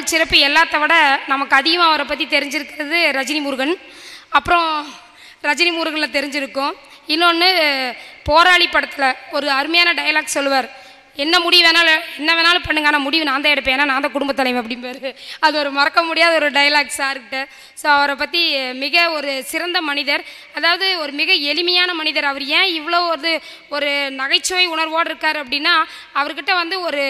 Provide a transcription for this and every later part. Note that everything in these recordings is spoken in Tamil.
புகழ் சிறப்பு எல்லாத்த விட நமக்கு அதிகமாக அவரை பற்றி தெரிஞ்சிருக்கிறது ரஜினி முருகன் அப்புறம் ரஜினி முருகனில் தெரிஞ்சிருக்கும் இன்னொன்று போராளி படத்தில் ஒரு அருமையான டயலாக் சொல்லுவார் என்ன முடிவு வேணாலும் என்ன வேணாலும் பண்ணுங்க ஆனால் முடிவு நான் தான் எடுப்பேன் ஏன்னா நான் தான் குடும்பத் தலைவன் அப்படிம்பாரு அது ஒரு மறக்க முடியாத ஒரு டைலாக் சார்கிட்ட ஸோ அவரை பற்றி மிக ஒரு சிறந்த மனிதர் அதாவது ஒரு மிக எளிமையான மனிதர் அவர் ஏன் இவ்வளோ ஒரு ஒரு நகைச்சுவை உணர்வோடு இருக்கார் அப்படின்னா அவர்கிட்ட வந்து ஒரு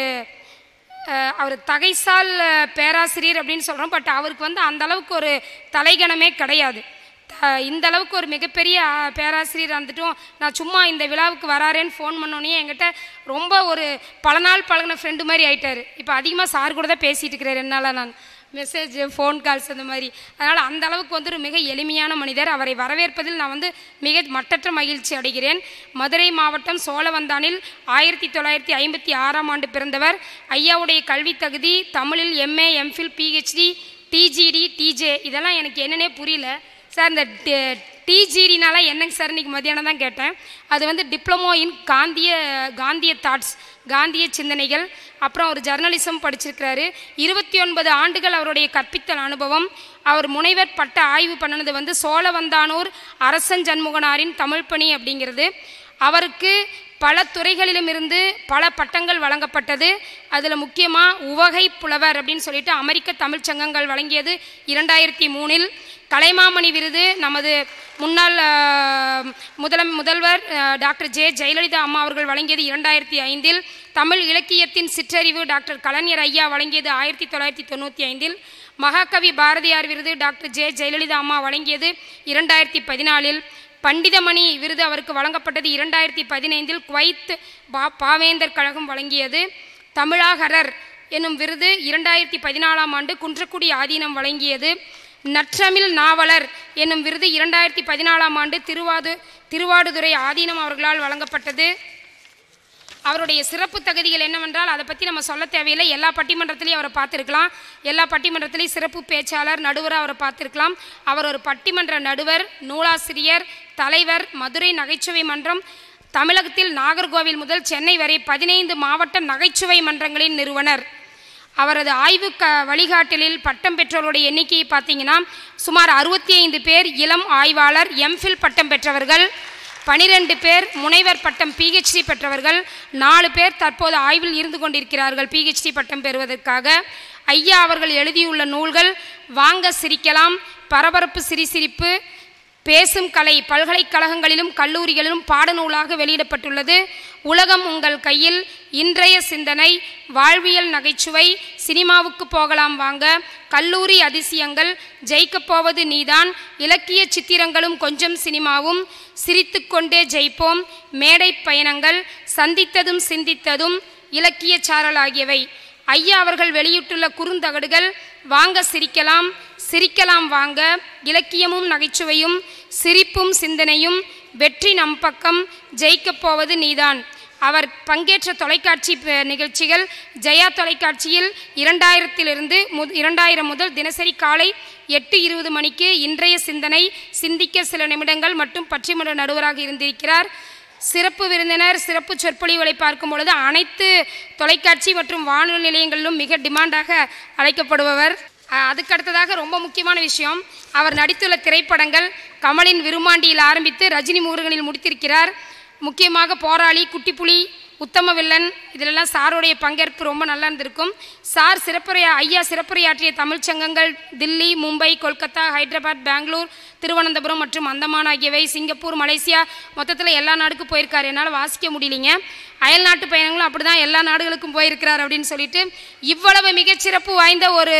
அஹ், அவர் தகைசால் அஹ், பேராசிரியர் அப்படின்னு சொல்கிறோம் பட் அவருக்கு வந்து அந்த அளவுக்கு ஒரு தலைகணமே கிடையாது த- இந்த அளவுக்கு ஒரு மிகப்பெரிய அஹ், பேராசிரியர் வந்துட்டும் நான் சும்மா இந்த விழாவுக்கு வராரேன்னு ஃபோன் பண்ணோன்னே என்கிட்ட ரொம்ப ஒரு பல நாள் பழகின ஃப்ரெண்டு மாதிரி ஆயிட்டாரு இப்போ அதிகமாக சார் கூட தான் பேசிகிட்டு இருக்கிறேன் ரெண்டு நாளாக நான் மெசேஜ் ஃபோன் கால்ஸ் அந்த மாதிரி அதனால் அந்த அளவுக்கு வந்து ஒரு மிக எளிமையான மனிதர் அவரை வரவேற்பதில் நான் வந்து மிக மட்டற்ற மகிழ்ச்சி அடைகிறேன் மதுரை மாவட்டம் சோழவந்தானில் ஆயிரத்தி தொள்ளாயிரத்தி ஐம்பத்தி ஆறாம் ஆண்டு பிறந்தவர் ஐயாவுடைய கல்வி தகுதி தமிழில் MA MPhil PhD DGT DJ இதெல்லாம் எனக்கு என்னன்னே புரியல சார் இந்த டிஜிடினால என்னங்க சார் இன்னைக்கு மத்தியானம் தான் கேட்டேன் அது வந்து டிப்ளமோ இன் காந்திய காந்திய தாட்ஸ் காந்திய சிந்தனைகள் அப்புறம் அவர் ஜர்னலிசம் படிச்சிருக்கிறாரு இருபத்தி ஒன்பது ஆண்டுகள் அவருடைய கற்பித்தல் அனுபவம் அவர் முனைவர் பட்ட ஆய்வு பண்ணினது வந்து சோழவந்தானூர் அரசன் ஜன்முகனாரின் தமிழ் பணி அப்படிங்கிறது அவருக்கு பல துறைகளிலும் இருந்து பல பட்டங்கள் வழங்கப்பட்டது அதில் முக்கியமாக உவகை புலவர் அப்படின்னு சொல்லிட்டு அமெரிக்க தமிழ்ச் சங்கங்கள் வழங்கியது இரண்டாயிரத்தி மூணில் கலைமாமணி விருது நமது முன்னாள் ஆஹ், முதலம் முதல்வர் ஆஹ், டாக்டர் ஜே ஜெயலலிதா அம்மா அவர்கள் வழங்கியது இரண்டாயிரத்தி ஐந்தில் தமிழ் இலக்கியத்தின் சிற்றறிவு டாக்டர் கலைஞர் ஐயா வழங்கியது ஆயிரத்தி தொள்ளாயிரத்தி தொண்ணூற்றி ஐந்தில் மகாகவி பாரதியார் விருது டாக்டர் ஜே ஜெயலலிதா அம்மா வழங்கியது இரண்டாயிரத்தி பதினாலில் பண்டிதமணி விருது அவருக்கு வழங்கப்பட்டது இரண்டாயிரத்தி பதினைந்தில் குவைத் பா பாவேந்தர் கழகம் வழங்கியது தமிழாகரர் என்னும் விருது இரண்டாயிரத்தி பதினாலாம் ஆண்டு குன்றக்குடி ஆதீனம் வழங்கியது நற்றமிழ் நாவலர் என்னும் விருது இரண்டாயிரத்தி பதினாலாம் ஆண்டு திருவாது திருவாடுதுறை ஆதீனம் அவர்களால் வழங்கப்பட்டது அவருடைய சிறப்பு தகுதிகள் என்னவென்றால் அதை பற்றி நம்ம சொல்ல தேவையில்லை எல்லா பட்டிமன்றத்திலையும் அவரை பார்த்துருக்கலாம் எல்லா பட்டிமன்றத்திலையும் சிறப்பு பேச்சாளர் நடுவராக அவரை பார்த்துருக்கலாம் அவர் ஒரு பட்டிமன்ற நடுவர் நூலாசிரியர் தலைவர் மதுரை நகைச்சுவை மன்றம் தமிழகத்தில் நாகர்கோவில் முதல் சென்னை வரை பதினைந்து மாவட்ட நகைச்சுவை மன்றங்களின் நிறுவனர் அவரது ஆய்வு க வழிகாட்டலில் பட்டம் பெற்றோருடைய எண்ணிக்கையை பார்த்தீங்கன்னா சுமார் அறுபத்தி ஐந்து பேர் இளம் ஆய்வாளர் எம்ஃபில் பட்டம் பெற்றவர்கள் பனிரெண்டு பேர் முனைவர் பட்டம் பிஹெச்டி பெற்றவர்கள் நாலு பேர் தற்போது ஆய்வில் இருந்து கொண்டிருக்கிறார்கள் பிஹெச்டி பட்டம் பெறுவதற்காக ஐயா அவர்கள் எழுதியுள்ள நூல்கள் வாங்க சிரிக்கலாம் பரபரப்பு சிரிசிரிப்பு பேசும் கலை பல்கலைக்கழகங்களிலும் கல்லூரிகளிலும் பாடநூலாக வெளியிடப்பட்டுள்ளது உலகம் உங்கள் கையில் இன்றைய சிந்தனை வாழ்வியல் நகைச்சுவை சினிமாவுக்கு போகலாம் வாங்க கல்லூரி அதிசயங்கள் ஜெயிக்கப் போவது நீதான் இலக்கிய சித்திரங்களும் கொஞ்சம் சினிமாவும் சிரித்துக்கொண்டே ஜெயிப்போம் மேடை பயணங்கள் சந்தித்ததும் சிந்தித்ததும் இலக்கிய சாரல் ஆகியவை ஐயா அவர்கள் வெளியிட்டுள்ள குறுந்தகடுகள் வாங்க சிரிக்கலாம் சிரிக்கலாம் வாங்க இலக்கியமும் நகைச்சுவையும் சிரிப்பும் சிந்தனையும் வெற்றி நம் பக்கம் ஜெயிக்கப் போவது நீதான் அவர் பங்கேற்ற தொலைக்காட்சி ப- நிகழ்ச்சிகள் ஜெயா தொலைக்காட்சியில் இரண்டாயிரத்திலிருந்து மு இரண்டாயிரம் முதல் தினசரி காலை எட்டு இருபது மணிக்கு இன்றைய சிந்தனை சிந்திக்க சில நிமிடங்கள் மற்றும் பற்றிமன்ற நடுவராக இருந்திருக்கிறார் சிறப்பு விருந்தினர் சிறப்பு சொற்பொழிவுகளை பார்க்கும் பொழுது அனைத்து தொலைக்காட்சி மற்றும் வானொலி நிலையங்களிலும் மிக டிமாண்டாக அழைக்கப்படுபவர் அஹ், அதுக்கு அடுத்ததாக ரொம்ப முக்கியமான விஷயம் அவர் நடித்துள்ள திரைப்படங்கள் கமலின் விருமாண்டியில் ஆரம்பித்து ரஜினி முருகனில் முடித்திருக்கிறார் முக்கியமாக போராளி குட்டிப்புலி உத்தம வில்லன் இதிலெல்லாம் சாருடைய பங்கேற்பு ரொம்ப நல்லா இருந்திருக்கும் சார் சிறப்புரையா ஐயா சிறப்புரையாற்றிய தமிழ்ச் சங்கங்கள் தில்லி மும்பை கொல்கத்தா ஹைதராபாத் பெங்களூர் திருவனந்தபுரம் மற்றும் அந்தமான் ஆகியவை சிங்கப்பூர் மலேசியா மொத்தத்தில் எல்லா நாடுக்கும் போயிருக்காரு என்னால் வாசிக்க முடியலைங்க அயல் நாட்டு பயணங்களும் அப்படி தான் எல்லா நாடுகளுக்கும் போயிருக்கிறார் அப்படின்னு சொல்லிட்டு இவ்வளவு மிகச்சிறப்பு வாய்ந்த ஒரு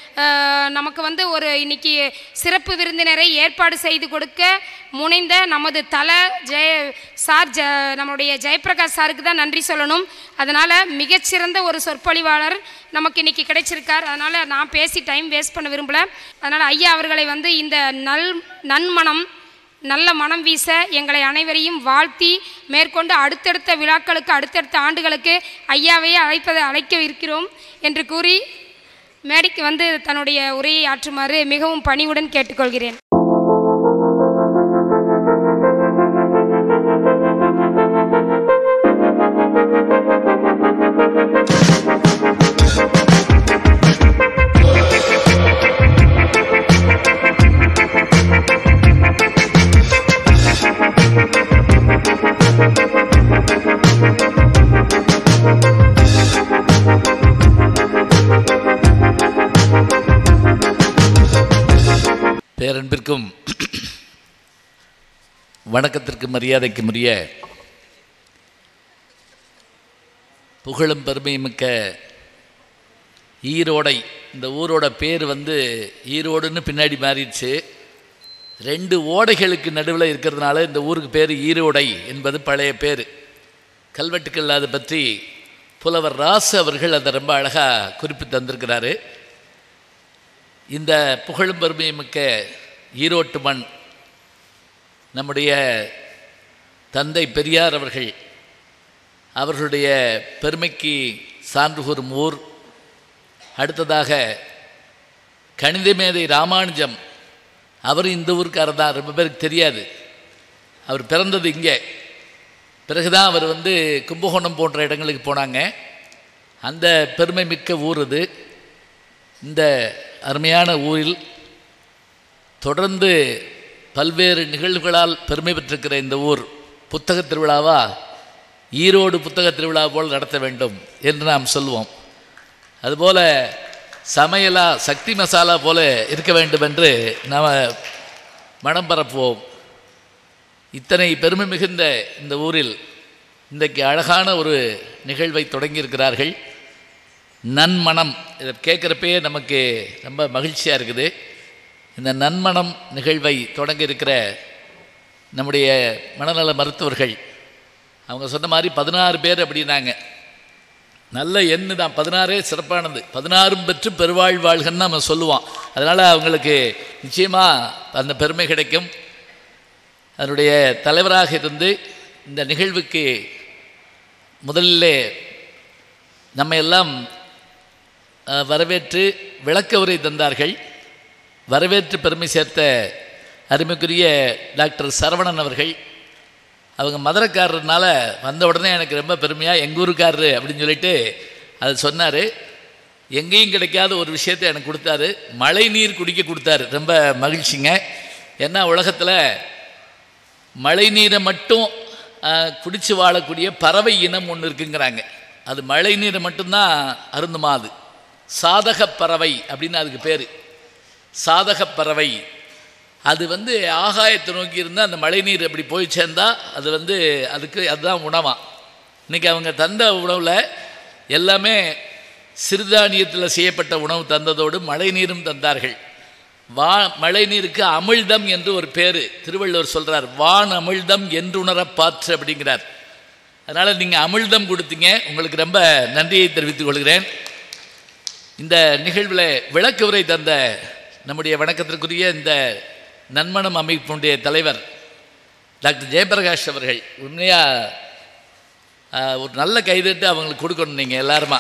அஹ், நமக்கு வந்து ஒரு இன்னைக்கு சிறப்பு விருந்தினரை ஏற்பாடு செய்து கொடுக்க முனைந்த நமது தல ஜெய சார் ஜ நம்மளுடைய ஜெயபிரகாஷ் சாருக்கு தான் நன்றி சொல்லணும் அதனால் மிகச்சிறந்த ஒரு சொற்பொழிவாளர் நமக்கு இன்னைக்கு கிடைச்சிருக்கார் அதனால் நான் பேசி டைம் வேஸ்ட் பண்ண விரும்பல அதனால் ஐயா அவர்களை வந்து இந்த நல் நன்மனம் நல்ல மனம் வீச எங்களை அனைவரையும் வாழ்த்தி மேற்கொண்டு அடுத்தடுத்த விழாக்களுக்கு அடுத்தடுத்த ஆண்டுகளுக்கு ஐயாவையே அழைப்பதை அழைக்க இருக்கிறோம் என்று கூறி மேடைக்கு வந்து தன்னுடைய உரையை ஆற்றுமாறு மிகவும் பணிவுடன் கேட்டுக்கொள்கிறேன் பேரன்பிற்கும் வணக்கத்திற்கு மரியாதைக்கும் உரிய புகழும் பெருமையுமிக்க ஈரோடை இந்த ஊரோட பேர் வந்து ஈரோடுன்னு பின்னாடி மாறிடுச்சு ரெண்டு ஓடைகளுக்கு நடுவில் இருக்கிறதுனால இந்த ஊருக்கு பேர் ஈரோடை என்பது பழைய பேர் கல்வெட்டுக்கள் அதை பற்றி புலவர் ராசு அவர்கள் அதை ரொம்ப அழகாக குறிப்பிட்டு தந்திருக்கிறாரு இந்த புகழும் பெருமையுமிக்க ஈரோட்டு மண் நம்முடைய தந்தை பெரியார் அவர்கள் அவர்களுடைய பெருமைக்கு சான்று கூறும் ஊர் அடுத்ததாக கணித மேதை ராமானுஜம் அவர் இந்த ஊருக்காரர் தான் ரொம்ப பேருக்கு தெரியாது அவர் பிறந்தது இங்கே பிறகுதான் அவர் வந்து கும்பகோணம் போன்ற இடங்களுக்கு போனாங்க அந்த பெருமை மிக்க ஊர் இது இந்த அருமையான ஊரில் தொடர்ந்து பல்வேறு நிகழ்வுகளால் பெருமை பெற்றிருக்கிற இந்த ஊர் புத்தக திருவிழாவா ஈரோடு புத்தக திருவிழா போல் நடத்த வேண்டும் என்று நாம் சொல்லுவோம் அதுபோல சமையலா சக்தி மசாலா போல இருக்க வேண்டும் என்று நாம் மனம் பரப்புவோம் இத்தனை பெருமை மிகுந்த இந்த ஊரில் இன்றைக்கு அழகான ஒரு நிகழ்வை தொடங்கியிருக்கிறார்கள் நன்மணம் இதை கேட்குறப்பயே நமக்கு ரொம்ப மகிழ்ச்சியாக இருக்குது இந்த நன்மணம் நிகழ்வை தொடங்க இருக்கிற நம்முடைய மனநல மருத்துவர்கள் அவங்க சொன்ன மாதிரி பதினாறு பேர் அப்படின்னாங்க நல்ல எண்ணு தான் பதினாறே சிறப்பானது பதினாறும் பெற்று பெருவாழ் வாழ்கன்னு நம்ம சொல்லுவோம் அதனால் அவங்களுக்கு நிச்சயமாக அந்த பெருமை கிடைக்கும் அதனுடைய தலைவராக இருந்து இந்த நிகழ்வுக்கு முதலில் நம்ம எல்லாம் அஹ், வரவேற்று விளக்க உரை தந்தார்கள் வரவேற்று பெருமை சேர்த்த அருமைக்குரிய டாக்டர் சரவணன் அவர்கள் அவங்க மதுரைக்காரர்னால வந்த உடனே எனக்கு ரொம்ப பெருமையாக எங்கள் ஊருக்காரரு அப்படின்னு சொல்லிட்டு அது சொன்னார் எங்கேயும் கிடைக்காத ஒரு விஷயத்தை எனக்கு கொடுத்தாரு மழை நீர் குடிக்க கொடுத்தாரு ரொம்ப மகிழ்ச்சிங்க ஏன்னா உலகத்தில் மழை நீரை மட்டும் குடித்து வாழக்கூடிய பறவை இனம் ஒன்று இருக்குங்கிறாங்க அது மழை நீரை மட்டும்தான் அருந்துமா அது சாதகப் பறவை அப்படின்னு அதுக்கு பேர் சாதகப் பறவை அது வந்து ஆகாயத்தை நோக்கி இருந்தால் அந்த மழைநீர் அப்படி போய் சேர்ந்தா அது வந்து அதுக்கு அதுதான் உணவாம் இன்றைக்கி அவங்க தந்த உணவில் எல்லாமே சிறுதானியத்தில் செய்யப்பட்ட உணவு தந்ததோடு மழைநீரும் தந்தார்கள் வா மழைநீருக்கு அமிழ்தம் என்று ஒரு பேர் திருவள்ளுவர் சொல்கிறார் வான் அமிழ்தம் என்றுணர பாற்று அப்படிங்கிறார் அதனால் நீங்கள் அமிழ்தம் கொடுத்தீங்க உங்களுக்கு ரொம்ப நன்றியை தெரிவித்துக் கொள்கிறேன் இந்த நிகழ்வில் விளக்கு உரை தந்த நம்முடைய வணக்கத்திற்குரிய இந்த நன்மணம் அமைப்பினுடைய தலைவர் டாக்டர் ஜெயபிரகாஷ் அவர்கள் உண்மையாக ஒரு நல்ல கைதட்டு அவங்களுக்கு கொடுக்கணும் நீங்கள் எல்லாருமா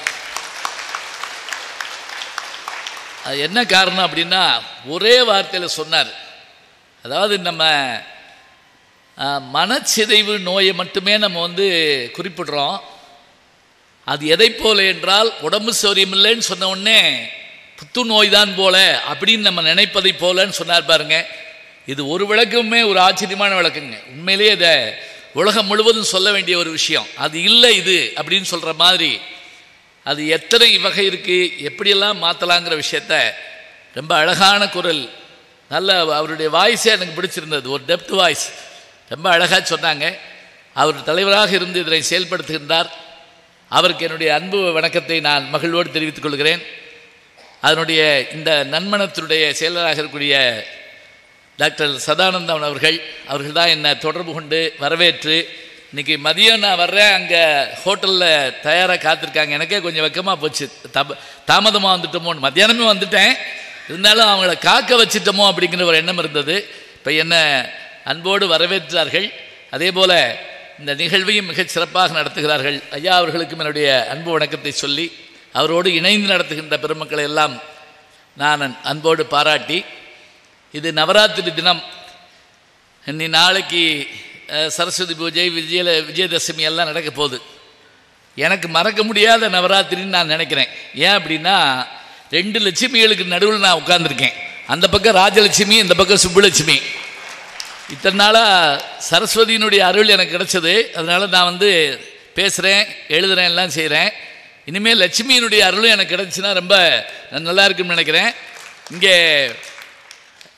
அது என்ன காரணம் அப்படின்னா ஒரே வார்த்தையில் சொன்னார் அதாவது நம்ம ஆஹ், மனச்சிதைவு நோயை மட்டுமே நம்ம வந்து குறிப்பிடுறோம் அது எதை போல என்றால் உடம்பு சௌரியமில்லைன்னு சொன்ன உடனே புத்துநோய் தான் போல அப்படின்னு நம்ம நினைப்பதை போலன்னு சொன்னார் பாருங்க இது ஒரு விளக்கமே ஒரு ஆச்சரியமான விளக்குங்க உண்மையிலேயே இதை உலகம் முழுவதும் சொல்ல வேண்டிய ஒரு விஷயம் அது இல்லை இது அப்படின்னு சொல்கிற மாதிரி அது எத்தனை வகை இருக்குது எப்படியெல்லாம் மாற்றலாங்கிற விஷயத்த ரொம்ப அழகான குரல் நல்ல அவருடைய வாய்ஸே எனக்கு பிடிச்சிருந்தது ஒரு டெப்த் வாய்ஸ் ரொம்ப அழகாக சொன்னாங்க அவர் தலைவராக இருந்து இதனை செயல்படுத்துகின்றார் அவருக்கு என்னுடைய அன்பு வணக்கத்தை நான் மகிழ்வோடு தெரிவித்துக் கொள்கிறேன் அதனுடைய இந்த நன்மணத்தினுடைய செயலராக இருக்கக்கூடிய டாக்டர் சதானந்தன் அவர்கள் அவர்கள் தான் என்னை தொடர்பு கொண்டு வரவேற்று இன்னைக்கு மதியம் நான் வர்றேன் அங்கே ஹோட்டலில் தயாராக காத்திருக்காங்க எனக்கே கொஞ்சம் வெக்கமாக போச்சு தப தாமதமாக வந்துட்டோமோன்னு மத்தியானமே வந்துட்டேன் இருந்தாலும் அவங்கள காக்க வச்சிட்டோமோ அப்படிங்கிற ஒரு எண்ணம் இருந்தது இப்போ என்ன அன்போடு வரவேற்றார்கள் அதே போல் இந்த நிகழ்வையும் மிகச் சிறப்பாக நடத்துகிறார்கள் ஐயா அவர்களுக்கும் என்னுடைய அன்பு வணக்கத்தை சொல்லி அவரோடு இணைந்து நடத்துகின்ற பெருமக்களை எல்லாம் நான் அன்போடு பாராட்டி இது நவராத்திரி தினம் இன்னி நாளைக்கு அஹ், சரஸ்வதி பூஜை விஜய விஜயதசமி எல்லாம் நடக்க போகுது எனக்கு மறக்க முடியாத நவராத்திரின்னு நான் நினைக்கிறேன் ஏன் அப்படின்னா ரெண்டு லட்சுமிகளுக்கு நடுவில் நான் உட்கார்ந்திருக்கேன் அந்த பக்கம் ராஜலட்சுமி இந்த பக்கம் சுப்புலட்சுமி இத்தனை நாளாக சரஸ்வதியினுடைய அருள் எனக்கு கிடைச்சது அதனால் நான் வந்து பேசுகிறேன் எழுதுகிறேன் எல்லாம் செய்கிறேன் இனிமேல் லட்சுமியினுடைய அருளும் எனக்கு கிடைச்சுன்னா ரொம்ப நல்லா இருக்குன்னு நினைக்கிறேன் இங்கே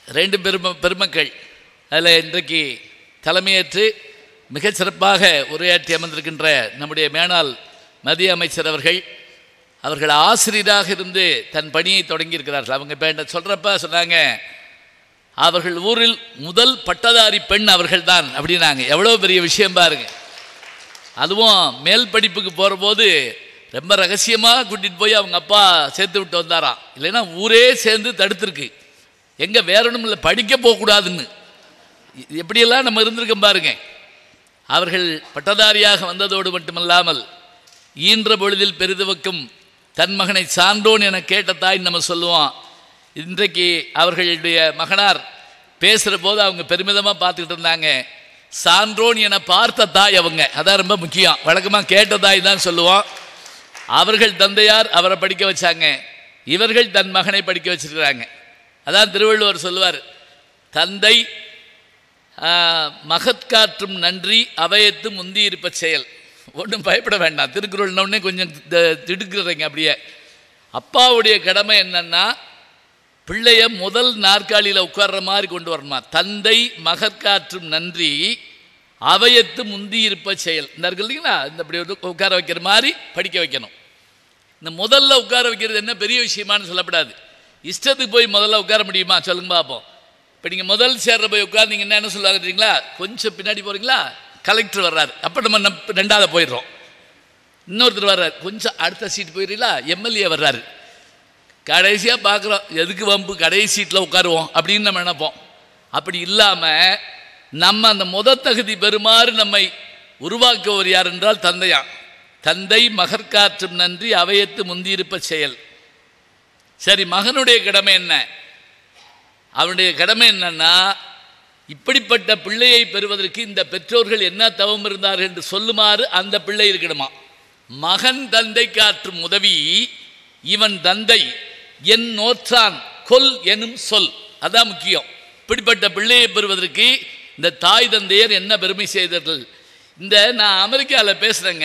ரெண்டு பெரும பெருமக்கள் அதில் இன்றைக்கு தலைமையேற்று மிகச் சிறப்பாக உரையாற்றி அமர்ந்திருக்கின்ற நம்முடைய மேனாள் மத்திய அமைச்சர் அவர்கள் அவர்கள் ஆசிரியராக இருந்து தன் பணியை தொடங்கியிருக்கிறார்கள் அவங்க இப்போ என்ன சொல்கிறப்ப சொன்னாங்க அவர்கள் ஊரில் முதல் பட்டதாரி பெண் அவர்கள்தான் அப்படின்னாங்க எவ்வளோ பெரிய விஷயம் பாருங்க அதுவும் மேல் படிப்புக்கு போகிற போது ரொம்ப ரகசியமாக கூட்டிகிட்டு போய் அவங்க அப்பா சேர்த்து விட்டு வந்தாராம் இல்லைன்னா ஊரே சேர்ந்து தடுத்துருக்கு எங்கே வேற ஒன்றும் இல்லை படிக்க போகக்கூடாதுன்னு இது எப்படியெல்லாம் நம்ம இருந்திருக்கோம் பாருங்க அவர்கள் பட்டதாரியாக வந்ததோடு மட்டுமல்லாமல் ஈன்ற பொழுதில் பெரிதுவக்கும் தன் மகனை சான்றோன் என கேட்ட தாய் நம்ம சொல்லுவோம் இன்றைக்கு அவர்களுடைய மகனார் பேசுகிற போது அவங்க பெருமிதமாக பார்த்துக்கிட்டு இருந்தாங்க சான்றோன் என பார்த்த தாய் அவங்க அதான் ரொம்ப முக்கியம் வழக்கமாக கேட்ட தாய் தான் சொல்லுவோம் அவர்கள் தந்தையார் அவரை படிக்க வச்சாங்க இவர்கள் தன் மகனை படிக்க வச்சிருக்கிறாங்க அதான் திருவள்ளுவர் சொல்லுவார் தந்தை ஆஹ், மகத்காற்றும் நன்றி அவையத்து முந்தி இருப்ப செயல் ஒன்றும் பயப்பட வேண்டாம் திருக்குறள்ன உடனே கொஞ்சம் த- திடுக்குறீங்க அப்படியே அப்பாவுடைய கடமை என்னன்னா பிள்ளைய முதல் நாற்காலியில் உட்கார்ற மாதிரி கொண்டு வரணுமா தந்தை மகற்காற்றும் நன்றி அவையத்து முந்தி இருப்ப செயல் இந்த இருக்கு இல்லைங்களா இந்த இப்படி வந்து உட்கார வைக்கிற மாதிரி படிக்க வைக்கணும் இந்த முதல்ல உட்கார வைக்கிறது என்ன பெரிய விஷயமான்னு சொல்லப்படாது இஷ்டத்துக்கு போய் முதல்ல உட்கார முடியுமா சொல்லுங்க பார்ப்போம் இப்போ நீங்கள் முதல் சேர்ற போய் உட்கார்ந்தீங்கன்னா என்ன சொல்லுவாங்க தெரியுங்களா கொஞ்சம் பின்னாடி போகிறீங்களா கலெக்டர் வர்றாரு அப்போ நம்ம நம் ரெண்டாவது போயிடுறோம் இன்னொருத்தர் வர்றாரு கொஞ்சம் அடுத்த சீட் போயிடுறீங்களா எம்எல்ஏ வர்றாரு கடைசியாக பார்க்குறோம் எதுக்கு வம்பு கடைசி சீட்டில் உட்காருவோம் அப்படின்னு நம்ம நினைப்போம் அப்படி இல்லாமல் நம்ம அந்த முத தகுதி பெறுமாறு நம்மை உருவாக்குவர் யார் என்றால் தந்தையாம் தந்தை மகற்காற்றும் நன்றி அவையத்து முந்தியிருப்ப செயல் சரி மகனுடைய கடமை என்ன அவனுடைய கடமை என்னன்னா இப்படிப்பட்ட பிள்ளையை பெறுவதற்கு இந்த பெற்றோர்கள் என்ன தவம் இருந்தார்கள் என்று சொல்லுமாறு அந்த பிள்ளை இருக்கணுமா மகன் தந்தை காற்றும் உதவி இவன் தந்தை என் நோற்றான் கொல் எனும் சொல் அதான் முக்கியம் இப்படிப்பட்ட பிள்ளையை பெறுவதற்கு இந்த தாய் தந்தையர் என்ன பெருமை செய்தார்கள் இந்த நான் அமெரிக்காவில் பேசுகிறேங்க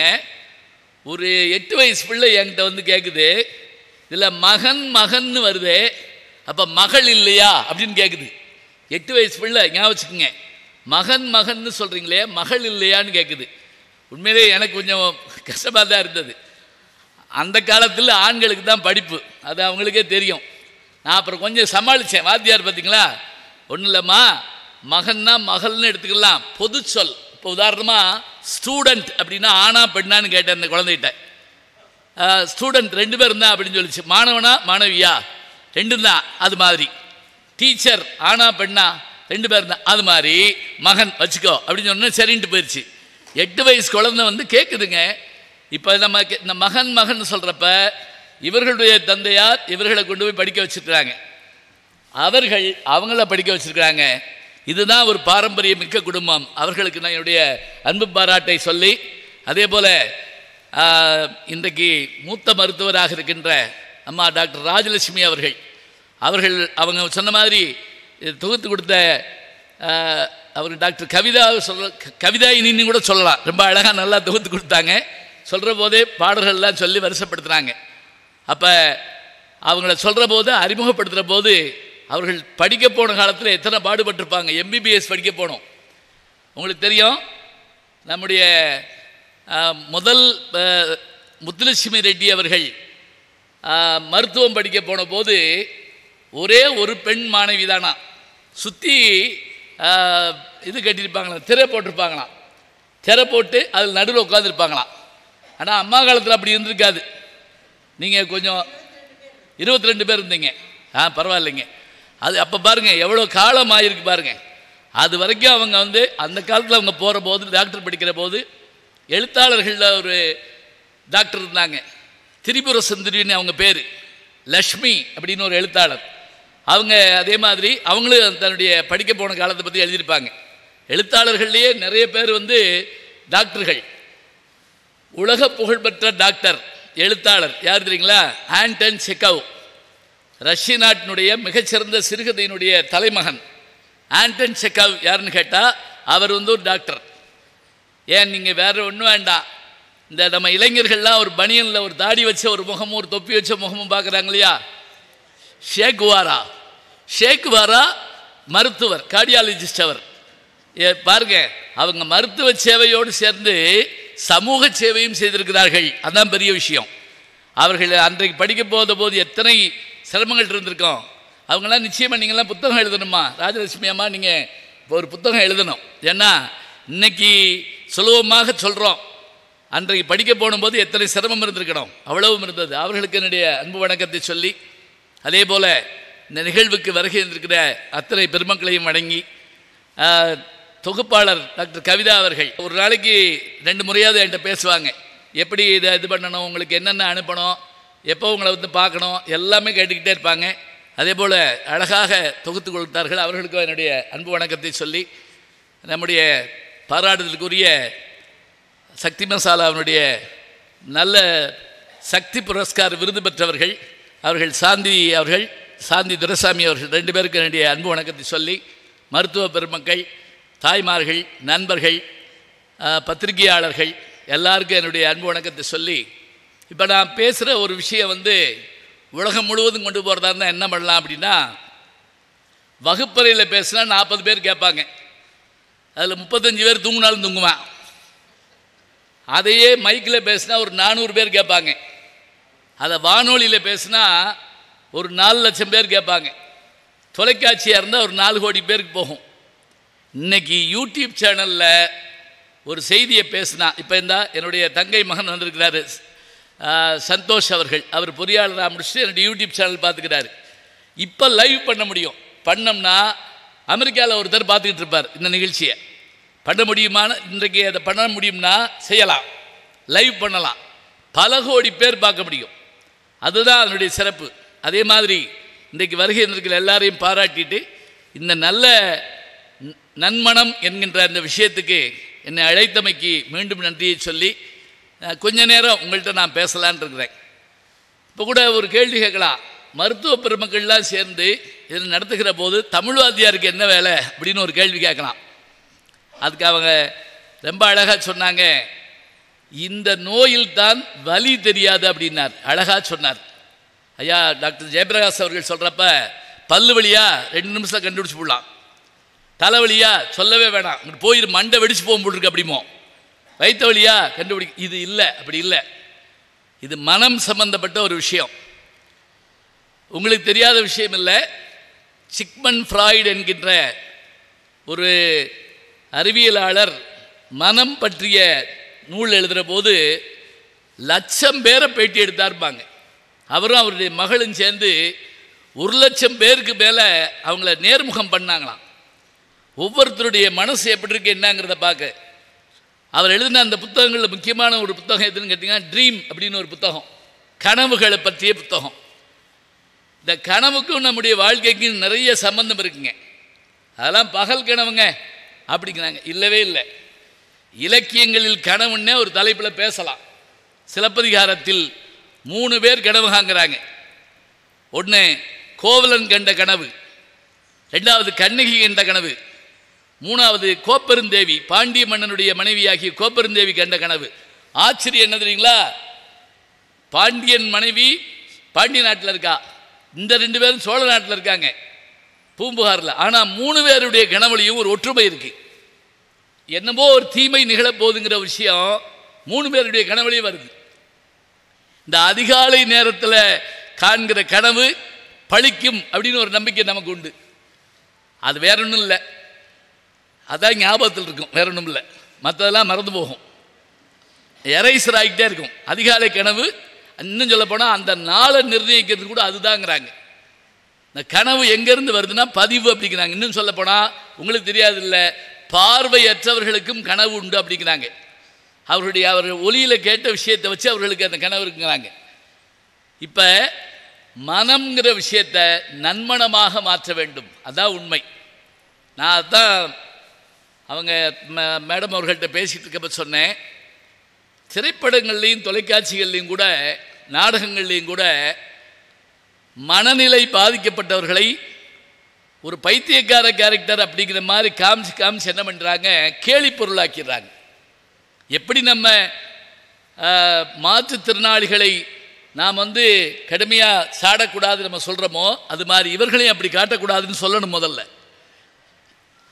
ஒரு எட்டு வயசு பிள்ளை என்கிட்ட வந்து கேட்குது இதில் மகன் மகன்னு வருதே அப்போ மகள் இல்லையா அப்படின்னு கேட்குது எட்டு வயசு பிள்ளை ஞாபகம் வச்சுக்கோங்க மகன் மகன்னு சொல்கிறீங்களே மகள் இல்லையான்னு கேட்குது உண்மையிலே எனக்கு கொஞ்சம் கஷ்டமாக தான் இருந்தது அந்த காலத்தில் ஆண்களுக்கு தான் படிப்பு அது அவங்களுக்கே தெரியும் நான் அப்புறம் கொஞ்சம் சமாளித்தேன் வாத்தியார் பார்த்தீங்களா ஒன்றும் இல்லைம்மா மகன்னா மகள்னு எடுத்துக்கலாம் பொது சொல் இப்போ உதாரணமாக ஸ்டூடெண்ட் அப்படின்னா ஆணா பெண்ணான்னு கேட்டேன் அந்த குழந்தைகிட்ட ஸ்டூடெண்ட் ரெண்டு பேரும் தான் அப்படின்னு சொல்லிச்சு மாணவனா மாணவியா ரெண்டும் தான் அது மாதிரி டீச்சர் ஆணா பெண்ணா ரெண்டு பேரும் தான் அது மாதிரி மகன் வச்சுக்கோ அப்படின்னு சொன்னா சரின்ட்டு போயிடுச்சு எட்டு வயசு குழந்தை வந்து கேட்குதுங்க இப்போ நம்ம கே- இந்த மகன் மகன் சொல்கிறப்ப இவர்களுடைய தந்தையார் இவர்களை கொண்டு போய் படிக்க வச்சிருக்கிறாங்க அவர்கள் அவங்கள படிக்க வச்சிருக்கிறாங்க இதுதான் ஒரு பாரம்பரிய மிக்க குடும்பம் அவர்களுக்கு நான் என்னுடைய அன்பு பாராட்டை சொல்லி அதே போல் இன்றைக்கு மூத்த மருத்துவராக இருக்கின்ற அம்மா டாக்டர் ராஜலட்சுமி அவர்கள் அவர்கள் அவங்க சொன்ன மாதிரி இது தொகுத்து கொடுத்த ஆஹ், அவர் டாக்டர் கவிதா சொல்ல கவிதா இனின்னு கூட சொல்லலாம் ரொம்ப அழகாக நல்லா தொகுத்து கொடுத்தாங்க சொல்கிற போதே பாடல்கள்லாம் சொல்லி வருஷப்படுத்துகிறாங்க அப்போ அவங்கள சொல்கிற போது அறிமுகப்படுத்துகிற போது அவர்கள் படிக்க போன காலத்தில் எத்தனை பாடுபட்டிருப்பாங்க எம்பிபிஎஸ் படிக்க போனோம் உங்களுக்கு தெரியும் நம்முடைய ஆஹ், முதல் ஆஹ், முத்துலட்சுமி ரெட்டி அவர்கள் ஆஹ், மருத்துவம் படிக்க போன போது ஒரே ஒரு பெண் மாணவி தானா சுற்றி இது கட்டியிருப்பாங்களாம் திரை போட்டிருப்பாங்களாம் திரை போட்டு அதில் நடுவில் உட்காந்துருப்பாங்களாம் ஆனால் அம்மா காலத்தில் அப்படி இருந்திருக்காது நீங்கள் கொஞ்சம் இருபத்தி ரெண்டு பேர் இருந்தீங்க ஆ பரவாயில்லைங்க அது அப்போ பாருங்கள் எவ்வளோ காலம் ஆகிருக்கு பாருங்கள் அது வரைக்கும் அவங்க வந்து அந்த காலத்தில் அவங்க போகிற போது டாக்டர் படிக்கிற போது எழுத்தாளர்களில் ஒரு டாக்டர் இருந்தாங்க திரிபுர சுந்தரின்னு அவங்க பேர் லக்ஷ்மி அப்படின்னு ஒரு எழுத்தாளர் அவங்க அதே மாதிரி அவங்களும் தன்னுடைய படிக்க போன காலத்தை பற்றி எழுதியிருப்பாங்க எழுத்தாளர்கள்லேயே நிறைய பேர் வந்து டாக்டர்கள் உலக புகழ்பெற்ற டாக்டர் எழுத்தாளர் யார் தெரியுங்களா ஆண்டன் செக்கவ் ரஷ்ய நாட்டினுடைய மிகச்சிறந்த சிறுகதையினுடைய தலைமகன் ஆண்டன் செக்கவ் யாருன்னு கேட்டால் அவர் வந்து ஒரு டாக்டர் ஏன் நீங்கள் வேற ஒன்றும் வேண்டாம் இந்த நம்ம இளைஞர்கள்லாம் ஒரு பனியனில் ஒரு தாடி வச்ச ஒரு முகமும் ஒரு தொப்பி வச்ச முகமும் பார்க்குறாங்க இல்லையா ஷேக் வாரா ஷேக் வாரா மருத்துவர் கார்டியாலஜிஸ்ட் அவர் ஏ, பாருங்க அவங்க மருத்துவ சேவையோடு சேர்ந்து சமூக சேவையும் செய்திருக்கிறார்கள் அதான் பெரிய விஷயம் அவர்கள் அன்றைக்கு படிக்க போத போது எத்தனை சிரமங்கள் இருந்திருக்கோம் அவங்களாம் நிச்சயமாக நீங்களாம் புத்தகம் எழுதணுமா ராஜலட்சுமி அம்மா நீங்கள் ஒரு புத்தகம் எழுதணும் ஏன்னா இன்னைக்கு சுலபமாக சொல்கிறோம் அன்றைக்கு படிக்க போகும்போது எத்தனை சிரமம் இருந்திருக்கணும் அவ்வளவும் இருந்தது அவர்களுக்கு என்னுடைய அன்பு வணக்கத்தை சொல்லி அதே போல் இந்த நிகழ்வுக்கு வருகை இருந்திருக்கிற அத்தனை பெருமக்களையும் வணங்கி ஆஹ், தொகுப்பாளர் டாக்டர் கவிதா அவர்கள் ஒரு நாளைக்கு ரெண்டு முறையாவது என்கிட்ட பேசுவாங்க எப்படி இதை இது பண்ணணும் உங்களுக்கு என்னென்ன அனுப்பணும் எப்போ உங்களை வந்து பார்க்கணும் எல்லாமே கேட்டுக்கிட்டே இருப்பாங்க அதே போல் அழகாக தொகுத்து கொடுத்தார்கள் அவர்களுக்கும் என்னுடைய அன்பு வணக்கத்தை சொல்லி நம்முடைய பாராட்டுதலுக்குரிய சக்தி மசாலாவினுடைய நல்ல சக்தி புரஸ்கார் விருது பெற்றவர்கள் அவர்கள் சாந்தி அவர்கள் சாந்தி துரைசாமி அவர்கள் ரெண்டு பேருக்கு என்னுடைய அன்பு வணக்கத்தை சொல்லி மருத்துவ பெருமக்கள் தாய்மார்கள் நண்பர்கள் ஆஹ், பத்திரிகையாளர்கள் எல்லாருக்கும் என்னுடைய அன்பு வணக்கத்தை சொல்லி இப்போ நான் பேசுகிற ஒரு விஷயம் வந்து உலகம் முழுவதும் கொண்டு போகிறதா இருந்தால் என்ன பண்ணலாம் அப்படின்னா வகுப்பறையில் பேசினா நாற்பது பேர் கேட்பாங்க அதில் முப்பத்தஞ்சு பேர் தூங்கினாலும் தூங்குவான் அதையே மைக்கில் பேசினா ஒரு நானூறு பேர் கேட்பாங்க அதை வானொலியில் பேசினா ஒரு நாலு லட்சம் பேர் கேட்பாங்க தொலைக்காட்சியாக இருந்தால் ஒரு நாலு கோடி பேருக்கு போகும் இன்னைக்கு யூடியூப் சேனலில் ஒரு செய்தியை பேசினா இப்போ இந்த என்னுடைய தங்கை மகன் வந்திருக்கிறாரு ஆஹ், சந்தோஷ் அவர்கள் அவர் பொறியாளராக முடிச்சுட்டு என்னுடைய யூடியூப் சேனல் பார்த்துக்கிறாரு இப்போ லைவ் பண்ண முடியும் பண்ணோம்னா அமெரிக்காவில் ஒருத்தர் பார்த்துக்கிட்டு இருப்பார் இந்த நிகழ்ச்சியை பண்ண முடியுமான இன்றைக்கு அதை பண்ண முடியும்னா செய்யலாம் லைவ் பண்ணலாம் பல கோடி பேர் பார்க்க முடியும் அதுதான் அதனுடைய சிறப்பு அதே மாதிரி இன்றைக்கு வருகை இருக்கிற எல்லாரையும் பாராட்டிட்டு இந்த நல்ல ந- நன்மனம் என்கின்ற அந்த விஷயத்துக்கு என்னை அழைத்தமைக்கு மீண்டும் நன்றியை சொல்லி அஹ், கொஞ்ச நேரம் உங்கள்கிட்ட நான் பேசலான் இருக்கிறேன் இப்போ கூட ஒரு கேள்வி கேட்கலாம் மருத்துவ பெருமக்கள்லாம் சேர்ந்து இதில் நடத்துகிற போது தமிழ் வாத்தியாருக்கு என்ன வேலை அப்படின்னு ஒரு கேள்வி கேட்கலாம் அதுக்கு அவங்க ரொம்ப அழகாக சொன்னாங்க இந்த நோயில் தான் வலி தெரியாது அப்படின்னார் அழகாக சொன்னார் ஐயா டாக்டர் ஜெயபிரகாஷ் அவர்கள் சொல்கிறப்ப பல்லு வலியா ரெண்டு நிமிஷம் கண்டுபிடிச்சு போடலாம் தலைவலியா சொல்லவே வேணாம் இங்கிட்டு போயிரு மண்டை வெடிச்சு போகும் போட்டுருக்கு அப்படிமோ வயிற்று வலியா கண்டுபிடி இது இல்லை அப்படி இல்லை இது மனம் சம்பந்தப்பட்ட ஒரு விஷயம் உங்களுக்கு தெரியாத விஷயம் இல்லை சிக்மன் ஃப்ராய்டு என்கின்ற ஒரு அறிவியலாளர் மனம் பற்றிய நூல் எழுதுகிற போது லட்சம் பேரை பேட்டி எடுத்தாருப்பாங்க அவரும் அவருடைய மகளும் சேர்ந்து ஒரு லட்சம் பேருக்கு மேலே அவங்கள நேர்முகம் பண்ணாங்களாம் ஒவ்வொருத்தருடைய மனசு எப்படி இருக்கு என்னங்கிறத பார்க்க அவர் எழுதின அந்த புத்தகங்களில் முக்கியமான ஒரு புத்தகம் எதுன்னு கேட்டிங்கன்னா ட்ரீம் அப்படின்னு ஒரு புத்தகம் கனவுகளை பற்றிய புத்தகம் இந்த கனவுக்கும் நம்முடைய வாழ்க்கைக்கும் நிறைய சம்பந்தம் இருக்குங்க அதெல்லாம் பகல் கனவுங்க அப்படிங்கிறாங்க இல்லவே இல்லை இலக்கியங்களில் கனவுன்னே ஒரு தலைப்பில் பேசலாம் சிலப்பதிகாரத்தில் மூணு பேர் கனவு காண்கிறாங்க ஒன்று கோவலன் கண்ட கனவு ரெண்டாவது கண்ணகி கண்ட கனவு மூணாவது கோப்பெருந்தேவி பாண்டிய மன்னனுடைய மனைவியாகிய கோப்பெருந்தேவி கண்ட கனவு ஆச்சரியம் என்ன தெரியுங்களா பாண்டியன் மனைவி பாண்டிய நாட்டில் இருக்கா இந்த ரெண்டு பேரும் சோழ நாட்டில் இருக்காங்க பூம்புகாரில் ஆனால் மூணு பேருடைய கனவுலையும் ஒரு ஒற்றுமை இருக்கு என்னமோ ஒரு தீமை நிகழப்போகுதுங்கிற விஷயம் மூணு பேருடைய கனவுலையும் வருது இந்த அதிகாலை நேரத்தில் காண்கிற கனவு பழிக்கும் அப்படின்னு ஒரு நம்பிக்கை நமக்கு உண்டு அது வேற ஒன்றும் இல்லை அதான் ஞாபகத்தில் இருக்கும் வேற ஒன்றும் இல்லை மற்றதெல்லாம் மறந்து போகும் எரைசர் ஆகிட்டே இருக்கும் அதிகாலை கனவு இன்னும் சொல்ல போனால் அந்த நாளை நிர்ணயிக்கிறது கூட அதுதாங்கிறாங்க இந்த கனவு எங்கேருந்து வருதுன்னா பதிவு அப்படிங்கிறாங்க இன்னும் சொல்ல போனால் உங்களுக்கு தெரியாது இல்லை பார்வையற்றவர்களுக்கும் கனவு உண்டு அப்படிங்கிறாங்க அவருடைய அவர் ஒலியில் கேட்ட விஷயத்தை வச்சு அவர்களுக்கு அந்த கனவு இருக்குங்கிறாங்க இப்போ மனம்ங்கிற விஷயத்தை நன்மனமாக மாற்ற வேண்டும் அதான் உண்மை நான் அதான் அவங்க ம- மேடம் அவர்கள்ட்ட பேசிகிட்டு இருக்கப்ப சொன்னேன் திரைப்படங்கள்லேயும் தொலைக்காட்சிகள்லையும் கூட நாடகங்கள்லேயும் கூட மனநிலை பாதிக்கப்பட்டவர்களை ஒரு பைத்தியக்கார கேரக்டர் அப்படிங்கிற மாதிரி காமிச்சு காமிச்சு என்ன பண்ணுறாங்க கேலி பொருளாக்கிறாங்க எப்படி நம்ம ஆஹ், மாற்றுத்திறனாளிகளை நாம் வந்து கடுமையாக சாடக்கூடாது நம்ம சொல்கிறோமோ அது மாதிரி இவர்களையும் அப்படி காட்டக்கூடாதுன்னு சொல்லணும் முதல்ல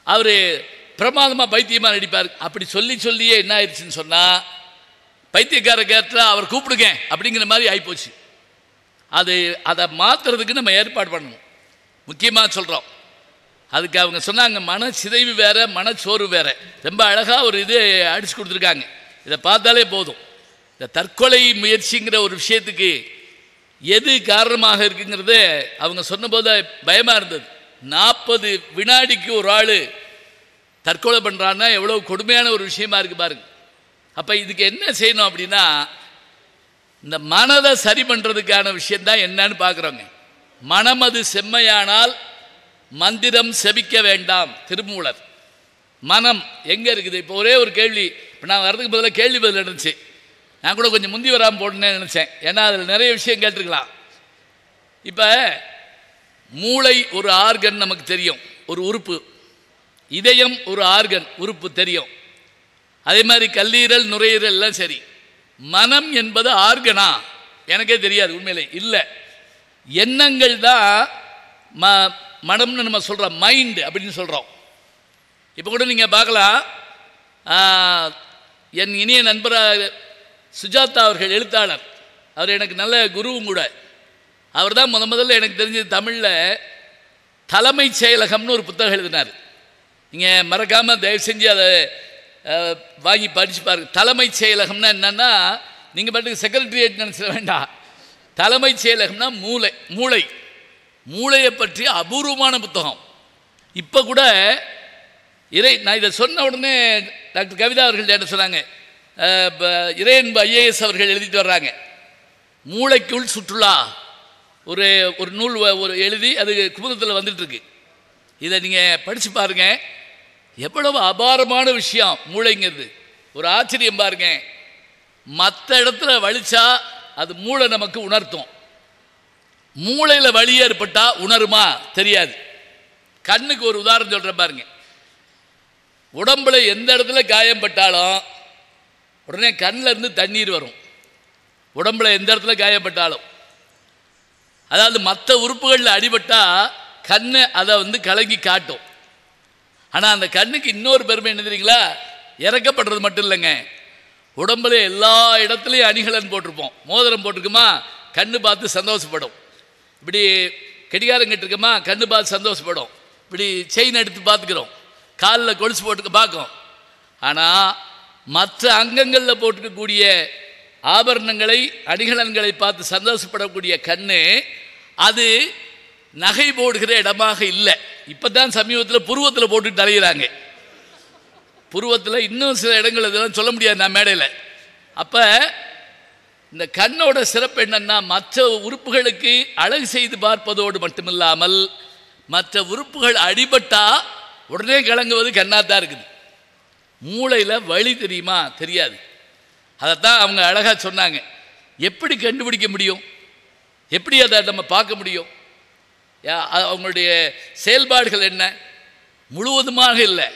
அவர் பிரமாதமாக பைத்தியமாக நடிப்பார் அப்படி சொல்லி சொல்லியே என்ன ஆயிடுச்சுன்னு சொன்னால் பைத்தியக்கார கேரக்டரை அவர் கூப்பிடுங்க அப்படிங்கிற மாதிரி ஆகிப்போச்சு அது அதை மாற்றுறதுக்கு நம்ம ஏற்பாடு பண்ணணும் முக்கியமாக சொல்கிறோம் அதுக்கு அவங்க சொன்னாங்க மன சிதைவு வேற மனச்சோர்வு வேற ரொம்ப அழகாக ஒரு இது அடிச்சு கொடுத்துருக்காங்க இதை பார்த்தாலே போதும் இந்த தற்கொலை முயற்சிங்கிற ஒரு விஷயத்துக்கு எது காரணமாக இருக்குங்கிறது அவங்க சொன்னபோது பயமாக இருந்தது நாற்பது வினாடிக்கு ஒரு ஆள் தற்கொலை பண்ணுறான்னா எவ்வளோ கொடுமையான ஒரு விஷயமா இருக்கு பாருங்க அப்போ இதுக்கு என்ன செய்யணும் அப்படின்னா இந்த மனதை சரி பண்ணுறதுக்கான விஷயந்தான் என்னன்னு பார்க்குறோங்க மனம் அது செம்மையானால் மந்திரம் செபிக்க வேண்டாம் திருமூலர் மனம் எங்கே இருக்குது இப்போ ஒரே ஒரு கேள்வி இப்போ நான் வர்றதுக்கு பதிலாக கேள்வி பதில் இருந்துச்சு நான் கூட கொஞ்சம் முந்தி வராமல் போடணும்னு நினச்சேன் ஏன்னா அதில் நிறைய விஷயம் கேட்டிருக்கலாம் இப்போ மூளை ஒரு ஆர்கன் நமக்கு தெரியும் ஒரு உறுப்பு இதயம் ஒரு ஆர்கன் உறுப்பு தெரியும் அதே மாதிரி கல்லீரல் நுரையீரல் எல்லாம் சரி மனம் என்பது ஆர்கனா எனக்கே தெரியாது உண்மையிலே இல்லை எண்ணங்கள் தான் ம மனம்னு நம்ம சொல்கிறோம் மைண்டு அப்படின்னு சொல்கிறோம் இப்போ கூட நீங்கள் பார்க்கலாம் ஆ, என் இனிய நண்பராக சுஜாதா அவர்கள் எழுத்தாளர் அவர் எனக்கு நல்ல குருவும் கூட அவர் தான் முத முதல்ல எனக்கு தெரிஞ்சது தமிழில் தலைமைச் செயலகம்னு ஒரு புத்தகம் எழுதினார் நீங்கள் மறக்காமல் தயவு செஞ்சு அதை அஹ், வாங்கி படிச்சு பாருங்க தலைமைச் செயலகம்னா என்னன்னா நீங்கள் பாட்டுக்கு செக்ரட்டரியேட் நினச்சிட வேண்டாம் தலைமைச் செயலகம்னா மூளை மூளை மூளையை பற்றிய அபூர்வமான புத்தகம் இப்போ கூட இறை நான் இதை சொன்ன உடனே டாக்டர் கவிதா அவர்கள் என்ன சொன்னாங்க அஹ், ப- இறையன்பு ஐஏஎஸ் அவர்கள் எழுதிட்டு வர்றாங்க மூளைக்குள் சுற்றுலா ஒரு ஒரு நூல் வ- ஒரு எழுதி அது குமுதத்தில் வந்துட்டுருக்கு இதை நீங்கள் படித்து பாருங்க எவ்வளவு அபாரமான விஷயம் மூளைங்கிறது ஒரு ஆச்சரியம் பாருங்க மற்ற இடத்துல வலிச்சா அது மூளை நமக்கு உணர்த்தும் மூளையில் வலி ஏற்பட்டா உணருமா தெரியாது கண்ணுக்கு ஒரு உதாரணம் சொல்கிறேன் பாருங்க உடம்புல எந்த இடத்துல காயம்பட்டாலும் உடனே கண்ணில் இருந்து தண்ணீர் வரும் உடம்புல எந்த இடத்துல காயப்பட்டாலும் அதாவது மற்ற உறுப்புகளில் அடிபட்டா கண்ணு அதை வந்து கலங்கி காட்டும் ஆனால் அந்த கண்ணுக்கு இன்னொரு பெருமை என்ன தெரியுங்களா இறக்கப்படுறது மட்டும் இல்லைங்க உடம்புல எல்லா இடத்துலையும் அணிகலன் போட்டிருப்போம் மோதிரம் போட்டிருக்குமா கண்ணு பார்த்து சந்தோஷப்படும் இப்படி கடிகாரம் கட்டிருக்கோமா கண்ணு பார்த்து சந்தோஷப்படும் இப்படி செயின் எடுத்து பார்த்துக்கிறோம் காலில் கொலுசு போட்டுக்க பார்க்கும் ஆனால் மற்ற அங்கங்களில் போட்டுக்கக்கூடிய ஆபரணங்களை அணிகலன்களை பார்த்து சந்தோஷப்படக்கூடிய கண்ணு அது நகை போடுகிற இடமாக இல்லை இப்போ தான் சமீபத்தில் புருவத்தில் போட்டுட்டு அலைகிறாங்க புருவத்தில் இன்னும் சில இடங்கள் இதெல்லாம் சொல்ல முடியாது நான் மேடையில் அப்போ இந்த கண்ணோட சிறப்பு என்னன்னா மற்ற உறுப்புகளுக்கு அழகு செய்து பார்ப்பதோடு மட்டுமில்லாமல் மற்ற உறுப்புகள் அடிபட்டா உடனே கலங்குவது கண்ணாத்தான் இருக்குது மூளையில் வலி தெரியுமா தெரியாது அதைத்தான் அவங்க அழகாக சொன்னாங்க எப்படி கண்டுபிடிக்க முடியும் எப்படி அதை நம்ம பார்க்க முடியும் யா- அ- அவங்களுடைய செயல்பாடுகள் என்ன முழுவதுமாக இல்லை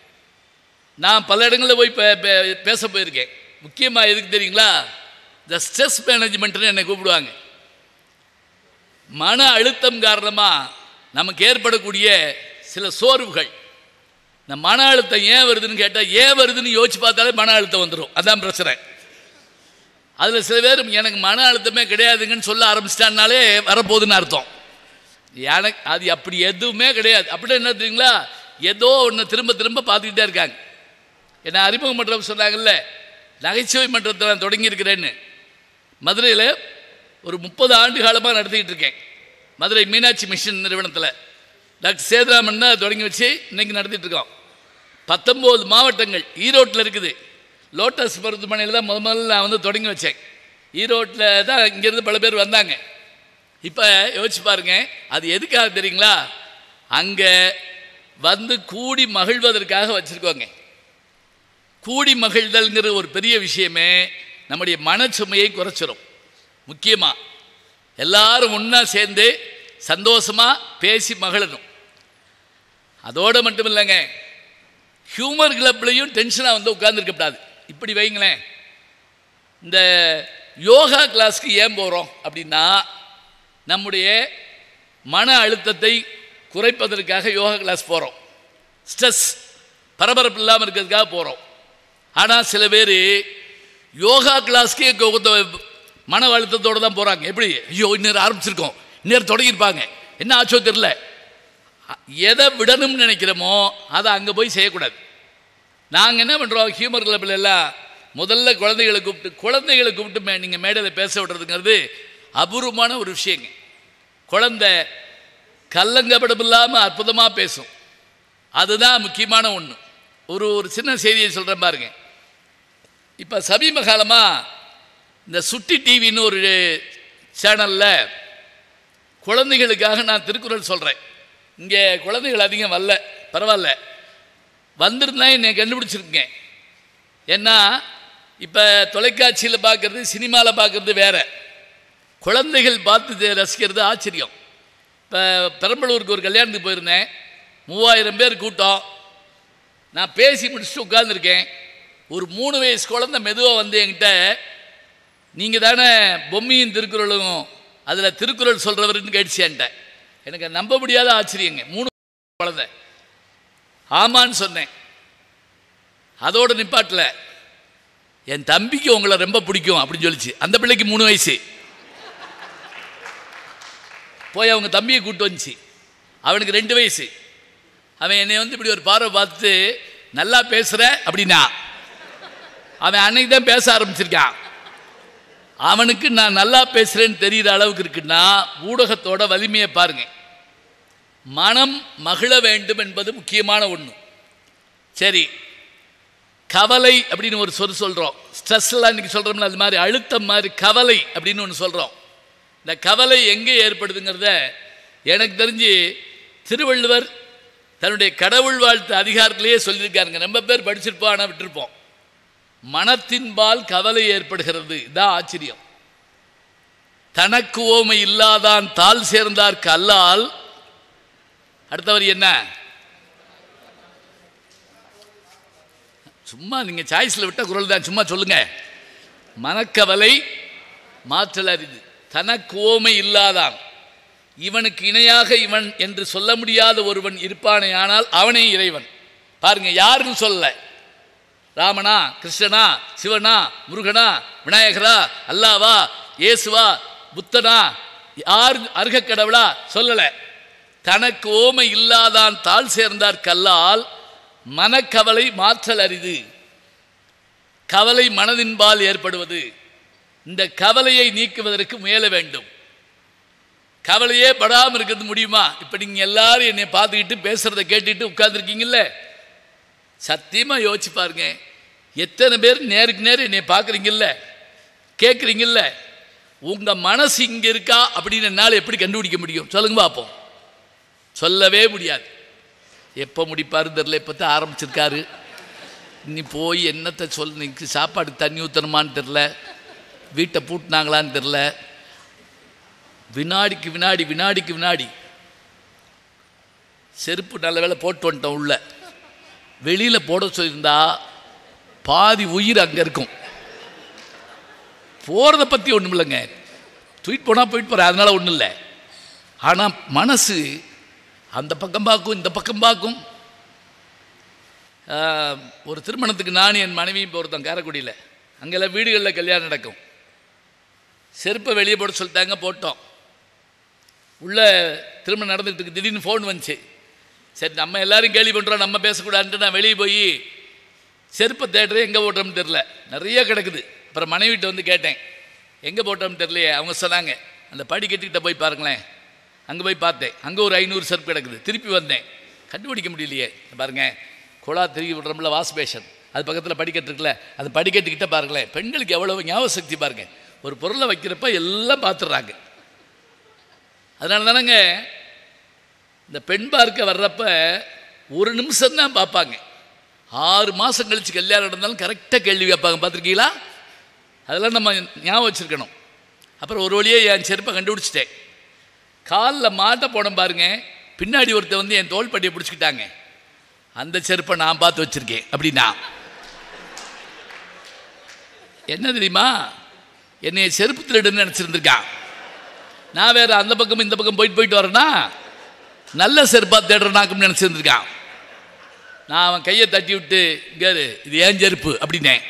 நான் பல இடங்களில் போய் பே- பே- பேச போயிருக்கேன் முக்கியமாக எதுக்கு தெரியுங்களா இந்த ஸ்ட்ரெஸ் மேனேஜ்மெண்ட்னு என்னை கூப்பிடுவாங்க மன அழுத்தம் காரணமாக நமக்கு ஏற்படக்கூடிய சில சோர்வுகள் இந்த மன அழுத்தம் ஏன் வருதுன்னு கேட்டால் ஏன் வருதுன்னு யோசிச்சு பார்த்தாலே மன அழுத்தம் வந்துடும் அதான் பிரச்சனை அதில் சில பேர் எனக்கு மன அழுத்தமே கிடையாதுங்கன்னு சொல்ல ஆரம்பிச்சிட்டான்னாலே வரப்போகுதுன்னு அர்த்தம் எனக்கு அது அப்படி எதுவுமே கிடையாது அப்படி என்ன தெரியுங்களா ஏதோ ஒன்று திரும்ப திரும்ப பார்த்துக்கிட்டே இருக்காங்க என்னை அறிமுகம் மன்றம் சொன்னாங்கல்ல நகைச்சுவை மன்றத்தை நான் தொடங்கியிருக்கிறேன்னு மதுரையில் ஒரு முப்பது ஆண்டு காலமாக நடத்திக்கிட்டு இருக்கேன் மதுரை மீனாட்சி மிஷன் நிறுவனத்தில் டாக்டர் சேதுராமன் தான் தொடங்கி வச்சு இன்னைக்கு நடத்திட்டு இருக்கோம் பத்தொம்போது மாவட்டங்கள் ஈரோட்டில் இருக்குது லோட்டஸ் மருத்துவமனையில் தான் முத முதல்ல நான் வந்து தொடங்கி வச்சேன் ஈரோட்டில் தான் இங்கேருந்து பல பேர் வந்தாங்க இப்போ யோசிச்சு பாருங்க அது எதுக்காக தெரியுங்களா அங்கே வந்து கூடி மகிழ்வதற்காக வச்சுருக்கோங்க கூடி மகிழ்தல்ங்கிற ஒரு பெரிய விஷயமே நம்முடைய மனச்சுமையை குறைச்சிரும் முக்கியமாக எல்லாரும் ஒன்றா சேர்ந்து சந்தோஷமாக பேசி மகிழணும் அதோடு மட்டும் இல்லைங்க ஹியூமர் கிளப்லையும் டென்ஷனாக வந்து உட்கார்ந்திருக்கக்கூடாது இப்படி வைங்களேன் இந்த யோகா கிளாஸ்க்கு ஏன் போகிறோம் அப்படின்னா நம்முடைய மன அழுத்தத்தை குறைப்பதற்காக யோகா கிளாஸ் போகிறோம் ஸ்ட்ரெஸ் பரபரப்பு இல்லாமல் இருக்கிறதுக்காக போகிறோம் ஆனால் சில பேர் யோகா கிளாஸ்க்கே கொ- மன அழுத்தத்தோடு தான் போகிறாங்க எப்படி ஐயோ இன்னும் ஆரம்பிச்சிருக்கோம் இன்னும் தொடங்கியிருப்பாங்க என்ன ஆச்சோ தெரில எதை விடணும்னு நினைக்கிறோமோ அதை அங்கே போய் செய்யக்கூடாது நாங்கள் என்ன பண்ணுறோம் ஹியூமர் கிளப்பில் எல்லாம் முதல்ல குழந்தைகளை கூப்பிட்டு குழந்தைகளை கூப்பிட்டு மே நீங்கள் மேடையில் பேச விடுறதுங்கிறது அபூர்வமான ஒரு விஷயங்க குழந்தை கல்லங்கப்படம் இல்லாமல் அற்புதமாக பேசும் அதுதான் முக்கியமான ஒன்று ஒரு ஒரு சின்ன செய்தியை சொல்கிறேன் பாருங்க இப்போ சமீப காலமாக இந்த சுட்டி டிவின்னு ஒரு சேனலில் குழந்தைகளுக்காக நான் திருக்குறள் சொல்கிறேன் இங்கே குழந்தைகள் அதிகம் வரல பரவாயில்ல வந்திருந்தா என்னை கண்டுபிடிச்சிருக்கேன் ஏன்னா இப்போ தொலைக்காட்சியில் பார்க்குறது சினிமாவில் பார்க்குறது வேற குழந்தைகள் பார்த்து தெ- ரசிக்கிறது ஆச்சரியம் இப்போ பெரம்பலூருக்கு ஒரு கல்யாணத்துக்கு போயிருந்தேன் மூவாயிரம் பேர் கூட்டம் நான் பேசி முடிச்சுட்டு உட்காந்துருக்கேன் ஒரு மூணு வயசு குழந்தை மெதுவாக வந்து என்கிட்ட நீங்கள் தானே பொம்மையும் திருக்குறளும் அதில் திருக்குறள் சொல்கிறவருன்னு கேட்டுச்சு என்கிட்ட எனக்கு நம்ப முடியாத ஆச்சரியங்க மூணு குழந்தை ஆமான்னு சொன்னேன் அதோட நிப்பாட்டில் என் தம்பிக்கு உங்களை ரொம்ப பிடிக்கும் அப்படின்னு சொல்லிச்சு அந்த பிள்ளைக்கு மூணு வயசு போய் அவங்க தம்பியை கூப்பிட்டு வந்துச்சு அவனுக்கு ரெண்டு வயசு அவன் என்னை வந்து இப்படி ஒரு பார்வை பார்த்து நல்லா பேசுகிற அப்படின்னா அவன் அன்னைக்கு தான் பேச ஆரம்பிச்சிருக்கான் அவனுக்கு நான் நல்லா பேசுகிறேன்னு தெரிகிற அளவுக்கு இருக்குன்னா ஊடகத்தோட வலிமையை பாருங்க மனம் மகிழ வேண்டும் என்பது முக்கியமான ஒன்று சரி கவலை அப்படின்னு ஒரு சொல் சொல்கிறோம் ஸ்ட்ரெஸ்லாம் இன்னைக்கு சொல்கிறோம்ல அது மாதிரி அழுத்தம் மாதிரி கவலை அப்படின்னு ஒன்று சொல்கிறோம் இந்த கவலை எங்கே ஏற்படுதுங்கிறத எனக்கு தெரிஞ்சு திருவள்ளுவர் தன்னுடைய கடவுள் வாழ்த்து அதிகாரத்திலேயே சொல்லியிருக்காருங்க ரொம்ப பேர் படிச்சிருப்போம் ஆனால் விட்டுருப்போம் மனத்தின்பால் கவலை ஏற்படுகிறது இதான் ஆச்சரியம் தனக்கு ஓமை இல்லாதான் தாள் சேர்ந்தார்க்கு அல்லால் அடுத்தவர் என்ன சும்மா நீங்கள் சாய்ஸில் விட்ட குரல் தான் சும்மா சொல்லுங்க மனக்கவலை மாற்றல் அரிது தனக்கு ஓமை இல்லாதான் இவனுக்கு இணையாக இவன் என்று சொல்ல முடியாத ஒருவன் இருப்பானே ஆனால் அவனே இறைவன் பாருங்க யாருன்னு சொல்லல ராமனா கிருஷ்ணனா சிவனா முருகனா விநாயகரா அல்லாவா இயேசுவா புத்தனா யார் அருக கடவுளா சொல்லலை தனக்கு ஓமை இல்லாதான் தாழ் சேர்ந்தார் கல்லால் மனக்கவலை மாற்றல் அரிது கவலை மனதின்பால் ஏற்படுவது இந்த கவலையை நீக்குவதற்கு முயல வேண்டும் கவலையே படாமல் இருக்கிறது முடியுமா இப்போ நீங்கள் எல்லாரும் என்னை பார்த்துக்கிட்டு பேசுகிறத கேட்டுட்டு உட்காந்துருக்கீங்கல்ல சத்தியமாக யோசிச்சு பாருங்க எத்தனை பேர் நேருக்கு நேர் என்னை பார்க்குறீங்கல்ல கேட்குறீங்கல்ல உங்கள் மனசு இங்கே இருக்கா அப்படின்னு என்னால் எப்படி கண்டுபிடிக்க முடியும் சொல்லுங்க பார்ப்போம் சொல்லவே முடியாது எப்போ முடிப்பாரு தெரில இப்போ தான் ஆரம்பிச்சிருக்காரு நீ போய் என்னத்தை சொல் நீக்கு சாப்பாடுக்கு தண்ணி ஊற்றணுமான்னு தெரில வீட்டை பூட்டினாங்களான்னு தெரில வினாடிக்கு வினாடி வினாடிக்கு வினாடி செருப்பு நல்ல வேளை போட்டு வந்துட்டோம் உள்ள வெளியில் போட சொல்லியிருந்தா பாதி உயிர் அங்கே இருக்கும் போகிறத பற்றி ஒன்றும் இல்லைங்க தூக்கிட்டு போனால் போயிட்டு போகிறேன் அதனால் ஒன்றும் இல்லை ஆனால் மனசு அந்த பக்கம் பார்க்கும் இந்த பக்கம் பார்க்கும் ஆஹ், ஒரு திருமணத்துக்கு நான் என் மனைவியும் போகிறோம் காரைக்குடியில் அங்கெல்லாம் வீடுகளில் கல்யாணம் நடக்கும் செருப்பை வெளியே போட சொல்லிட்டாங்க போட்டோம் உள்ள திருமணம் நடந்துட்டு இருக்கு திடீர்னு ஃபோன் வந்துச்சு சரி நம்ம எல்லாரும் கேள்வி பண்ணுறோம் நம்ம பேசக்கூடாதுன்ட்டு நான் வெளியே போய் செருப்பை தேடுறேன் எங்கே போட்டோம்னு தெரில நிறைய கிடக்குது அப்புறம் மனைவிட்ட வந்து கேட்டேன் எங்கே போட்டோம்னு தெரியலையே அவங்க சொன்னாங்க அந்த படிக்கட்டுக்கிட்ட போய் பாருங்களேன் அங்கே போய் பார்த்தேன் அங்கே ஒரு ஐநூறு செருப்பு கிடக்குது திருப்பி வந்தேன் கண்டுபிடிக்க முடியலையே பாருங்க குழா திருப்பி விடுறோம்ல வாஷ் பேஷன் அது பக்கத்தில் படிக்கட்டு இருக்குல்ல அது படிக்கட்டுக்கிட்ட பாருங்களேன் பெண்களுக்கு எவ்வளவு ஞாபக சக்தி பாருங்க ஒரு பொருளை வைக்கிறப்ப எல்லாம் பார்த்துடுறாங்க அதனால தானேங்க இந்த பெண் பார்க்க வர்றப்ப ஒரு நிமிஷம் தான் பார்ப்பாங்க ஆறு மாதம் கழிச்சு கல்யாணம் நடந்தாலும் கரெக்டாக கேள்வி கேட்பாங்க பார்த்துருக்கீங்களா அதெல்லாம் நம்ம ஞாபகம் வச்சுருக்கணும் அப்புறம் ஒரு வழியே என் செருப்பை கண்டுபிடிச்சிட்டேன் காலில் மாட்ட போனோம் பாருங்க பின்னாடி ஒருத்தன் வந்து என் தோள்பட்டியை பிடிச்சிக்கிட்டாங்க அந்த செருப்பை நான் பார்த்து வச்சுருக்கேன் அப்படின்னா என்ன தெரியுமா என்னை செருப்பு திருடுன்னு நினச்சிருந்துருக்கான் நான் வேற அந்த பக்கம் இந்த பக்கம் போயிட்டு போயிட்டு வரேன்னா நல்ல செருப்பா தேடுறனாக்கும் நினச்சிருந்துருக்கான் நான் அவன் கையை தட்டி விட்டு இங்காரு இது ஏன் செருப்பு அப்படின்னேன்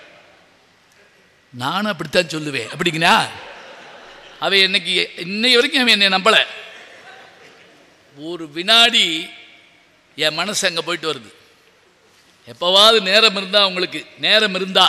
நானும் அப்படித்தான் சொல்லுவேன் அப்படிங்கண்ணா அவன் என்னைக்கு இன்னை வரைக்கும் அவன் என்னை நம்பலை ஒரு வினாடி என் மனசு அங்கே போயிட்டு வருது எப்போவாவது நேரம் இருந்தால் உங்களுக்கு நேரம் இருந்தா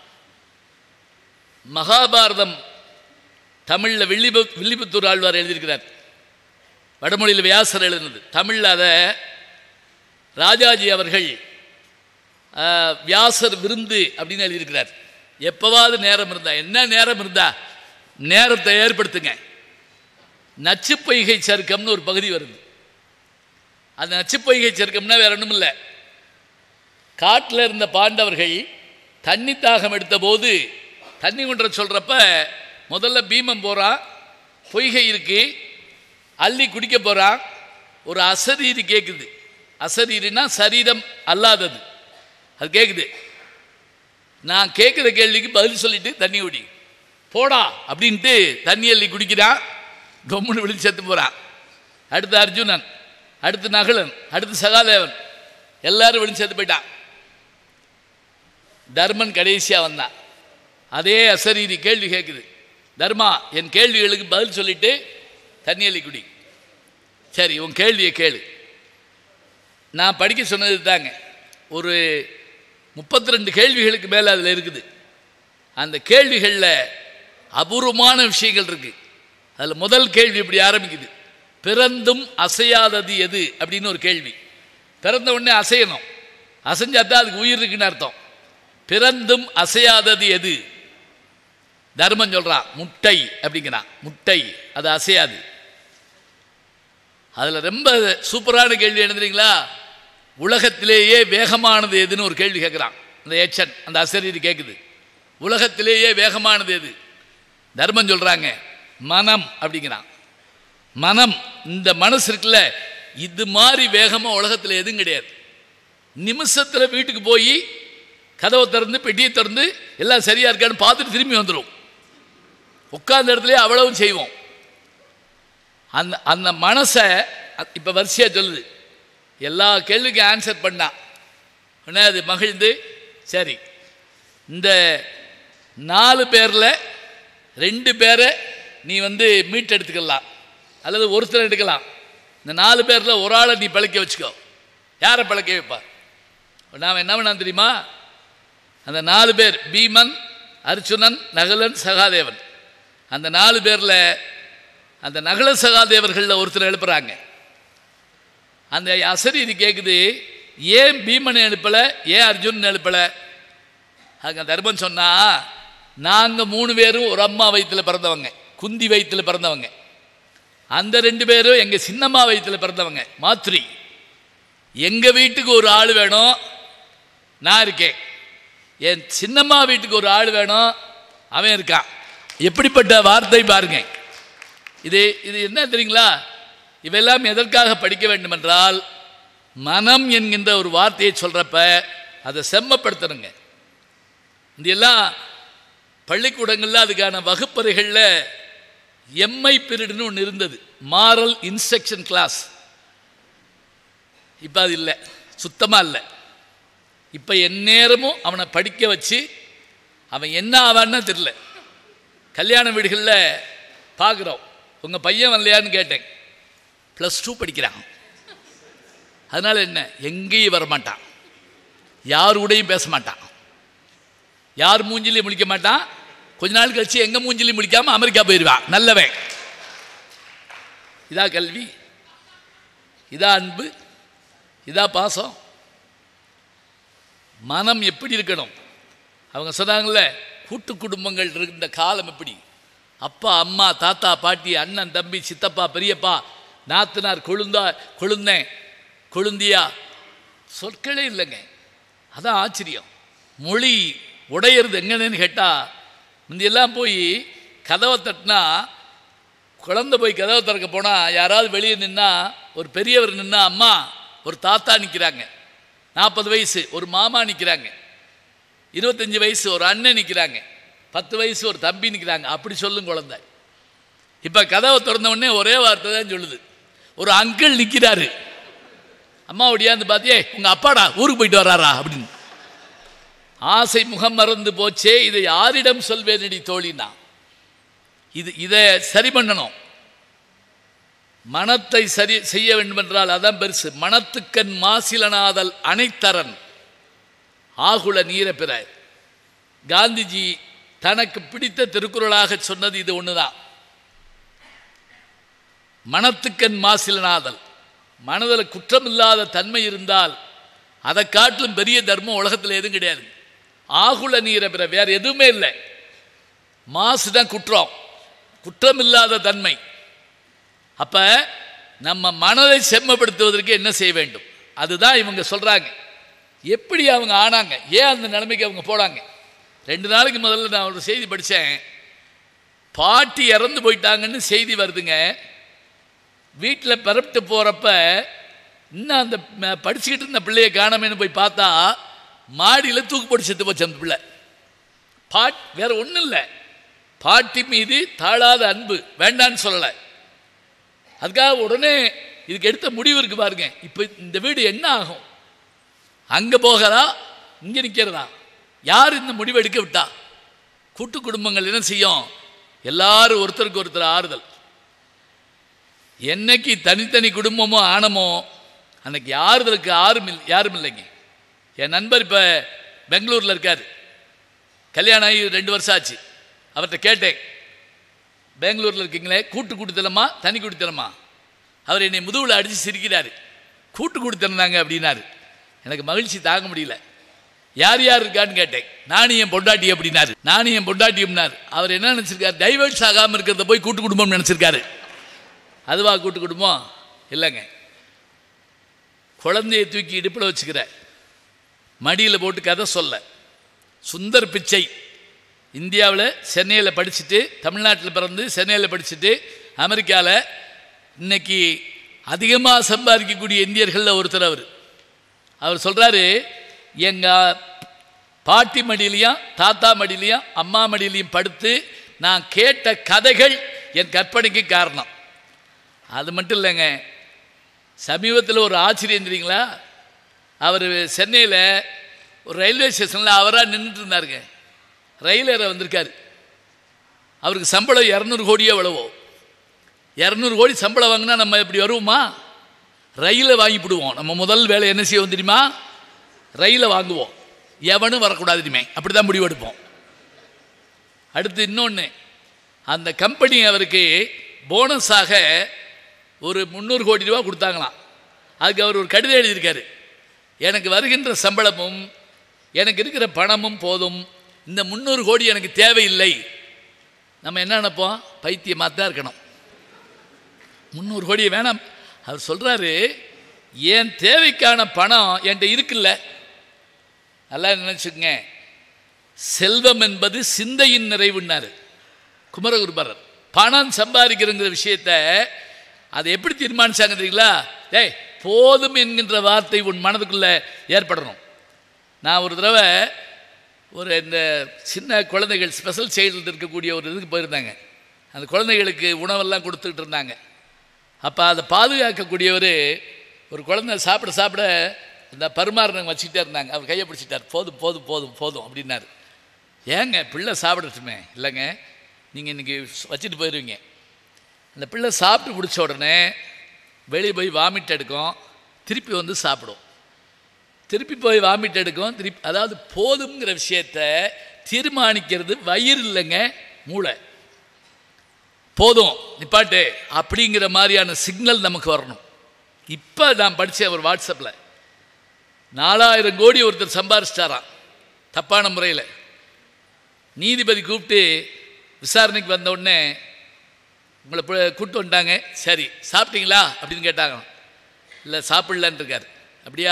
மகாபாரதம் தமிழில் வில்லிபு வில்லிபுத்தூர் ஆழ்வார் எழுதியிருக்கிறார் வடமொழியில் வியாசர் எழுதினது தமிழில் அதை ராஜாஜி அவர்கள் ஆஹ், வியாசர் விருந்து அப்படின்னு எழுதியிருக்கிறார் எப்போவாவது நேரம் இருந்தா என்ன நேரம் இருந்தா நேரத்தை ஏற்படுத்துங்க நச்சுப்பொய்கை சருக்கம்னு ஒரு பகுதி வருது அந்த நச்சுப்பொய்கை சருக்கம்னா வேற ஒன்றும் இல்லை காட்டில் இருந்த பாண்டவர்கள் தண்ணி தாகம் எடுத்தபோது தண்ணி கொண்டு சொல்கிறப்ப முதல்ல பீமம் போகிறான் பொய்கை இருக்கு அள்ளி குடிக்க போகிறான் ஒரு அசரீரி கேட்குது அசரீரினா சரீரம் அல்லாதது அது கேட்குது நான் கேட்குற கேள்விக்கு பதில் சொல்லிட்டு தண்ணி குடி போடா அப்படின்ட்டு தண்ணி அள்ளி குடிக்கிறான் கம்முன்னு விழிச்சு செத்து போகிறான் அடுத்து அர்ஜுனன் அடுத்து நகுலன் அடுத்து சகாதேவன் எல்லாரும் விழிச்சு செத்து போயிட்டான் தர்மன் கடைசியாக வந்தான் அதே அசரீரி கேள்வி கேட்குது தர்மா என் கேள்விகளுக்கு பதில் சொல்லிட்டு தண்ணி அள்ளி குடி சரி உன் கேள்வியை கேளு நான் படிக்க சொன்னது தாங்க ஒரு முப்பத்தி ரெண்டு கேள்விகளுக்கு மேலே அதில் இருக்குது அந்த கேள்விகளில் அபூர்வமான விஷயங்கள் இருக்கு அதில் முதல் கேள்வி இப்படி ஆரம்பிக்குது பிறந்தும் அசையாதது எது அப்படின்னு ஒரு கேள்வி பிறந்த உடனே அசையணும் அசைஞ்சா தான் அதுக்கு உயிர் இருக்குன்னு அர்த்தம் பிறந்தும் அசையாதது எது தர்மம் சொல்றான் முட்டை அப்படிங்கிறான் முட்டை அது அசையாது அதில் ரொம்ப சூப்பரான கேள்வி என்ன தெரியுங்களா உலகத்திலேயே வேகமானது எதுன்னு ஒரு கேள்வி கேட்குறான் அந்த ஏச்சன் அந்த அசரீரி கேட்குது உலகத்திலேயே வேகமானது எது தர்மம் சொல்கிறாங்க மனம் அப்படிங்கிறான் மனம் இந்த மனசு இருக்குல்ல இது மாதிரி வேகமாக உலகத்தில் எதுவும் கிடையாது நிமிஷத்தில் வீட்டுக்கு போய் கதவை திறந்து பெட்டியை திறந்து எல்லாம் சரியாக இருக்கான்னு பார்த்துட்டு திரும்பி வந்துடும் உட்கார்ந்த இடத்துலயே அவ்வளவும் செய்வோம் அந்த அந்த மனசை இப்போ வரிசையாக சொல்லுது எல்லா கேள்விக்கும் ஆன்சர் பண்ணா உடனே அது மகிழ்ந்து சரி இந்த நாலு பேரில் ரெண்டு பேரை நீ வந்து மீட் எடுத்துக்கலாம் அல்லது ஒருத்தர் எடுக்கலாம் இந்த நாலு பேரில் ஒரு ஆளை நீ பழக்க வச்சுக்கோ யாரை பழக்க வைப்பா நாம் என்ன பண்ணான் தெரியுமா அந்த நாலு பேர் பீமன் அர்ச்சுனன் நகுலன் சகாதேவன் அந்த நாலு பேரில் அந்த நகுல சகாதேவர்களில் ஒருத்தர் எழுப்புறாங்க அந்த அசரீதி கேட்குது ஏன் பீமனை எழுப்பலை ஏன் அர்ஜுனன் எழுப்பலை அங்கே தர்மன் சொன்னா நாங்கள் மூணு பேரும் ஒரு அம்மா வயிற்றில் பிறந்தவங்க குந்தி வயிற்றில் பிறந்தவங்க அந்த ரெண்டு பேரும் எங்கள் சின்னம்மா வயிற்றில் பிறந்தவங்க மாத்ரி எங்கள் வீட்டுக்கு ஒரு ஆள் வேணும் நான் இருக்கேன் என் சின்னம்மா வீட்டுக்கு ஒரு ஆள் வேணும் அவன் இருக்கான் எப்படிப்பட்ட வார்த்தை பாருங்க இது இது என்ன தெரியுங்களா இவெல்லாம் எதற்காக படிக்க வேண்டும் என்றால் மனம் என்கின்ற ஒரு வார்த்தையை சொல்கிறப்ப அதை செம்மப்படுத்தணுங்க இந்த எல்லாம் பள்ளிக்கூடங்களில் அதுக்கான வகுப்பறைகளில் எம்ஐ பீரியட்னு ஒன்று இருந்தது மாரல் இன்ஸ்ட்ரக்ஷன் கிளாஸ் இப்போ அது இல்லை சுத்தமாக இல்லை இப்போ எந்நேரமும் அவனை படிக்க வச்சு அவன் என்ன ஆவான்னு தெரில கல்யாண வீடுகளில் பார்க்குறோம் உங்கள் பையன் வரலையான்னு கேட்டேன் ப்ளஸ் டூ படிக்கிறான் அதனால் என்ன எங்கேயும் வரமாட்டான் யார் கூடயும் பேச மாட்டான் யார் மூஞ்சிலையும் முழிக்க மாட்டான் கொஞ்ச நாள் கழிச்சு எங்க மூஞ்சிலையும் முழிக்காம அமெரிக்கா போயிடுவான் நல்லவன் இதா கல்வி இதா அன்பு இதா பாசம் மனம் எப்படி இருக்கணும் அவங்க சொன்னாங்கல்ல கூட்டு குடும்பங்கள் இருந்த காலம் எப்படி அப்பா அம்மா தாத்தா பாட்டி அண்ணன் தம்பி சித்தப்பா பெரியப்பா நாத்தனார் கொழுந்தா கொழுந்தேன் கொழுந்தியா சொற்களே இல்லைங்க அதான் ஆச்சரியம் மொழி உடையிறது எங்கன்னு கேட்டால் முந்தியெல்லாம் போய் கதவை தட்டினா குழந்தை போய் கதவை திறக்க போனால் யாராவது வெளியே நின்னா ஒரு பெரியவர் நின்னா அம்மா ஒரு தாத்தா நிற்கிறாங்க நாற்பது வயசு ஒரு மாமா நிற்கிறாங்க இருபத்தஞ்சி வயசு ஒரு அண்ணன் நிற்கிறாங்க பத்து வயசு ஒரு தம்பி நிற்கிறாங்க அப்படி சொல்லும் குழந்தை இப்போ கதவை திறந்த உடனே ஒரே வார்த்தை தான் சொல்லுது ஒரு அங்கிள் நிற்கிறாரு அம்மா ஒடியாந்து பார்த்தியே உங்கள் அப்பாடா ஊருக்கு போயிட்டு வராரா அப்படின்னு ஆசை முகம் மறந்து போச்சே இதை யாரிடம் சொல்வேனடி தோழினா இது இதை சரி பண்ணணும் மனத்தை சரி செய்ய வேண்டும் என்றால் அதான் பெருசு மனத்துக்கண் மாசிலனாதல் அனைத்தரன் ஆகுல நீர பிற காந்திஜி தனக்கு பிடித்த திருக்குறளாக சொன்னது இது ஒண்ணுதான் மனத்துக்கண் மாசிலனாதல் மனதில் குற்றமில்லாத தன்மை இருந்தால் அதை காட்டிலும் பெரிய தர்மம் உலகத்தில் எதுவும் கிடையாது ஆகுல நீர பிற வேற எதுவுமே இல்லை மாசு தான் குற்றம் குற்றமில்லாத தன்மை அப்ப நம்ம மனதை செம்மப்படுத்துவதற்கு என்ன செய்ய வேண்டும் அதுதான் இவங்க சொல்றாங்க எப்படி அவங்க ஆனாங்க ஏன் அந்த நிலைமைக்கு அவங்க போனாங்க ரெண்டு நாளைக்கு முதல்ல நான் ஒரு செய்தி படித்தேன் பாட்டி இறந்து போயிட்டாங்கன்னு செய்தி வருதுங்க வீட்டில் பிறப்பிட்டு போகிறப்ப இன்னும் அந்த ம- படிச்சுக்கிட்டு இருந்த பிள்ளையை காணாமேன்னு போய் பார்த்தா மாடியில் தூக்கு போட்டு செத்து போச்சு அந்த பிள்ளை பாட் வேற ஒன்றும் இல்லை பாட்டி மீது தாழாத அன்பு வேண்டான்னு சொல்லலை அதுக்காக உடனே இதுக்கு எடுத்த முடிவு இருக்கு பாருங்க இப்போ இந்த வீடு என்ன ஆகும் அங்கே போகிறதா இங்கே நிற்கிறதா யார் இந்த முடிவு எடுக்க விட்டா கூட்டு குடும்பங்கள் என்ன செய்யும் எல்லாரும் ஒருத்தருக்கு ஒருத்தர் ஆறுதல் என்னைக்கு தனித்தனி குடும்பமோ ஆனமோ அன்னைக்கு ஆறுதலுக்கு யாரும் இல்லை யாரும் இல்லைங்க என் நண்பர் இப்போ பெங்களூரில் இருக்கார் கல்யாணம் ஆகி ரெண்டு வருஷம் ஆச்சு அவர்கிட்ட கேட்டேன் பெங்களூரில் இருக்கீங்களே கூட்டு குடித்தனமா தனி குடித்தனமா அவர் என்னை முதுகில் அடித்து சிரிக்கிறாரு கூட்டு குடித்தனாங்க அப்படின்னாரு எனக்கு மகிழ்ச்சி தாங்க முடியல யார் யார் இருக்கான்னு கேட்டேன் நானும் என் பொண்டாட்டி அப்படின்னாரு நானும் என் பொண்டாட்டியம்னாரு அவர் என்ன நினச்சிருக்காரு டைவர்ஸ் ஆகாமல் இருக்கிறத போய் கூட்டு குடும்பம் நினச்சிருக்காரு அதுவா கூட்டு குடும்பம் இல்லைங்க குழந்தையை தூக்கி இடுப்பில் வச்சுக்கிற மடியில் போட்டு கதை சொல்ல சுந்தர் பிச்சை இந்தியாவில் சென்னையில் படிச்சுட்டு தமிழ்நாட்டில் பிறந்து சென்னையில் படிச்சுட்டு அமெரிக்காவில் இன்னைக்கு அதிகமாக சம்பாதிக்கக்கூடிய இந்தியர்களில் ஒருத்தர் அவர் அவர் சொல்கிறாரு எங்கள் பாட்டி மடியிலையும் தாத்தா மடியிலையும் அம்மா மடியிலையும் படுத்து நான் கேட்ட கதைகள் என் கற்பனைக்கு காரணம் அது மட்டும் இல்லைங்க சமீபத்தில் ஒரு ஆச்சரியம் தெரியுங்களா அவர் சென்னையில் ஒரு ரயில்வே ஸ்டேஷனில் அவராக நின்றுட்டு இருந்தாருங்க ரயில் ஏற வந்திருக்காரு அவருக்கு சம்பளம் இரநூறு கோடியோ எவ்வளவோ இரநூறு கோடி சம்பளம் வாங்கினா நம்ம இப்படி வருவோமா ரயிலை வாங்கிவிடுவோம் நம்ம முதல் வேலை என்ன செய்வோம் தெரியுமா ரயிலை வாங்குவோம் எவனும் வரக்கூடாது இனிமே அப்படி தான் முடிவெடுப்போம் அடுத்து இன்னொன்று அந்த கம்பெனி அவருக்கு போனஸாக ஒரு முந்நூறு கோடி ரூபா கொடுத்தாங்களாம் அதுக்கு அவர் ஒரு கடிதம் எழுதியிருக்காரு எனக்கு வருகின்ற சம்பளமும் எனக்கு இருக்கிற பணமும் போதும் இந்த முந்நூறு கோடி எனக்கு தேவையில்லை நம்ம என்ன நினைப்போம் பைத்தியமாக தான் இருக்கணும் முந்நூறு கோடி வேணாம் அவர் சொல்கிறாரு என் தேவைக்கான பணம் என்கிட்ட இருக்குல்ல நல்லா நினச்சிக்கங்க செல்வம் என்பது சிந்தையின் நிறைவுன்னாரு குமரகுருபரர் பணம் சம்பாதிக்கிறங்கிற விஷயத்த அதை எப்படி தீர்மானிச்சாங்க தெரியுங்களா டேய் போதும் என்கின்ற வார்த்தை உன் மனதுக்குள்ளே ஏற்படணும் நான் ஒரு தடவை ஒரு இந்த சின்ன குழந்தைகள் ஸ்பெஷல் சைல்டு இருக்கக்கூடிய ஒரு இதுக்கு போயிருந்தாங்க அந்த குழந்தைகளுக்கு உணவெல்லாம் கொடுத்துக்கிட்டு இருந்தாங்க அப்போ அதை பாதுகாக்கக்கூடியவர் ஒரு குழந்தை சாப்பிட சாப்பிட இந்த பரிமாறினவங்க வச்சுக்கிட்டே இருந்தாங்க அவர் கையை பிடிச்சிட்டார் போதும் போதும் போதும் போதும் அப்படின்னாரு ஏங்க பிள்ளை சாப்பிடட்டுமே இல்லைங்க நீங்கள் இன்றைக்கி வச்சுட்டு போயிடுவீங்க அந்த பிள்ளை சாப்பிட்டு பிடிச்ச உடனே வெளியே போய் வாமிட் எடுக்கும் திருப்பி வந்து சாப்பிடும் திருப்பி போய் வாமிட் எடுக்கும் திருப்பி அதாவது போதுங்கிற விஷயத்த தீர்மானிக்கிறது வயிறு இல்லைங்க மூளை போதும் நிப்பாட்டு அப்படிங்கிற மாதிரியான சிக்னல் நமக்கு வரணும் இப்போ நான் படித்தேன் ஒரு வாட்ஸ்அப்பில் நாலாயிரம் கோடி ஒருத்தர் சம்பாரிச்சிட்டாராம் தப்பான முறையில் நீதிபதி கூப்பிட்டு விசாரணைக்கு வந்த உடனே உங்களை பு- கூப்பிட்டு வந்துட்டாங்க சரி சாப்பிட்டீங்களா அப்படின்னு கேட்டாங்க இல்லை சாப்பிடலன்னு இருக்கார் அப்படியா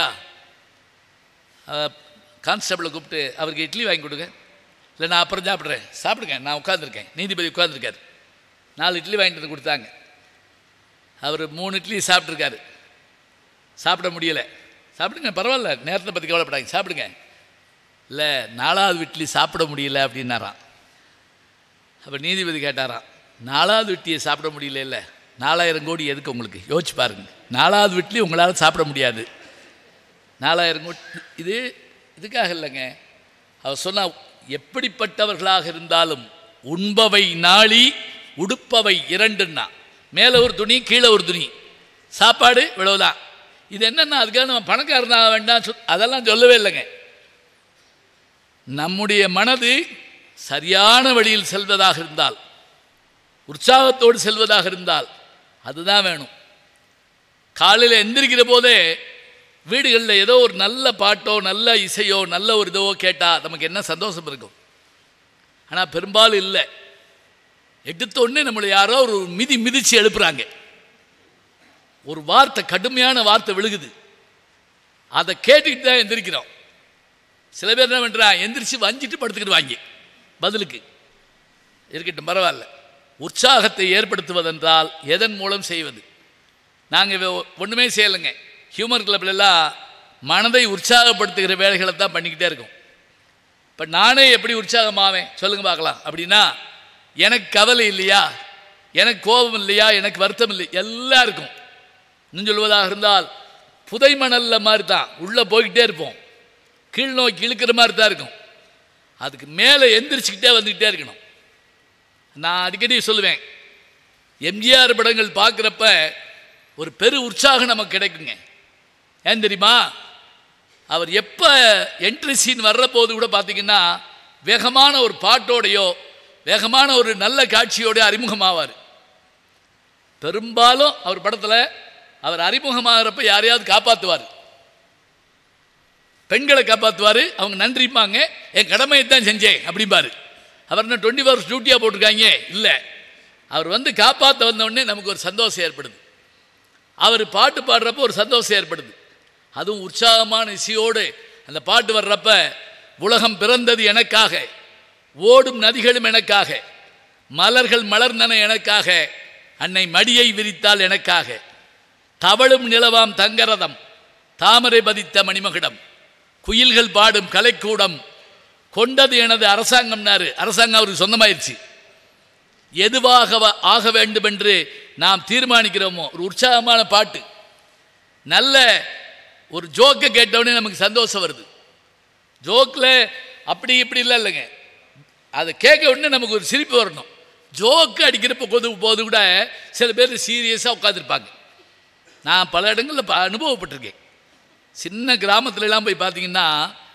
கான்ஸ்டபிளை கூப்பிட்டு அவருக்கு இட்லி வாங்கி கொடுங்க இல்லை நான் அப்புறம் சாப்பிட்றேன் சாப்பிடுங்க நான் உட்காந்துருக்கேன் நீதிபதி உட்காந்துருக்காரு நாலு இட்லி வாங்கிட்டு வந்து கொடுத்தாங்க அவர் மூணு இட்லி சாப்பிட்ருக்காரு சாப்பிட முடியலை சாப்பிடுங்க பரவாயில்ல நேரத்தை பற்றி கவலைப்படாங்க சாப்பிடுங்க இல்லை நாலாவது இட்லி சாப்பிட முடியல அப்படின்னாராம் அப்போ நீதிபதி கேட்டாராம் நாலாவது இட்லியை சாப்பிட முடியல இல்லை நாலாயிரம் கோடி எதுக்கு உங்களுக்கு யோசிச்சு பாருங்க நாலாவது இட்லி உங்களால் சாப்பிட முடியாது நாலாயிரம் கோடி இது இதுக்காக இல்லைங்க அவர் சொன்னா எப்படிப்பட்டவர்களாக இருந்தாலும் உண்பவை நாளி உடுப்பவை இரண்டுன்னா மேலே ஒரு துணி கீழே ஒரு துணி சாப்பாடு இவ்வளவுதான் இது என்னன்னா அதுக்காக நம்ம பணக்காரனாக வேண்டாம் சொல் அதெல்லாம் சொல்லவே இல்லைங்க நம்முடைய மனது சரியான வழியில் செல்வதாக இருந்தால் உற்சாகத்தோடு செல்வதாக இருந்தால் அதுதான் வேணும் காலையில் எந்திரிக்கிற போதே வீடுகளில் ஏதோ ஒரு நல்ல பாட்டோ நல்ல இசையோ நல்ல ஒரு இதோ கேட்டால் நமக்கு என்ன சந்தோஷம் இருக்கும் ஆனால் பெரும்பாலும் இல்லை எடுத்த உடனே நம்மளை யாரோ ஒரு மிதி மிதித்து எழுப்புறாங்க ஒரு வார்த்தை கடுமையான வார்த்தை விழுகுது அதை கேட்டுக்கிட்டு தான் எந்திரிக்கிறோம் சில பேர் என்ன பண்ணுறான் எந்திரிச்சு வஞ்சிட்டு படுத்துக்கிட்டு வாங்கி பதிலுக்கு இருக்கட்டும் பரவாயில்ல உற்சாகத்தை ஏற்படுத்துவதென்றால் எதன் மூலம் செய்வது நாங்கள் ஒன்றுமே செய்யலைங்க ஹியூமர் கிளப்லலாம் மனதை உற்சாகப்படுத்துகிற வேலைகளை தான் பண்ணிக்கிட்டே இருக்கோம் இப்போ நானே எப்படி உற்சாகமாவேன் சொல்லுங்க பார்க்கலாம் அப்படின்னா எனக்கு கவலை இல்லையா எனக்கு கோபம் இல்லையா எனக்கு வருத்தம் இல்லை எல்லாம் இருக்கும் இன்னும் சொல்வதாக இருந்தால் புதை மணல்ல மாதிரி தான் உள்ளே போய்கிட்டே இருப்போம் கீழ் நோக்கி இழுக்கிற மாதிரி தான் இருக்கும் அதுக்கு மேலே எந்திரிச்சுக்கிட்டே வந்துக்கிட்டே இருக்கணும் நான் அடிக்கடி சொல்லுவேன் எம்ஜிஆர் படங்கள் பார்க்குறப்ப ஒரு பெரு உற்சாகம் நமக்கு கிடைக்குங்க ஏன் தெரியுமா அவர் எப்போ என்ட்ரி சீன் வர்ற போது கூட பார்த்தீங்கன்னா வேகமான ஒரு பாட்டோடையோ வேகமான ஒரு நல்ல காட்சியோட அறிமுகமாவார் பெரும்பாலும் அவர் படத்தில் அவர் அறிமுகமாகிறப்ப யாரையாவது காப்பாற்றுவார் பெண்களை காப்பாற்றுவார் அவங்க நன்றிப்பாங்க என் கடமையை தான் செஞ்சேன் அப்படிம்பாரு அவர் என்ன டுவெண்ட்டி ஹவர்ஸ் டியூட்டியாக போட்டிருக்காங்க இல்லை அவர் வந்து காப்பாற்ற வந்தவுடனே நமக்கு ஒரு சந்தோஷம் ஏற்படுது அவர் பாட்டு பாடுறப்ப ஒரு சந்தோஷம் ஏற்படுது அதுவும் உற்சாகமான இசையோடு அந்த பாட்டு வர்றப்ப உலகம் பிறந்தது எனக்காக ஓடும் நதிகளும் எனக்காக மலர்கள் மலர்ந்தன எனக்காக அன்னை மடியை விரித்தால் எனக்காக தவழும் நிலவாம் தங்கரதம் தாமரை பதித்த மணிமகுடம் குயில்கள் பாடும் கலைக்கூடம் கொண்டது எனது அரசாங்கம்னாரு அரசாங்கம் அவருக்கு சொந்தமாயிருச்சு எதுவாக வ- ஆக வேண்டும் என்று நாம் தீர்மானிக்கிறோமோ ஒரு உற்சாகமான பாட்டு நல்ல ஒரு ஜோக்கை கேட்டவுடனே நமக்கு சந்தோஷம் வருது ஜோக்கில் அப்படி இப்படி இல்லை இல்லைங்க அதை கேட்க உடனே நமக்கு ஒரு சிரிப்பு வரணும் ஜோக்கு அடிக்கிறப்ப போது போது கூட சில பேர் சீரியஸாக உட்காந்துருப்பாங்க நான் பல இடங்களில் ப- அனுபவப்பட்டிருக்கேன் சின்ன கிராமத்துல எல்லாம் போய் பார்த்தீங்கன்னா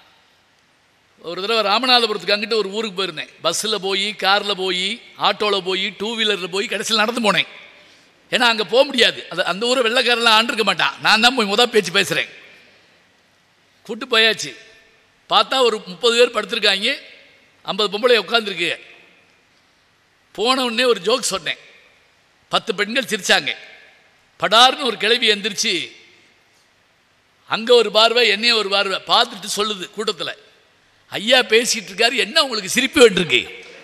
ஒரு தடவை ராமநாதபுரத்துக்கு அங்கிட்டு ஒரு ஊருக்கு போயிருந்தேன் பஸ்ஸில் போய் காரில் போய் ஆட்டோவில் போய் டூ வீலரில் போய் கடைசியில் நடந்து போனேன் ஏன்னா அங்கே போக முடியாது அது அந்த ஊரை வெள்ளைக்காரெல்லாம் ஆண்டிருக்க மாட்டான் நான் தான் போய் முதல் பேச்சு பேசுகிறேன் கூட்டு போயாச்சு பார்த்தா ஒரு முப்பது பேர் படுத்திருக்காங்க ஐம்பது பொம்பளை உட்காந்துருக்கு போன உடனே ஒரு ஜோக் சொன்னேன் பத்து பெண்கள் சிரிச்சாங்க படார்னு ஒரு கிளவி எந்திரிச்சு அங்கே ஒரு பார்வை என்னைய ஒரு பார்வை பார்த்துட்டு சொல்லுது கூட்டத்தில் ஐயா பேசிட்டு இருக்காரு என்ன உங்களுக்கு சிரிப்பு வேண்டியிருக்கு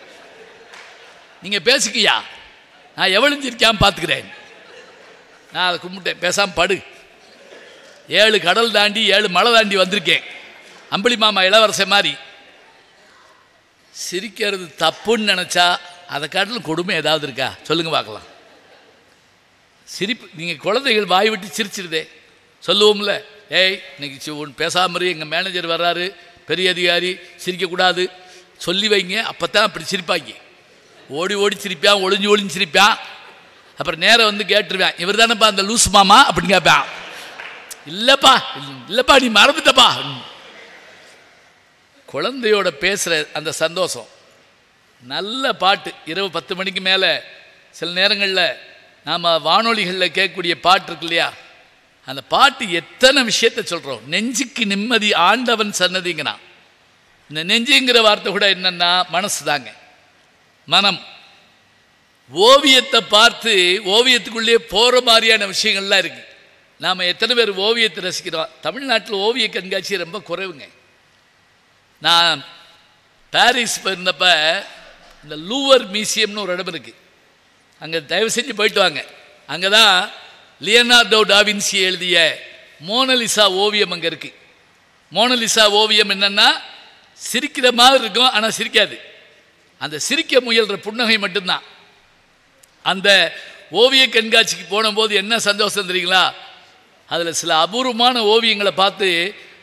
நீங்கள் பேசிக்கியா நான் எவ்வளவு சிரிக்காம பார்த்துக்கிறேன் நான் அதை கும்பிட்டேன் பேசாமல் படு ஏழு கடல் தாண்டி ஏழு மலை தாண்டி வந்திருக்கேன் அம்பளி மாமா இளவரசன் மாதிரி சிரிக்கிறது தப்புன்னு நினச்சா அதை காட்டிலும் கொடுமை ஏதாவது இருக்கா சொல்லுங்க பார்க்கலாம் சிரிப்பு நீங்கள் குழந்தைகள் வாய் விட்டு சிரிச்சிருதே சொல்லுவோம்ல ஏய் இன்னைக்கு சி- உன் பேசாம எங்கள் மேனேஜர் வர்றாரு பெரிய அதிகாரி சிரிக்கக்கூடாது சொல்லி வைங்க அப்போ தான் அப்படி சிரிப்பாங்க ஓடி ஓடி சிரிப்பான் ஒளிஞ்சு ஒளிஞ்சு சிரிப்பான் அப்புறம் நேரா வந்து கேட்டுருவேன் இவர் தானேப்பா அந்த லூஸ் மாமா அப்படின்னு கேட்பான் இல்லைப்பா இல்லைப்பா நீ மறந்துட்டப்பா குழந்தையோட பேசுகிற அந்த சந்தோஷம் நல்ல பாட்டு இரவு பத்து மணிக்கு மேலே சில நேரங்களில் நாம் வானொலிகளில் கேட்கக்கூடிய பாட்டு இருக்கு இல்லையா அந்த பாட்டு எத்தனை விஷயத்தை சொல்கிறோம் நெஞ்சுக்கு நிம்மதி ஆண்டவன் சன்னதிங்கிறான் இந்த நெஞ்சுங்கிற வார்த்தை கூட என்னன்னா மனசு தாங்க மனம் ஓவியத்தை பார்த்து ஓவியத்துக்குள்ளேயே போகிற மாதிரியான விஷயங்கள்லாம் இருக்குது நாம் எத்தனை பேர் ஓவியத்தை ரசிக்கிறோம் தமிழ்நாட்டில் ஓவிய கண்காட்சி ரொம்ப குறைவுங்க நான் பாரிஸ் போயிருந்தப்ப இந்த லூவர் மியூசியம்னு ஒரு இடம் இருக்குது அங்கே தயவு செஞ்சு போயிட்டு வாங்க அங்கே தான் லியனார்டோ டாவின்சி எழுதிய மோனலிசா ஓவியம் அங்கே இருக்குது மோனலிசா ஓவியம் என்னன்னா சிரிக்கிற மாதிரி இருக்கும் ஆனால் சிரிக்காது அந்த சிரிக்க முயல்ற புன்னகை மட்டும்தான் அந்த ஓவிய கண்காட்சிக்கு போனபோது என்ன சந்தோஷம் தெரியுங்களா அதில் சில அபூர்வமான ஓவியங்களை பார்த்து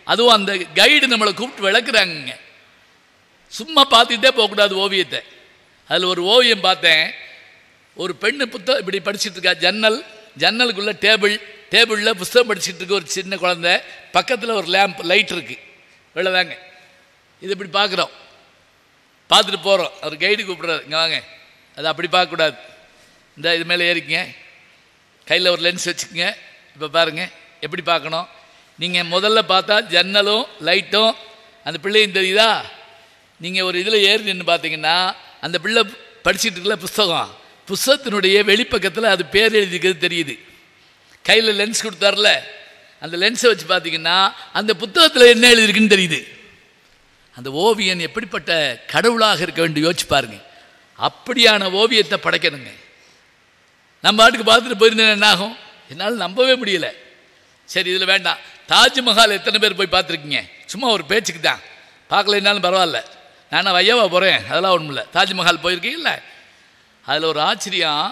அதுவும் அந்த கைடு நம்மளை கூப்பிட்டு விளக்குறாங்க சும்மா பார்த்துக்கிட்டே போகக்கூடாது ஓவியத்தை அதில் ஒரு ஓவியம் பார்த்தேன் ஒரு பெண்ணு புத்தகம் இப்படி படிச்சிட்டு இருக்கா ஜன்னல் ஜன்னலுக்குள்ள டேபிள் டேபிளில் புஸ்தகம் படிச்சிட்டு இருக்க ஒரு சின்ன குழந்தை பக்கத்தில் ஒரு லேம்ப் லைட் இருக்குது இவ்வளோதாங்க இது இப்படி பார்க்குறோம் பார்த்துட்டு போகிறோம் அவர் கைடு கூப்பிட்றாரு இங்கே வாங்க அது அப்படி பார்க்கக்கூடாது இந்த இது மேலே ஏறிக்கங்க கையில் ஒரு லென்ஸ் வச்சுக்கோங்க இப்போ பாருங்கள் எப்படி பார்க்கணும் நீங்கள் முதல்ல பார்த்தா ஜன்னலும் லைட்டும் அந்த பிள்ளையும் தெரியுதா நீங்கள் ஒரு இதில் ஏறி நின்று பார்த்தீங்கன்னா அந்த பிள்ளை படிச்சிட்டு இருக்கல புஸ்தகம் புஸ்தகத்தினுடைய வெளிப்பக்கத்தில் அது பேர் எழுதிக்கிறது தெரியுது கையில் லென்ஸ் கொடுத்தார்ல அந்த லென்ஸை வச்சு பார்த்தீங்கன்னா அந்த புத்தகத்தில் என்ன எழுதியிருக்குன்னு தெரியுது அந்த ஓவியன் எப்படிப்பட்ட கடவுளாக இருக்க வேண்டும் யோசிச்சு பாருங்க அப்படியான ஓவியத்தை படைக்கணுங்க நம்ம பாட்டுக்கு பார்த்துட்டு போயிருந்தேன் என்ன ஆகும் என்னால் நம்பவே முடியல சரி இதில் வேண்டாம் தாஜ்மஹால் எத்தனை பேர் போய் பார்த்துருக்கீங்க சும்மா ஒரு பேச்சுக்கு தான் பார்க்கலைன்னாலும் பரவாயில்ல நான் வையவா போகிறேன் அதெல்லாம் ஒன்றும் இல்லை தாஜ்மஹால் போயிருக்கீங்கல்ல அதில் ஒரு ஆச்சரியம்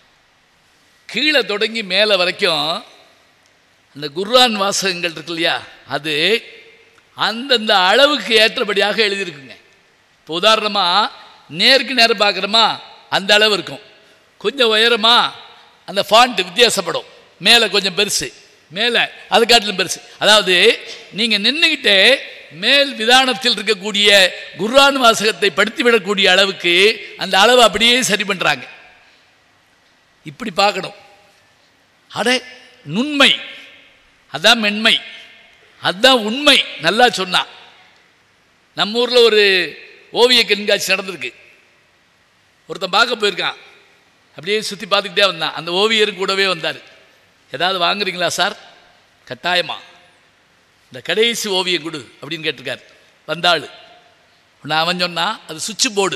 கீழே தொடங்கி மேலே வரைக்கும் அந்த குர்ஆன் வாசகங்கள் இருக்கு இல்லையா அது அந்தந்த அளவுக்கு ஏற்றபடியாக எழுதியிருக்குங்க இப்போ உதாரணமாக நேருக்கு நேரம் பார்க்குறோமா அந்த அளவு இருக்கும் கொஞ்சம் உயரமா அந்த ஃபாண்ட் வித்தியாசப்படும் மேலே கொஞ்சம் பெருசு மேலே அது காட்டிலும் பெருசு அதாவது நீங்கள் நின்றுக்கிட்டே மேல் விதானத்தில் இருக்கக்கூடிய குர்ஆன் வாசகத்தை படுத்திவிடக்கூடிய அளவுக்கு அந்த அளவு அப்படியே சரி பண்ணுறாங்க இப்படி பார்க்கணும் அடே நுண்மை அதான் மென்மை அதுதான் உண்மை நல்லா சொன்னான் நம்ம ஊரில் ஒரு ஓவிய கண்காட்சி நடந்திருக்கு ஒருத்தன் பார்க்க போயிருக்கான் அப்படியே சுற்றி பார்த்துக்கிட்டே வந்தான் அந்த ஓவியரும் கூடவே வந்தார் ஏதாவது வாங்குறீங்களா சார் கட்டாயமா இந்த கடைசி ஓவியம் கொடு அப்படின்னு கேட்டிருக்காரு வந்தாள் நான் அவன் சொன்னான் அது சுவிட்ச் போர்டு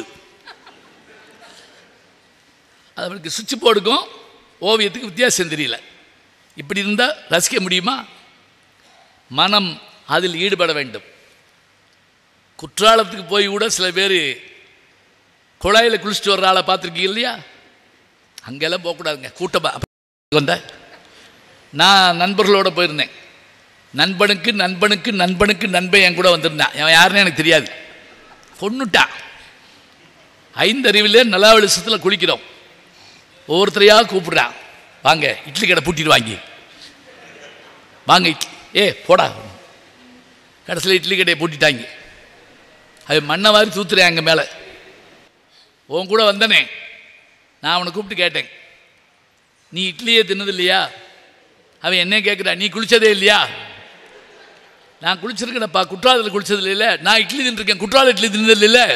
அது அவனுக்கு சுவிட்ச் போர்டுக்கும் ஓவியத்துக்கு வித்தியாசம் தெரியல இப்படி இருந்தால் ரசிக்க முடியுமா மனம் அதில் ஈடுபட வேண்டும் குற்றாலத்துக்கு போய் கூட சில பேர் குழாயில் குளிச்சுட்டு வர்ற ஆளை பார்த்துருக்கீங்க இல்லையா அங்கெல்லாம் போகக்கூடாதுங்க கூட்டமாக வந்த நான் நண்பர்களோட போயிருந்தேன் நண்பனுக்கு நண்பனுக்கு நண்பனுக்கு நண்பன் என் கூட வந்திருந்தான் அவன் யாருன்னு எனக்கு தெரியாது கொன்னுட்டான் ஐந்தறிவிலே நிலா வெளிச்சத்தில் குளிக்கிறோம் ஒவ்வொருத்தரையாக கூப்பிடுறான் வாங்க இட்லி கடை பூட்டிட்டு வாங்கி வாங்க இட்லி ஏ போடா கடைசியில் இட்லி கடையை பூட்டிட்டாங்க அது மண்ணை மாதிரி தூத்துறேன் அங்கே மேலே உன் கூட வந்தனே நான் அவனை கூப்பிட்டு கேட்டேன் நீ இட்லியே தின்னது இல்லையா அவன் என்ன கேட்குறான் நீ குளிச்சதே இல்லையா நான் குளிச்சிருக்கேனப்பா குற்றாலத்தில் குளிச்சது இல்லை நான் இட்லி தின்றுருக்கேன் குற்றால இட்லி தின்னது இல்லை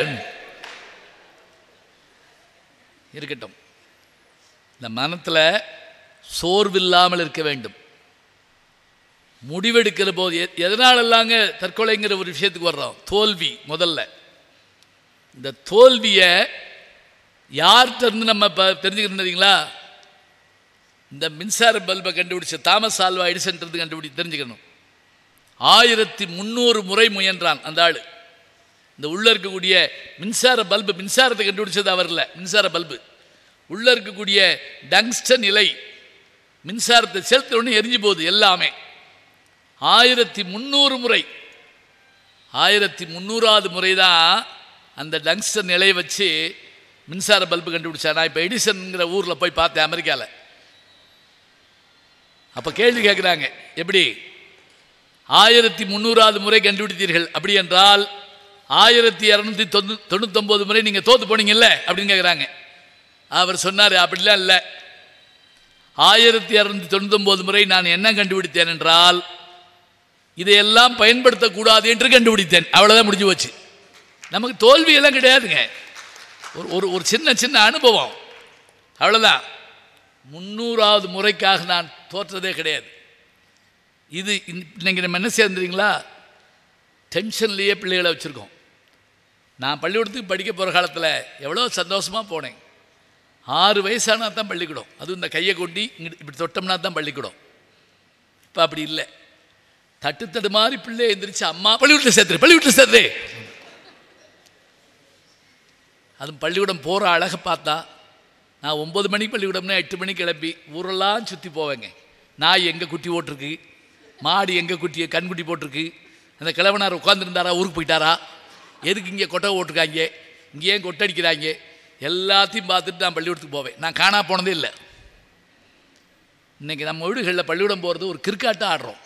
இருக்கட்டும் இந்த மனத்தில் சோர்வில்லாமல் இருக்க வேண்டும் முடிவெடுக்கிற போது எ- எதனாலல்லாங்க தற்கொலைங்கிற ஒரு விஷயத்துக்கு வர்றோம் தோல்வி முதல்ல இந்த தோல்வியை யார்கிட்ட இருந்து நம்ம இப்போ தெரிஞ்சுக்கிறீங்களா இந்த மின்சார பல்பை கண்டுபிடிச்ச தாமஸ் ஆல்வா எடிசன் இருந்து கண்டுபிடி தெரிஞ்சுக்கணும் ஆயிரத்தி முந்நூறு முறை முயன்றான் அந்த ஆள் இந்த உள்ள இருக்கக்கூடிய மின்சார பல்பு மின்சாரத்தை கண்டுபிடிச்சது அவர் இல்லை மின்சார பல்பு உள்ள இருக்கக்கூடிய டங்ஸ்டன் இலை மின்சாரத்தை செலுத்தணும்னு எரிஞ்சு போகுது எல்லாமே ஆயிரத்தி முந்நூறு முறை ஆயிரத்தி முந்நூறாவது முறை தான் அந்த டங்ஸ்டன் நிலையை வச்சு மின்சார பல்பு கண்டுபிடிச்சா நான் இப்போ எடிசன்ங்கிற ஊரில் போய் பார்த்தேன் அமெரிக்காவில் அப்போ கேள்வி கேட்குறாங்க எப்படி ஆயிரத்தி முந்நூறாவது முறை கண்டுபிடித்தீர்கள் அப்படி என்றால் ஆயிரத்தி இரநூத்தி தொண்ணூ தொண்ணூத்தொம்பது முறை நீங்கள் தோத்து போனீங்கல்ல அப்படின்னு கேட்குறாங்க அவர் சொன்னார் அப்படிலாம் இல்லை ஆயிரத்தி இரநூத்தி தொண்ணூத்தொம்பது முறை நான் என்ன கண்டுபிடித்தேன் என்றால் இதையெல்லாம் பயன்படுத்தக்கூடாது என்று கண்டுபிடித்தேன் அவ்வளோதான் முடிஞ்சு போச்சு நமக்கு தோல்வியெல்லாம் கிடையாதுங்க ஒரு ஒரு ஒரு சின்ன சின்ன அனுபவம் அவ்வளோதான் முந்நூறாவது முறைக்காக நான் தோற்றதே கிடையாது இது இன்னைக்கு நம்ம என்ன சேர்ந்துறீங்களா டென்ஷன்லேயே பிள்ளைகளை வச்சுருக்கோம் நான் பள்ளிக்கூடத்துக்கு படிக்க போகிற காலத்தில் எவ்வளோ சந்தோஷமாக போனேன் ஆறு வயசானா தான் பள்ளிக்கூடம் அதுவும் இந்த கையை கொட்டி இங்கிட்டு இப்படி தொட்டோம்னா தான் பள்ளிக்கூடம் இப்போ அப்படி இல்லை தட்டு தட்டு மாதிரி பிள்ளை எந்திரிச்சு அம்மா பள்ளிக்கூடத்தில் சேர்த்துரு பள்ளிக்கூடத்தில் சேர்த்துரு அதுவும் பள்ளிக்கூடம் போகிற அழகை பார்த்தா நான் ஒம்பது மணிக்கு பள்ளிக்கூடம்னா எட்டு மணிக்கு கிளம்பி ஊரெல்லாம் சுற்றி போவேங்க நாய் எங்கே குட்டி போட்டிருக்கு மாடு எங்கே குட்டியை கண்குட்டி போட்டிருக்கு அந்த கிழவனார் உட்காந்துருந்தாரா ஊருக்கு போயிட்டாரா எதுக்கு இங்கே கொட்டை ஓட்டுருக்காங்க இங்கே ஏன் கொட்டை அடிக்கிறாங்க எல்லாத்தையும் பார்த்துட்டு நான் பள்ளிக்கூடத்துக்கு போவேன் நான் காணா போனதே இல்லை இன்றைக்கி நம்ம வீடுகளில் பள்ளிக்கூடம் போகிறது ஒரு கிரிக்காட்டம் ஆடுறோம்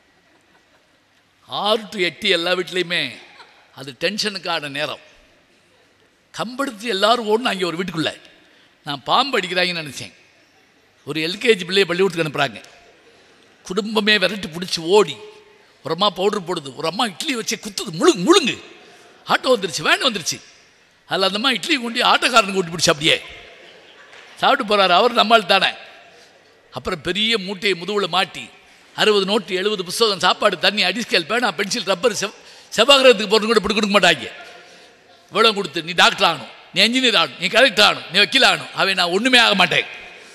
ஆறு டு எட்டு எல்லா வீட்லேயுமே அது டென்ஷனுக்கான நேரம் கம்பெடுத்து எல்லாரும் ஓடணும் அங்கே ஒரு வீட்டுக்குள்ளே நான் பாம்பு அடிக்கிறாங்கன்னு நினச்சேன் ஒரு எல்கேஜி பிள்ளையை பள்ளிக்கூடத்துக்கு அனுப்புகிறாங்க குடும்பமே விரட்டி பிடிச்சி ஓடி ஒரு அம்மா பவுடர் போடுது ஒரு அம்மா இட்லி வச்சு குத்துது முழுங்கு முழுங்கு ஆட்டோ வந்துருச்சு வேன் வந்துருச்சு அதில் அந்த அம்மா இட்லி கொண்டு ஆட்டோக்காரனுக்கு கூட்டி பிடிச்சி அப்படியே சாப்பிட்டு போகிறாரு அவர் நம்மால் தானே அப்புறம் பெரிய மூட்டையை முதுகுல மாட்டி அறுபது நோட்டு எழுபது புஸ்தகம் சாப்பாடு தண்ணி அடிஸ்கேல் பேனா பென்சில் ரப்பர் செவ் செவ்வாகிரகத்துக்கு போகிறது கூட இப்படி கொடுக்க மாட்டாங்க இவ்வளோ கொடுத்து நீ டாக்டர் ஆகணும் நீ என்ஜினியர் ஆகணும் நீ கலெக்டர் ஆகணும் நீ வக்கீல் ஆகணும் அவன் நான் ஒன்றுமே ஆக மாட்டேன்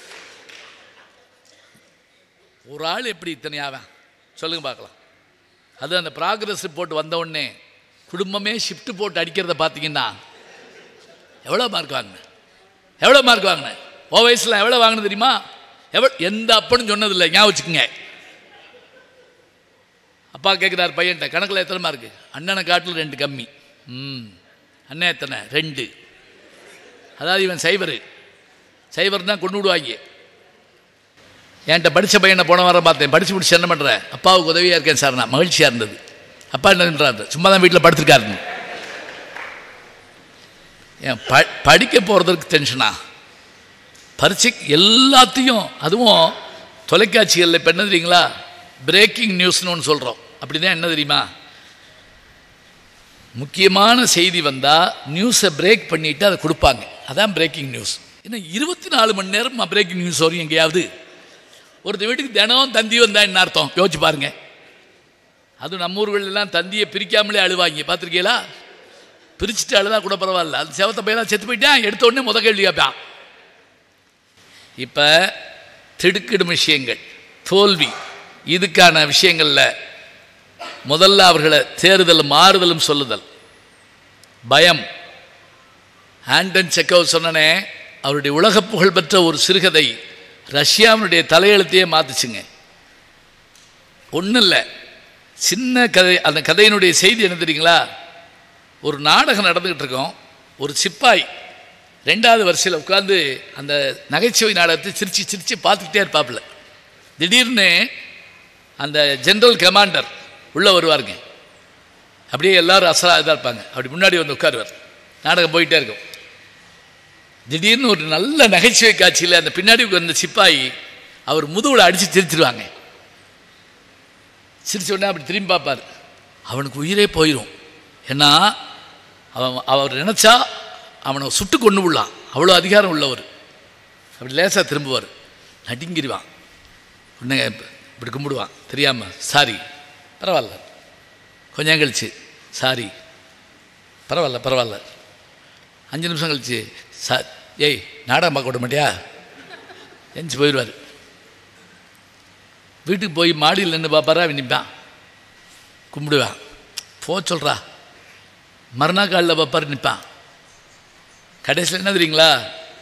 ஒரு ஆள் எப்படி இத்தனை ஆவேன் சொல்லுங்க பார்க்கலாம் அது அந்த ப்ராக்ரஸ் ரிப்போர்ட் வந்த உடனே குடும்பமே ஷிஃப்ட் போட்டு அடிக்கிறத பார்த்தீங்கன்னா எவ்வளோ மார்க் வாங்கினேன் எவ்வளோ மார்க் வாங்கினேன் ஓ வயசில் எவ்வளோ வாங்கினது தெரியுமா எவ்வளோ எந்த அப்பனும் சொன்னதில்லை ஞாபகம் வச்சுக்கோங்க அப்பா கேட்குறாரு பையன்ட்ட கணக்கில் எத்தனை மார்க்கு அண்ணனை காட்டில் ரெண்டு கம்மி ம் அண்ணன் எத்தனை ரெண்டு அதாவது இவன் சைபரு சைபர் தான் கொண்டு விடுவாங்க என்கிட்ட படித்த பையனை போன வாரம் பார்த்தேன் படித்து முடிச்சு என்ன பண்ணுறேன் அப்பாவுக்கு உதவியாக இருக்கேன் சார் நான் மகிழ்ச்சியாக இருந்தது அப்பா என்ன பண்ணுறாரு சும்மா தான் வீட்டில் படுத்திருக்காருன்னு ஏன் ப படிக்க போகிறதுக்கு டென்ஷனா பரீட்சை எல்லாத்தையும் அதுவும் தொலைக்காட்சிகளில் இப்போ என்ன தெரியுங்களா பிரேக்கிங் நியூஸ்னு ஒன்று சொல்கிறோம் அப்படி தான் என்ன தெரியுமா முக்கியமான செய்தி வந்தால் நியூஸை பிரேக் பண்ணிவிட்டு அதை கொடுப்பாங்க அதான் பிரேக்கிங் நியூஸ் ஏன்னா இருபத்தி நாலு மணி நேரம் பிரேக்கிங் நியூஸ் வரும் எங்கேயாவது ஒருத்த வீட்டுக்கு தினம் தந்தி வந்தா என்ன அர்த்தம் யோசிச்சு பாருங்க அதுவும் நம்ம ஊர்களெல்லாம் தந்தியை பிரிக்காமலே அழுவாங்க பார்த்துருக்கீங்களா பிரிச்சுட்டு அழுதா கூட பரவாயில்ல அது செவத்த பையெல்லாம் செத்து போயிட்டான் எடுத்த உடனே முத கேள்வி கேட்பான் இப்போ திடுக்கிடும் விஷயங்கள் தோல்வி இதுக்கான விஷயங்களில் முதல்ல அவர்களை தேறுதலும் மாறுதலும் சொல்லுதல் பயம் ஆண்டன் செக்கோவ் சொன்னனே அவருடைய உலக புகழ்பெற்ற ஒரு சிறுகதை ரஷ்யாவினுடைய தலையெழுத்தையே மாத்துச்சுங்க ஒன்றும் இல்லை சின்ன கதை அந்த கதையினுடைய செய்தி என்ன தெரியுங்களா ஒரு நாடகம் நடந்துக்கிட்டு இருக்கோம் ஒரு சிப்பாய் ரெண்டாவது வரிசையில் உட்காந்து அந்த நகைச்சுவை நாடகத்தை சிரித்து சிரித்து பார்த்துக்கிட்டே இருப்பாப்புல திடீர்னு அந்த ஜென்ரல் கமாண்டர் உள்ளே வருவாருங்க அப்படியே எல்லாரும் அசரா இதாக இருப்பாங்க அப்படி முன்னாடி வந்து உட்காருவார் நாடகம் போயிட்டே இருக்கும் திடீர்னு ஒரு நல்ல நகைச்சுவை காட்சியில் அந்த பின்னாடி வந்த சிப்பாய் அவர் முதுகுல அடித்து சிரிச்சிருவாங்க சிரிச்ச உடனே அப்படி திரும்பி பார்ப்பார் அவனுக்கு உயிரே போயிடும் ஏன்னா அவன் அவர் நினச்சா அவனை சுட்டு கொண்டு விடலாம் அவ்வளோ அதிகாரம் உள்ளவர் அப்படி லேசாக திரும்புவார் நடுங்கிடுவான் உடனே இப்படி கும்பிடுவான் தெரியாமல் சாரி பரவாயில்ல கொஞ்சம் கழிச்சு சாரி பரவாயில்ல பரவாயில்ல அஞ்சு நிமிஷம் கழிச்சு சா ஏய் நாடகம் பார்க்க விட மாட்டியா எஞ்சி போயிடுவார் வீட்டுக்கு போய் மாடியில் நின்று பார்ப்பாரா அவன் நிற்பான் கும்பிடுவான் போ சொல்கிறா மறுநாள் காலில் பார்ப்பார் நிற்பான் கடைசியில் என்ன தெரியுங்களா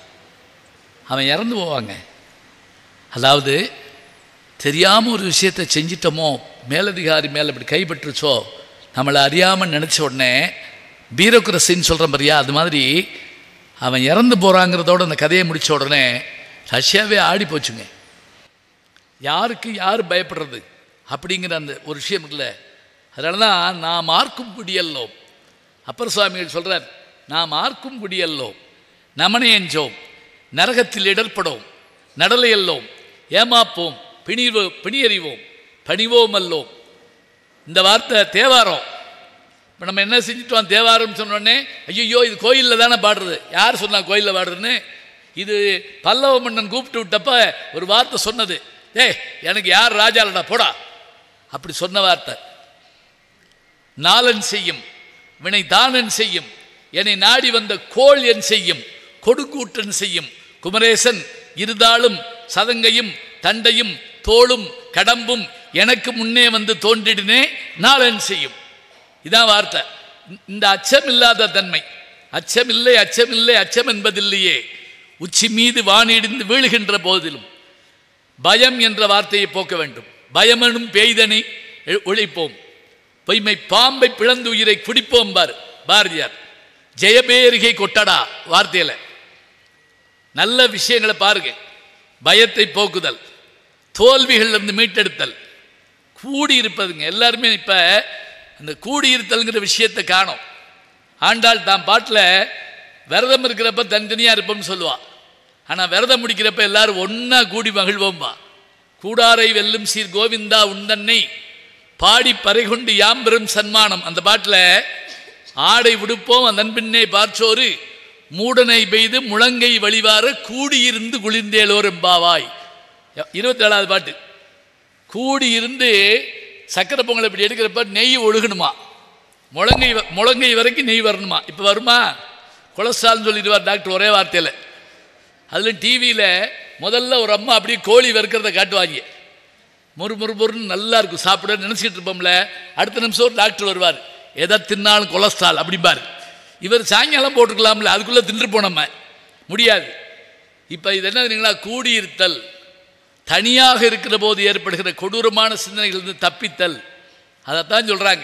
அவன் இறந்து போவாங்க அதாவது தெரியாமல் ஒரு விஷயத்தை செஞ்சிட்டோமோ மேலதிகாரி மேலே இப்படி கைப்பற்றுச்சோ நம்மளை அறியாமல் நினச்ச உடனே பீரோக்ரஸின்னு சொல்கிறேன் பாரியா அது மாதிரி அவன் இறந்து போகிறாங்கிறதோட அந்த கதையை முடித்த உடனே ரஷ்யாவே ஆடி போச்சுங்க யாருக்கு யார் பயப்படுறது அப்படிங்கிற அந்த ஒரு விஷயம் இல்லை அதனால தான் நாம் ஆர்க்கும் குடியல்லோம் அப்பர் சுவாமிகள் சொல்கிறார் நாம் ஆர்க்கும் குடியல்லோம் நமனையஞ்சோம் நரகத்தில் இடர்படோம் நடலையல்லோம் ஏமாப்போம் பிணிவோ பிணியறிவோம் பணிவோம் அல்லோம் இந்த வார்த்தை தேவாரம் இப்போ நம்ம என்ன செஞ்சுட்டோம் தேவாரம் சொன்னோடனே ஐயோ இது கோயிலில் தானே பாடுறது யார் சொன்னா கோயிலில் பாடுறதுன்னு இது பல்லவ மன்னன் கூப்பிட்டு விட்டப்ப ஒரு வார்த்தை சொன்னது ஏய் எனக்கு யார் ராஜாலடா போடா அப்படி சொன்ன வார்த்தை நாளன் செய்யும் வினை தானன் செய்யும் என்னை நாடி வந்த கோள் என் செய்யும் கொடுக்கூட்டன் செய்யும் குமரேசன் இருதாளும் சதங்கையும் தண்டையும் தோளும் கடம்பும் எனக்கு முன்னே வந்து தோன்றிடினே நாளன் செய்யும் இதான் வார்த்தை இந்த அச்சம் இல்லாத தன்மை அச்சமில்லை அச்சமில்லை அச்சம் என்பதில்லையே உச்சி மீது வானிடிந்து வீழுகின்ற போதிலும் பயம் என்ற வார்த்தையை போக்க வேண்டும் பயமெனும் பெய்தனை எ- ஒழிப்போம் பொய்மை பாம்பை பிளந்து உயிரை குடிப்போம் பார் பாரதியார் ஜெயபேரிகை கொட்டடா வார்த்தையில நல்ல விஷயங்களை பாருங்க பயத்தை போக்குதல் தோல்விகள்ல இருந்து மீட்டெடுத்தல் கூடியிருப்பதுங்க எல்லாருமே இப்ப அந்த கூடியிருத்தல்ங்கிற விஷயத்தை காணோம் ஆண்டாள் தான் பாட்டில் விரதம் இருக்கிறப்ப தனித்தனியாக இருப்போம்னு சொல்லுவா ஆனால் விரதம் முடிக்கிறப்ப எல்லாரும் ஒன்றா கூடி மகிழ்வோம்பா கூடாரை வெல்லும் சீர் கோவிந்தா உந்தன்னை பாடி பறைகொண்டு யாம்பெரும் சன்மானம் அந்த பாட்டில் ஆடை விடுப்போம் அதன் பின்னே பார்ச்சோரு மூடனை பெய்து முழங்கை வழிவார கூடியிருந்து குளிர்ந்தேலோர் எம்பாவாய் இருபத்தி ஏழாவது பாட்டு கூடியிருந்து சக்கரை பொங்கல் இப்படி எடுக்கிறப்ப நெய் ஒழுகணுமா முழங்கை வ- முழங்கை வரைக்கும் நெய் வரணுமா இப்போ வருமா கொலஸ்ட்ரால்னு சொல்லிடுவார் டாக்டர் ஒரே வார்த்தையில் அதில் டிவியில் முதல்ல ஒரு அம்மா அப்படியே கோழி வறுக்கிறத காட்டுவாங்க முறு முறு முறுன்னு நல்லா இருக்கும் சாப்பிட நினச்சிக்கிட்டு இருப்போம்ல அடுத்த நிமிஷம் ஒரு டாக்டர் வருவார் எதை தின்னாலும் கொலஸ்ட்ரால் அப்படிம்பார் இவர் சாயங்காலம் போட்டுக்கலாம்ல அதுக்குள்ளே தின்று நம்ம முடியாது இப்போ இது என்ன தெரியுங்களா கூடியிருத்தல் தனியாக இருக்கிற போது ஏற்படுகிற கொடூரமான சிந்தனைகளிலிருந்து தப்பித்தல் அதைத்தான் சொல்கிறாங்க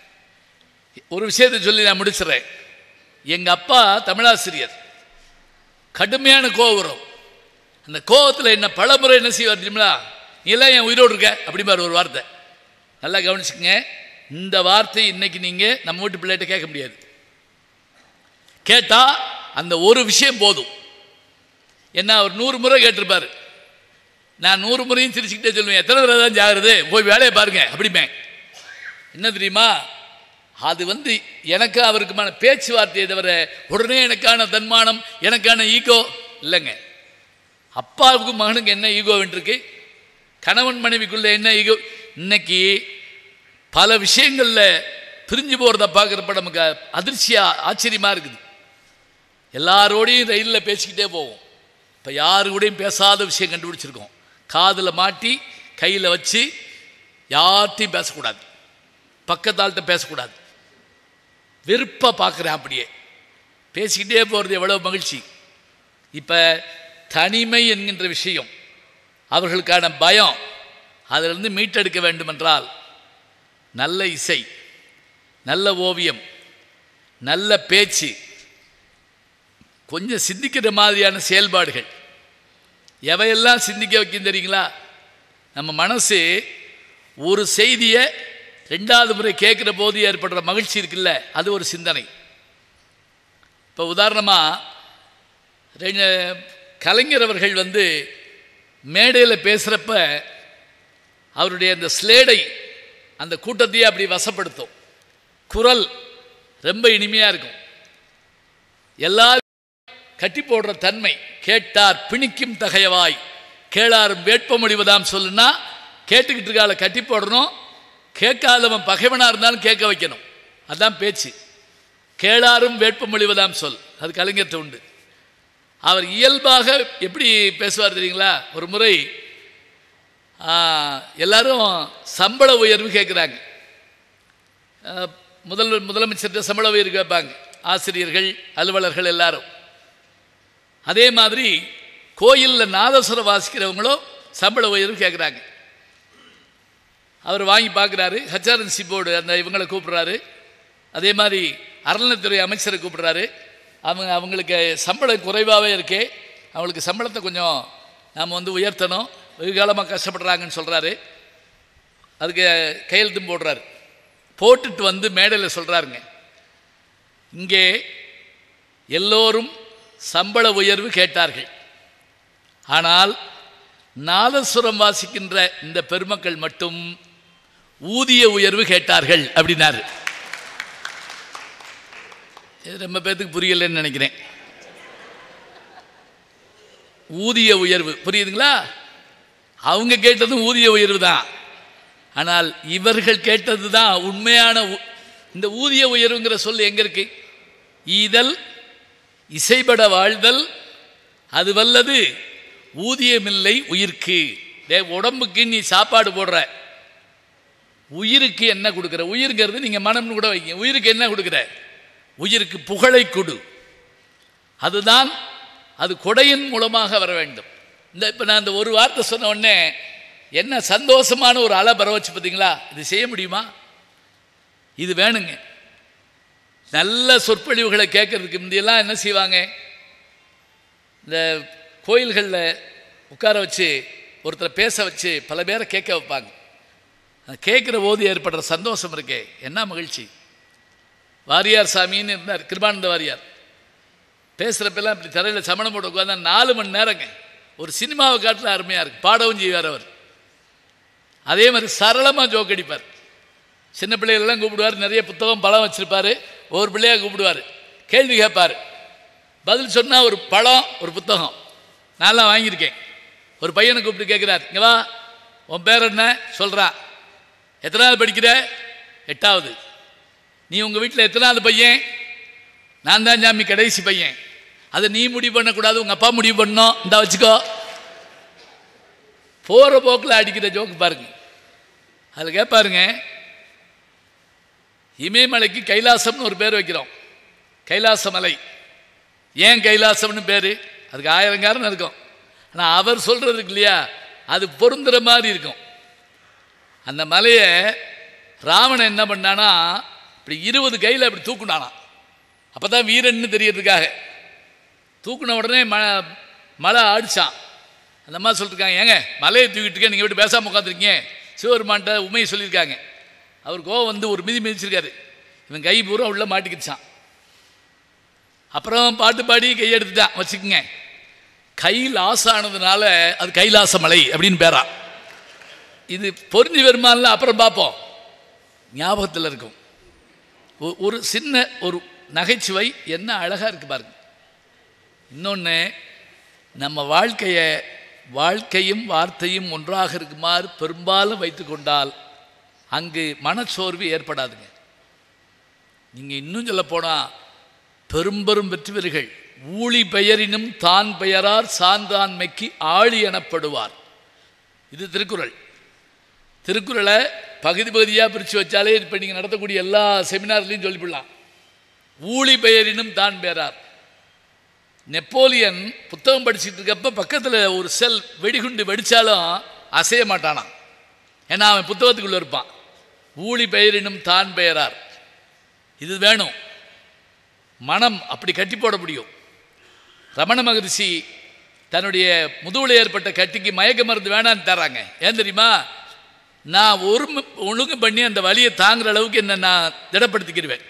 ஒரு விஷயத்தை சொல்லி நான் முடிச்சிடுறேன் எங்கள் அப்பா தமிழாசிரியர் கடுமையான கோவம் வரும் அந்த கோவத்தில் என்ன பலமுறை என்ன செய்வார் தெரியுங்களா நீ எல்லாம் என் உயிரோடு இருக்க அப்படிம்பார் ஒரு வார்த்தை நல்லா கவனிச்சுக்கங்க இந்த வார்த்தை இன்னைக்கு நீங்கள் நம்ம வீட்டு பிள்ளைகிட்ட கேட்க முடியாது கேட்டால் அந்த ஒரு விஷயம் போதும் என்ன அவர் நூறு முறை கேட்டிருப்பார் நான் நூறு முறையும் சிரிச்சுக்கிட்டே சொல்லுவேன் எத்தனை தடவை தான் ஜாகிறது போய் வேலையை பாருங்க அப்படிம்பேன் என்ன தெரியுமா அது வந்து எனக்கு அவருக்குமான பேச்சுவார்த்தையை தவிர உடனே எனக்கான தன்மானம் எனக்கான ஈகோ இல்லைங்க அப்பாவுக்கும் மகனுக்கு என்ன ஈகோ இருக்கு கணவன் மனைவிக்குள்ள என்ன ஈகோ இன்னைக்கு பல விஷயங்களில் பிரிஞ்சு போகிறத பார்க்குறப்ப நமக்கு அதிர்ச்சியாக ஆச்சரியமாக இருக்குது எல்லாரோடையும் ரயிலில் பேசிக்கிட்டே போவோம் இப்போ யாரு கூடயும் பேசாத விஷயம் கண்டுபிடிச்சிருக்கோம் காதில் மாட்டி கையில் வச்சு யார்ட்டையும் பேசக்கூடாது பக்கத்தாள்கிட்ட பேசக்கூடாது வெறுப்பாக பார்க்குறேன் அப்படியே பேசிக்கிட்டே போகிறது எவ்வளோ மகிழ்ச்சி இப்போ தனிமை என்கின்ற விஷயம் அவர்களுக்கான பயம் அதிலிருந்து மீட்டெடுக்க வேண்டுமென்றால் நல்ல இசை நல்ல ஓவியம் நல்ல பேச்சு கொஞ்சம் சிந்திக்கிற மாதிரியான செயல்பாடுகள் எவையெல்லாம் சிந்திக்க வைக்கும் தெரியுங்களா நம்ம மனசு ஒரு செய்தியை ரெண்டாவது முறை கேட்குற போது ஏற்படுற மகிழ்ச்சி இருக்குல்ல அது ஒரு சிந்தனை இப்போ உதாரணமாக ரெண்டு கலைஞர் அவர்கள் வந்து மேடையில் பேசுகிறப்ப அவருடைய அந்த ஸ்லேடை அந்த கூட்டத்தையே அப்படி வசப்படுத்தும் குரல் ரொம்ப இனிமையாக இருக்கும் எல்லாரும் கட்டி போடுற தன்மை கேட்டார் பிணிக்கும் தகையவாய் கேளாரும் வேட்பமொழிவதாம் சொல்லுனா கேட்டுக்கிட்டு இருக்கால கட்டி போடணும் கேட்காதவன் பகைவனாக இருந்தாலும் கேட்க வைக்கணும் அதான் பேச்சு கேளாரும் வேட்பமொழிவதாம் சொல் அது கலைஞர்கிட்ட உண்டு அவர் இயல்பாக எப்படி பேசுவார் தெரியுங்களா ஒரு முறை ஆ, எல்லாரும் சம்பள உயர்வு கேட்குறாங்க முதல் முதலமைச்சர்கிட்ட சம்பள உயர்வு கேட்பாங்க ஆசிரியர்கள் அலுவலர்கள் எல்லாரும் அதே மாதிரி கோயிலில் நாதஸ்வரம் வாசிக்கிறவங்களும் சம்பள உயர்வு கேட்குறாங்க அவர் வாங்கி பார்க்குறாரு ஹச்ஆர்என்சி போர்டு அந்த இவங்களை கூப்பிட்றாரு அதே மாதிரி அறநிலைத்துறை அமைச்சரை கூப்பிட்றாரு அவங்க அவங்களுக்கு சம்பளம் குறைவாகவே இருக்கே அவங்களுக்கு சம்பளத்தை கொஞ்சம் நாம் வந்து உயர்த்தணும் வெகு காலமாக கஷ்டப்படுறாங்கன்னு சொல்கிறாரு அதுக்கு கையெழுத்தும் போடுறாரு போட்டுட்டு வந்து மேடையில் சொல்கிறாருங்க இங்கே எல்லோரும் சம்பள உயர்வு கேட்டார்கள் ஆனால் நாதசுரம் வாசிக்கின்ற இந்த பெருமக்கள் மட்டும் ஊதிய உயர்வு கேட்டார்கள் அப்படின்னாரு இது ரொம்ப பேத்துக்கு புரியலைன்னு நினைக்கிறேன் ஊதிய உயர்வு புரியுதுங்களா அவங்க கேட்டதும் ஊதிய உயர்வு தான் ஆனால் இவர்கள் கேட்டது தான் உண்மையான ஊ- இந்த ஊதிய உயர்வுங்கிற சொல் எங்க இருக்கு ஈதல் இசைபட வாழ்தல் அது வல்லது ஊதியமில்லை உயிர்க்கு டே உடம்புக்கு நீ சாப்பாடு போடுற உயிருக்கு என்ன கொடுக்குற உயிருங்கிறது நீங்கள் மனம்னு கூட வைங்க உயிருக்கு என்ன கொடுக்குற உயிருக்கு புகழை கொடு அதுதான் அது கொடையின் மூலமாக வர வேண்டும் இந்த இப்போ நான் இந்த ஒரு வார்த்தை சொன்ன உடனே என்ன சந்தோஷமான ஒரு அலை பரவச்சு பார்த்தீங்களா இது செய்ய முடியுமா இது வேணுங்க நல்ல சொற்பொழிவுகளை கேட்கறதுக்கு முந்தையெல்லாம் என்ன செய்வாங்க இந்த கோயில்களில் உட்கார வச்சு ஒருத்தரை பேச வச்சு பல பேரை கேட்க வைப்பாங்க அந்த கேட்குற போது ஏற்படுற சந்தோஷம் இருக்கே என்ன மகிழ்ச்சி வாரியார் சாமின்னு இருந்தார் கிருபானந்த வாரியார் பேசுகிறப்பெல்லாம் இப்படி தரையில் சமணம் போட்டு உட்காந்தா நாலு மணி நேரங்க ஒரு சினிமாவை காட்டில் அருமையாக இருக்கு பாடவும் செய்வார் அவர் அதே மாதிரி சரளமாக ஜோக் அடிப்பார் சின்ன பிள்ளைகளெல்லாம் கூப்பிடுவார் நிறைய புத்தகம் பழம் வச்சுருப்பார் ஒவ்வொரு பிள்ளையாக கூப்பிடுவார் கேள்வி கேட்பார் பதில் சொன்னால் ஒரு பழம் ஒரு புத்தகம் நான்லாம் வாங்கியிருக்கேன் ஒரு பையனை கூப்பிட்டு கேட்குறார் இங்கே வா உன் பேர் என்ன சொல்கிறான் எத்தனாவது படிக்கிற எட்டாவது நீ உங்கள் வீட்டில் எத்தனாவது பையன் நான் தான் ஜாமி கடைசி பையன் அதை நீ முடிவு பண்ணக்கூடாது உங்கள் அப்பா முடிவு பண்ணோம் இந்த வச்சுக்கோ போகிற போக்கில் அடிக்கிற ஜோக்கு பாருங்க அதில் கேட்பாருங்க இமயமலைக்கு கைலாசம்னு ஒரு பேர் வைக்கிறோம் கைலாச மலை ஏன் கைலாசம்னு பேர் அதுக்கு ஆயிரம் காரணம் இருக்கும் ஆனால் அவர் சொல்கிறதுக்கு இல்லையா அது பொருந்துற மாதிரி இருக்கும் அந்த மலையை ராவணன் என்ன பண்ணானா இப்படி இருபது கையில் அப்படி தூக்குனானாம் அப்போ தான் வீரன்னு தெரியறதுக்காக தூக்குன உடனே ம மழை ஆடிச்சான் அந்த அம்மா சொல்லிருக்காங்க ஏங்க மலையை தூக்கிட்டு இருக்கேன் நீங்கள் விட்டு பேசாமல் உட்காந்துருக்கீங்க சிவபெருமான்ட்ட உண்மையை சொல்லியிருக்காங்க அவர் கோவம் வந்து ஒரு மிதி மிதிச்சிருக்காரு இவன் கை பூரா உள்ள மாட்டிக்கிச்சான் அப்புறம் பாட்டு பாடி கையெடுத்துட்டான் வச்சுக்கோங்க கைலாச ஆனதுனால அது கைலாச மலை அப்படின்னு பேரா இது பொருந்தி வருமானில் அப்புறம் பார்ப்போம் ஞாபகத்தில் இருக்கும் ஒ- ஒரு சின்ன ஒரு நகைச்சுவை என்ன அழகாக இருக்கு பாருங்க இன்னொன்று நம்ம வாழ்க்கையை வாழ்க்கையும் வார்த்தையும் ஒன்றாக இருக்குமாறு பெரும்பாலும் வைத்துக்கொண்டால் அங்கு மனச்சோர்வு ஏற்படாதுங்க நீங்கள் இன்னும் சொல்ல போனால் பெரும்பெரும் வெற்றிவர்கள் ஊழி பெயரினும் தான் பெயரார் சான்றாண்மைக்கு ஆழி எனப்படுவார் இது திருக்குறள் திருக்குறளை பகுதி பகுதியாக பிரித்து வச்சாலே இப்போ நீங்கள் நடத்தக்கூடிய எல்லா செமினார்லையும் சொல்லிவிடலாம் ஊழி பெயரினும் தான் பெயரார் நெப்போலியன் புத்தகம் படிச்சிட்டு இருக்கப்ப பக்கத்தில் ஒரு செல் வெடிகுண்டு வெடித்தாலும் அசைய மாட்டானாம் ஏன்னா அவன் புத்தகத்துக்குள்ளே இருப்பான் ஊழி பெயரினும் தான் பெயரார் இது வேணும் மனம் அப்படி கட்டி போட முடியும் ரமண மகரிஷி தன்னுடைய முதுகுல ஏற்பட்ட கட்டிக்கு மயக்க மருந்து வேணான்னு தராங்க ஏன் தெரியுமா நான் ஒரு ஒழுங்கு பண்ணி அந்த வலியை தாங்குற அளவுக்கு என்ன நான் திடப்படுத்திக்கிடுவேன்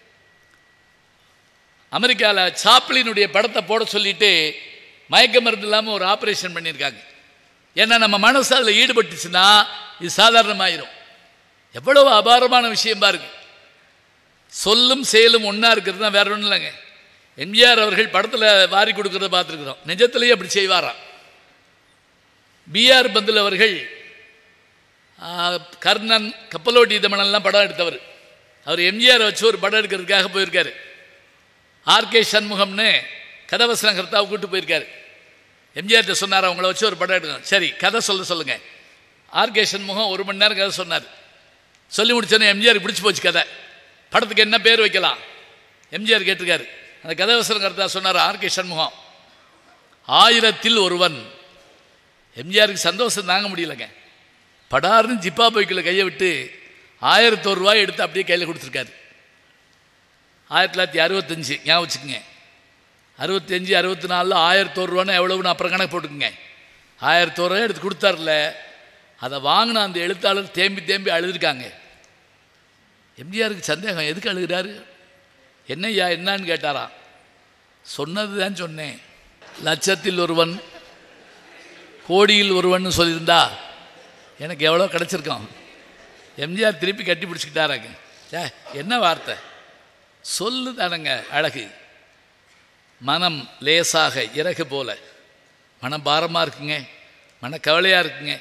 அமெரிக்காவில் சாப்ளினுடைய படத்தை போட சொல்லிட்டு மயக்க மருந்து இல்லாமல் ஒரு ஆப்ரேஷன் பண்ணியிருக்காங்க ஏன்னா நம்ம மனசு அதில் ஈடுபட்டுச்சுன்னா இது சாதாரணமாயிரும் எவ்வளவு அபாரமான விஷயம் பாருங்க சொல்லும் செயலும் ஒன்றா இருக்கிறது தான் வேற ஒன்றும் இல்லைங்க எம்ஜிஆர் அவர்கள் படத்தில் வாரி கொடுக்கறத பார்த்துருக்குறோம் நிஜத்திலேயே அப்படி செய்வாராம் பிஆர் பந்துல் அவர்கள் ஆ, கர்ணன் கப்பலோட்டி தமிழெல்லாம் படம் எடுத்தவர் அவர் எம்ஜிஆர் வச்சு ஒரு படம் எடுக்கிறதுக்காக போயிருக்காரு ஆர்கே சண்முகம்னு கதவசன கர்த்தாவை கூட்டு போயிருக்காரு எம்ஜிஆர்கிட்ட சொன்னார் அவங்கள வச்சு ஒரு படம் எடுக்கணும் சரி கதை சொல்ல சொல்லுங்க ஆர்கே சண்முகம் ஒரு மணி நேரம் கதை சொன்னார் சொல்லி முடிச்சோன்னே எம்ஜிஆர் பிடிச்சி போச்சு கதை படத்துக்கு என்ன பேர் வைக்கலாம் எம்ஜிஆர் கேட்டிருக்காரு அந்த கதவசன கர்த்தா சொன்னார் ஆர்கே சண்முகம் ஆயிரத்தில் ஒருவன் எம்ஜிஆருக்கு சந்தோஷம் தாங்க முடியலங்க படார்னு ஜிப்பா பைக்கில் கையை விட்டு ஆயிரத்தோரு ரூபாய் எடுத்து அப்படியே கையில் கொடுத்துருக்காரு ஆயிரத்தி தொள்ளாயிரத்தி அறுபத்தஞ்சு ஞாபகம் வச்சுக்கோங்க அறுபத்தஞ்சு அறுபத்தி நாலில் ஆயிரத்தோரு ரூபான்னு எவ்வளவுன்னு அப்புறம் கணக்கு போட்டுக்குங்க ஆயிரத்தோரு ரூபாய் எடுத்து கொடுத்தாருல அதை வாங்கின அந்த எழுத்தாளர் தேம்பி தேம்பி அழுதுருக்காங்க எம்ஜிஆருக்கு சந்தேகம் எதுக்கு அழுகிறாரு என்னய்யா என்னன்னு கேட்டாராம் சொன்னது தான் சொன்னேன் லட்சத்தில் ஒருவன் கோடியில் ஒருவன் சொல்லியிருந்தா எனக்கு எவ்வளோ கிடச்சிருக்கோம் எம்ஜிஆர் திருப்பி கட்டி பிடிச்சிக்கிட்டாராங்க ஏ என்ன வார்த்தை சொல்லு தானங்க அழகு மனம் லேசாக இறகு போல மனம் பாரமாக இருக்குங்க மன கவலையாக இருக்குங்க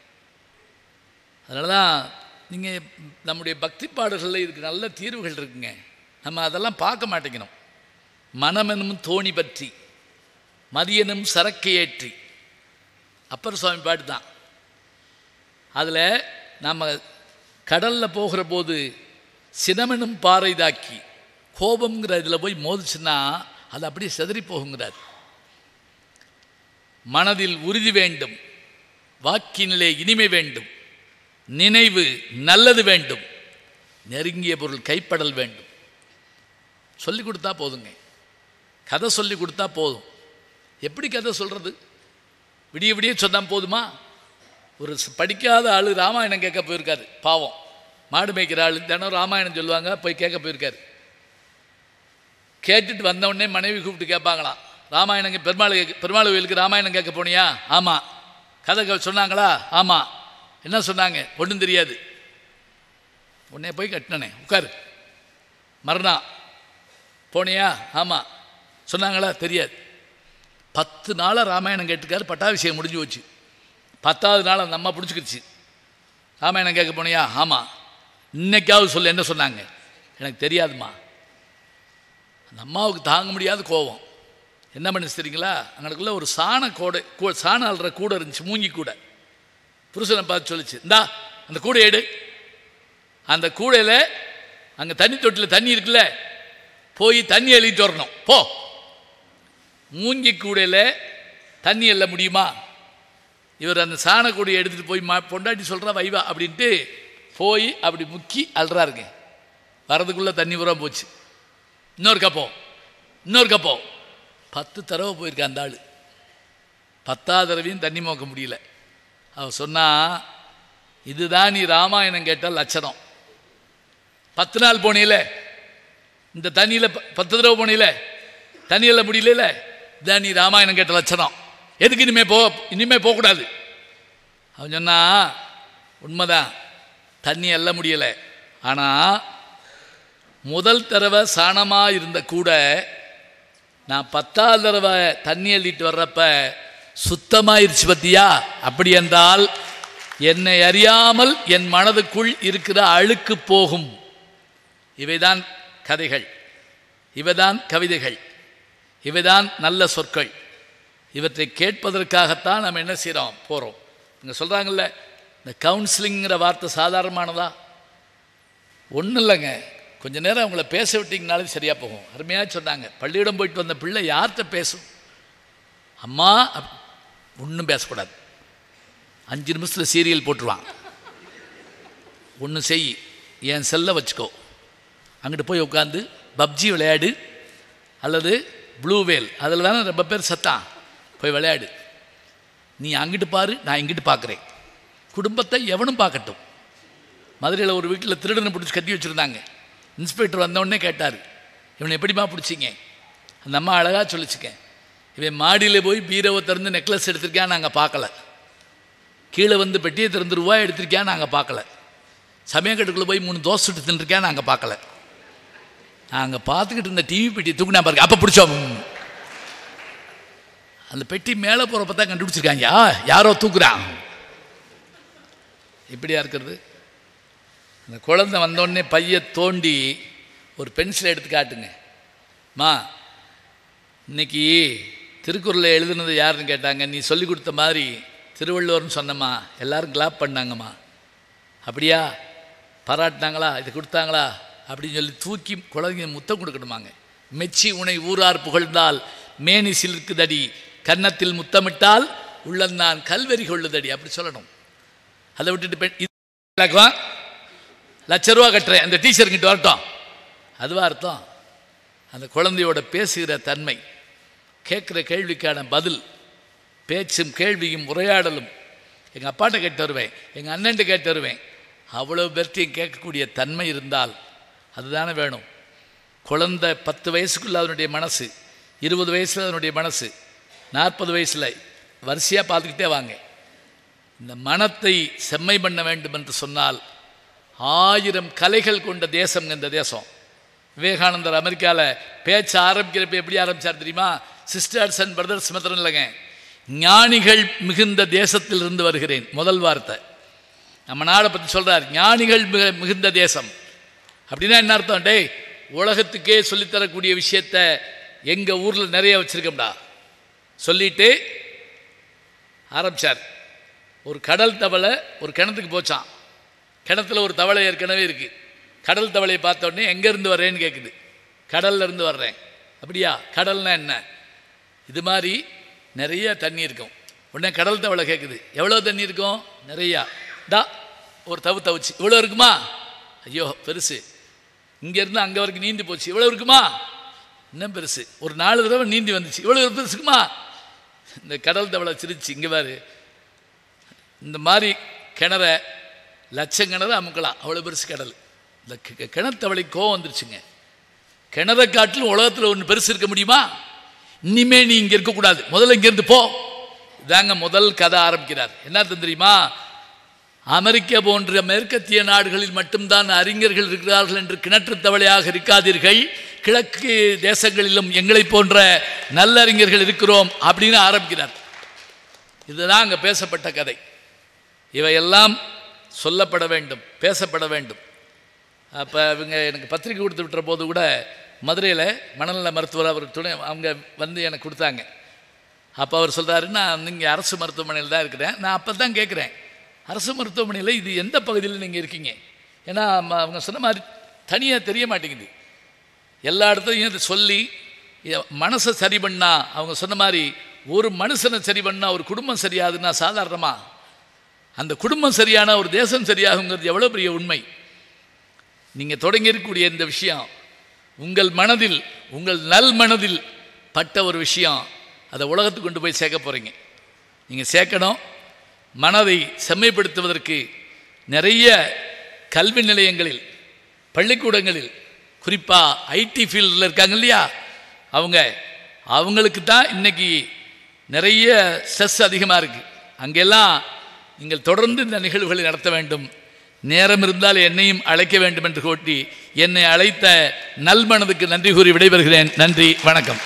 அதனால தான் நீங்கள் நம்முடைய பக்தி பாடல்களில் இதுக்கு நல்ல தீர்வுகள் இருக்குங்க நம்ம அதெல்லாம் பார்க்க மாட்டேங்கிறோம் மனமெனும் தோணி பற்றி மதியனும் சரக்கு ஏற்றி அப்பர் சுவாமி பாட்டு தான் அதில் நம்ம கடலில் போகிற போது சினமெனும் பாறை தாக்கி கோபம்ங்கிற இதில் போய் மோதிச்சுன்னா அது அப்படியே செதறி போகுங்கிறார் மனதில் உறுதி வேண்டும் வாக்கினிலே இனிமை வேண்டும் நினைவு நல்லது வேண்டும் நெருங்கிய பொருள் கைப்படல் வேண்டும் சொல்லி கொடுத்தா போதுங்க கதை சொல்லி கொடுத்தா போதும் எப்படி கதை சொல்கிறது விடிய விடிய சொன்னால் போதுமா ஒரு ச- படிக்காத ஆள் ராமாயணம் கேட்க போயிருக்காரு பாவம் மாடு மேய்க்கிற ஆள் தினம் ராமாயணம் சொல்லுவாங்க போய் கேட்க போயிருக்காரு கேட்டுட்டு வந்த உடனே மனைவி கூப்பிட்டு கேட்பாங்களாம் ராமாயணம் கே- பெருமாள் கேக்க- பெருமாள் கோயிலுக்கு ராமாயணம் கேட்க போனியா ஆமாம் கதை கே- சொன்னாங்களா ஆமாம் என்ன சொன்னாங்க ஒன்றும் தெரியாது உடனே போய் கட்டினனே உட்காரு மறுநாள் போனியா ஆமாம் சொன்னாங்களா தெரியாது பத்து நாளாக ராமாயணம் கேட்டுக்காரு பட்டாபிஷேகம் முடிஞ்சு போச்சு பத்தாவது நாள் அந்த அம்மா பிடிச்சிக்கிடுச்சு ராமாயணம் கேட்க போனியா ஆமாம் இன்னைக்காவது சொல்லு என்ன சொன்னாங்க எனக்கு தெரியாதும்மா அந்த அம்மாவுக்கு தாங்க முடியாத கோபம் என்ன பண்ணுச்சு தெரியுங்களா அங்களுக்குள்ள ஒரு சாண கோடை கூ சாண அல்ற கூடை இருந்துச்சு மூங்கி கூடை புருஷனை பார்த்து சொல்லிச்சு இந்தா அந்த கூடை எடு அந்த கூடையில் அங்கே தண்ணி தொட்டியில் தண்ணி இருக்குல்ல போய் தண்ணி எழுதிட்டு வரணும் போ மூங்கி கூடையில் தண்ணி எல்ல முடியுமா இவர் அந்த சாணக்கூடையை எடுத்துகிட்டு போய் மா பொண்டாட்டி சொல்கிறா வைவா அப்படின்ட்டு போய் அப்படி முக்கி அல்றாருங்க வரதுக்குள்ளே தண்ணி பூரா போச்சு இன்னொரு கப்போ இன்னொரு கப்போ பத்து தடவை போயிருக்க அந்த ஆள் பத்தாவது தடவையும் தண்ணி மோக்க முடியல அவ சொன்னா இதுதான் நீ ராமாயணம் கேட்ட லட்சணம் பத்து நாள் போனீல இந்த தண்ணியில் பத்து தடவை போனீல தண்ணியில் முடியல இதான் நீ ராமாயணம் கேட்ட லட்சணம் எதுக்கு இனிமே போ இனிமே போகக்கூடாது அவன் சொன்னா உண்மைதான் தண்ணி எல்லாம் முடியலை ஆனால் முதல் தடவை சாணமாக இருந்த கூட நான் பத்தாவது தடவை தண்ணி அள்ளிட்டு வர்றப்ப சுத்தமாயிருச்சு பத்தியா அப்படி என்றால் என்னை அறியாமல் என் மனதுக்குள் இருக்கிற அழுக்கு போகும் இவைதான் கதைகள் இவைதான் கவிதைகள் இவைதான் நல்ல சொற்கள் இவற்றை கேட்பதற்காகத்தான் நம்ம என்ன செய்கிறோம் போகிறோம் இங்கே சொல்கிறாங்கல்ல இந்த கவுன்சிலிங்கிற வார்த்தை சாதாரணமானதா ஒன்றும் இல்லைங்க கொஞ்ச நேரம் அவங்கள பேச விட்டிங்கனாலே சரியாக போகும் அருமையாக சொன்னாங்க பள்ளியிடம் போயிட்டு வந்த பிள்ளை யார்கிட்ட பேசும் அம்மா ஒன்றும் பேசக்கூடாது அஞ்சு நிமிஷத்தில் சீரியல் போட்டுருவான் ஒன்று செய் என் செல்லை வச்சுக்கோ அங்கிட்டு போய் உட்காந்து பப்ஜி விளையாடு அல்லது ப்ளூ வேல் அதில் தானே ரொம்ப பேர் சத்தான் போய் விளையாடு நீ அங்கிட்டு பாரு நான் இங்கிட்டு பார்க்குறேன் குடும்பத்தை எவனும் பார்க்கட்டும் மதுரையில் ஒரு வீட்டில் திருடனை பிடிச்சி கட்டி வச்சுருந்தாங்க இன்ஸ்பெக்டர் வந்தவுடனே கேட்டார் இவனை எப்படிம்மா பிடிச்சிங்க அந்த அம்மா அழகாக சொல்லிச்சுக்க இவன் மாடியில் போய் பீரோவை திறந்து நெக்லஸ் எடுத்திருக்கான் நாங்கள் பார்க்கல கீழே வந்து பெட்டியை திறந்து ரூபாய் எடுத்திருக்கான் நாங்கள் பார்க்கல சமயக்கட்டுக்குள்ளே போய் மூணு தோசை சுட்டு தின்றுருக்கேன் நாங்கள் பார்க்கல நாங்கள் பார்த்துக்கிட்டு இருந்த டிவி பெட்டி தூக்குனா பாருங்க அப்போ பிடிச்சோம் அந்த பெட்டி மேலே போகிறப்ப தான் கண்டுபிடிச்சிருக்காங்க யா யாரோ தூக்குறான் இப்படியா இருக்கிறது அந்த குழந்தை வந்தோடனே பைய தோண்டி ஒரு பென்சிலை எடுத்து காட்டுங்க மா இன்னைக்கு திருக்குறளை எழுதுனது யாருன்னு கேட்டாங்க நீ சொல்லி கொடுத்த மாதிரி திருவள்ளுவர்னு சொன்னம்மா எல்லாரும் கிளாப் பண்ணாங்கம்மா அப்படியா பாராட்டினாங்களா இது கொடுத்தாங்களா அப்படின்னு சொல்லி தூக்கி குழந்தைங்க முத்தம் கொடுக்கணுமாங்க மெச்சி உனை ஊரார் புகழ்ந்தால் மேனி சிலிர்க்குதடி கன்னத்தில் முத்தமிட்டால் உள்ளந்தான் கல்வெறி கொள்ளுதடி அப்படி சொல்லணும் அதை விட்டுட்டு பெண் இது இலக்கம், லட்ச ரூபா கட்டுறேன் அந்த டீச்சர் கிட்ட வரட்டும் அதுவா அர்த்தம் அந்த குழந்தையோட பேசுகிற தன்மை கேட்குற கேள்விக்கான பதில் பேச்சும் கேள்வியும் உரையாடலும் எங்கள் அப்பாட்ட கேட்டு வருவேன் எங்கள் அண்ணன்ட்ட கேட்டு வருவேன் அவ்வளோ பேர்த்தையும் கேட்கக்கூடிய தன்மை இருந்தால் அதுதானே வேணும் குழந்தை பத்து வயசுக்குள்ள அதனுடைய மனசு இருபது வயசில் அதனுடைய மனசு நாற்பது வயசில் வரிசையாக பார்த்துக்கிட்டே வாங்க இந்த மனத்தை செம்மை பண்ண வேண்டும் என்று சொன்னால் ஆயிரம் கலைகள் கொண்ட தேசம் இந்த தேசம் விவேகானந்தர் அமெரிக்காவில் பேச்ச ஆரம்பிக்கிறப்ப எப்படி ஆரம்பிச்சார் தெரியுமா சிஸ்டர்ஸ் அண்ட் பிரதர்ஸ் மாத்திரம் இல்லைங்க ஞானிகள் மிகுந்த தேசத்தில் இருந்து வருகிறேன் முதல் வார்த்தை நம்ம நாடை பற்றி சொல்கிறார் ஞானிகள் மிக மிகுந்த தேசம் அப்படின்னா என்ன அர்த்தம் டேய் உலகத்துக்கே சொல்லித்தரக்கூடிய விஷயத்த எங்கள் ஊரில் நிறைய வச்சுருக்கோம்டா சொல்லிட்டு ஆரம்பித்தார் ஒரு கடல் தவளை ஒரு கிணத்துக்கு போச்சான் கிணத்துல ஒரு தவளை ஏற்கனவே இருக்குது கடல் தவளையை பார்த்த உடனே எங்கேருந்து வர்றேன்னு கேட்குது கடல்ல இருந்து வர்றேன் அப்படியா கடல்னா என்ன இது மாதிரி நிறைய தண்ணி இருக்கும் உடனே கடல் தவளை கேட்குது எவ்வளோ தண்ணி இருக்கும் நிறையா டா ஒரு தவு தவிச்சு இவ்வளோ இருக்குமா ஐயோ பெருசு இங்கேருந்து அங்கே வரைக்கும் நீந்தி போச்சு இவ்வளோ இருக்குமா இன்னும் பெருசு ஒரு நாலு தடவை நீந்தி வந்துச்சு இவ்வளோ பெருசுக்குமா இந்த கடல் தவளை சிரிச்சு இங்கே பாரு இந்த மாதிரி கிணற லட்சம் கிணறு அமுக்கலாம் அவ்வளோ பெருசு கடல் இந்த கி- கிணத்தவளை கோவம் வந்துருச்சுங்க கிணறை காட்டிலும் உலகத்தில் ஒன்று பெருசு இருக்க முடியுமா இனிமே நீ இங்கே இருக்கக்கூடாது முதல்ல இங்கேருந்து போ இதாங்க முதல் கதை ஆரம்பிக்கிறார் என்ன அர்த்தம் தெரியுமா அமெரிக்கா போன்ற மேற்கத்திய நாடுகளில் மட்டும்தான் அறிஞர்கள் இருக்கிறார்கள் என்று கிணற்று தவளையாக இருக்காதீர்கள் கிழக்கு தேசங்களிலும் எங்களை போன்ற நல்லறிஞர்கள் இருக்கிறோம் அப்படின்னு ஆரம்பிக்கிறார் இதுதான் அங்கே பேசப்பட்ட கதை இவையெல்லாம் சொல்லப்பட வேண்டும் பேசப்பட வேண்டும் அப்போ இவங்க எனக்கு பத்திரிக்கை கொடுத்து விட்டுற போது கூட மதுரையில் மனநல மருத்துவர் அவர் துணை அவங்க வந்து எனக்கு கொடுத்தாங்க அப்போ அவர் சொல்கிறாரு நான் நீங்கள் அரசு மருத்துவமனையில் தான் இருக்கிறேன் நான் அப்போ தான் கேட்குறேன் அரசு மருத்துவமனையில் இது எந்த பகுதியில் நீங்கள் இருக்கீங்க ஏன்னா ம- அவங்க சொன்ன மாதிரி தனியாக தெரிய மாட்டேங்குது எல்லா இடத்துலையும் இதை சொல்லி இ- மனசை சரி பண்ணா அவங்க சொன்ன மாதிரி ஒரு மனுஷனை சரி பண்ணா ஒரு குடும்பம் சரியாதுன்னா சாதாரணமா அந்த குடும்பம் சரியான ஒரு தேசம் சரியாகுங்கிறது எவ்வளோ பெரிய உண்மை நீங்கள் தொடங்கி இருக்கக்கூடிய இந்த விஷயம் உங்கள் மனதில் உங்கள் நல் மனதில் பட்ட ஒரு விஷயம் அதை உலகத்துக்கு கொண்டு போய் சேர்க்க போகிறீங்க நீங்கள் சேர்க்கணும் மனதை செம்மைப்படுத்துவதற்கு நிறைய கல்வி நிலையங்களில் பள்ளிக்கூடங்களில் குறிப்பாக ஐடி ஃபீல்டில் இருக்காங்க இல்லையா அவங்க அவங்களுக்கு தான் இன்னைக்கு நிறைய ஸ்ட்ரெஸ் அதிகமாக இருக்குது அங்கெல்லாம் நீங்கள் தொடர்ந்து இந்த நிகழ்வுகளை நடத்த வேண்டும் நேரம் இருந்தால் என்னையும் அழைக்க வேண்டும் என்று கோட்டி என்னை அழைத்த நல்மனதுக்கு நன்றி கூறி விடைபெறுகிறேன் நன்றி வணக்கம்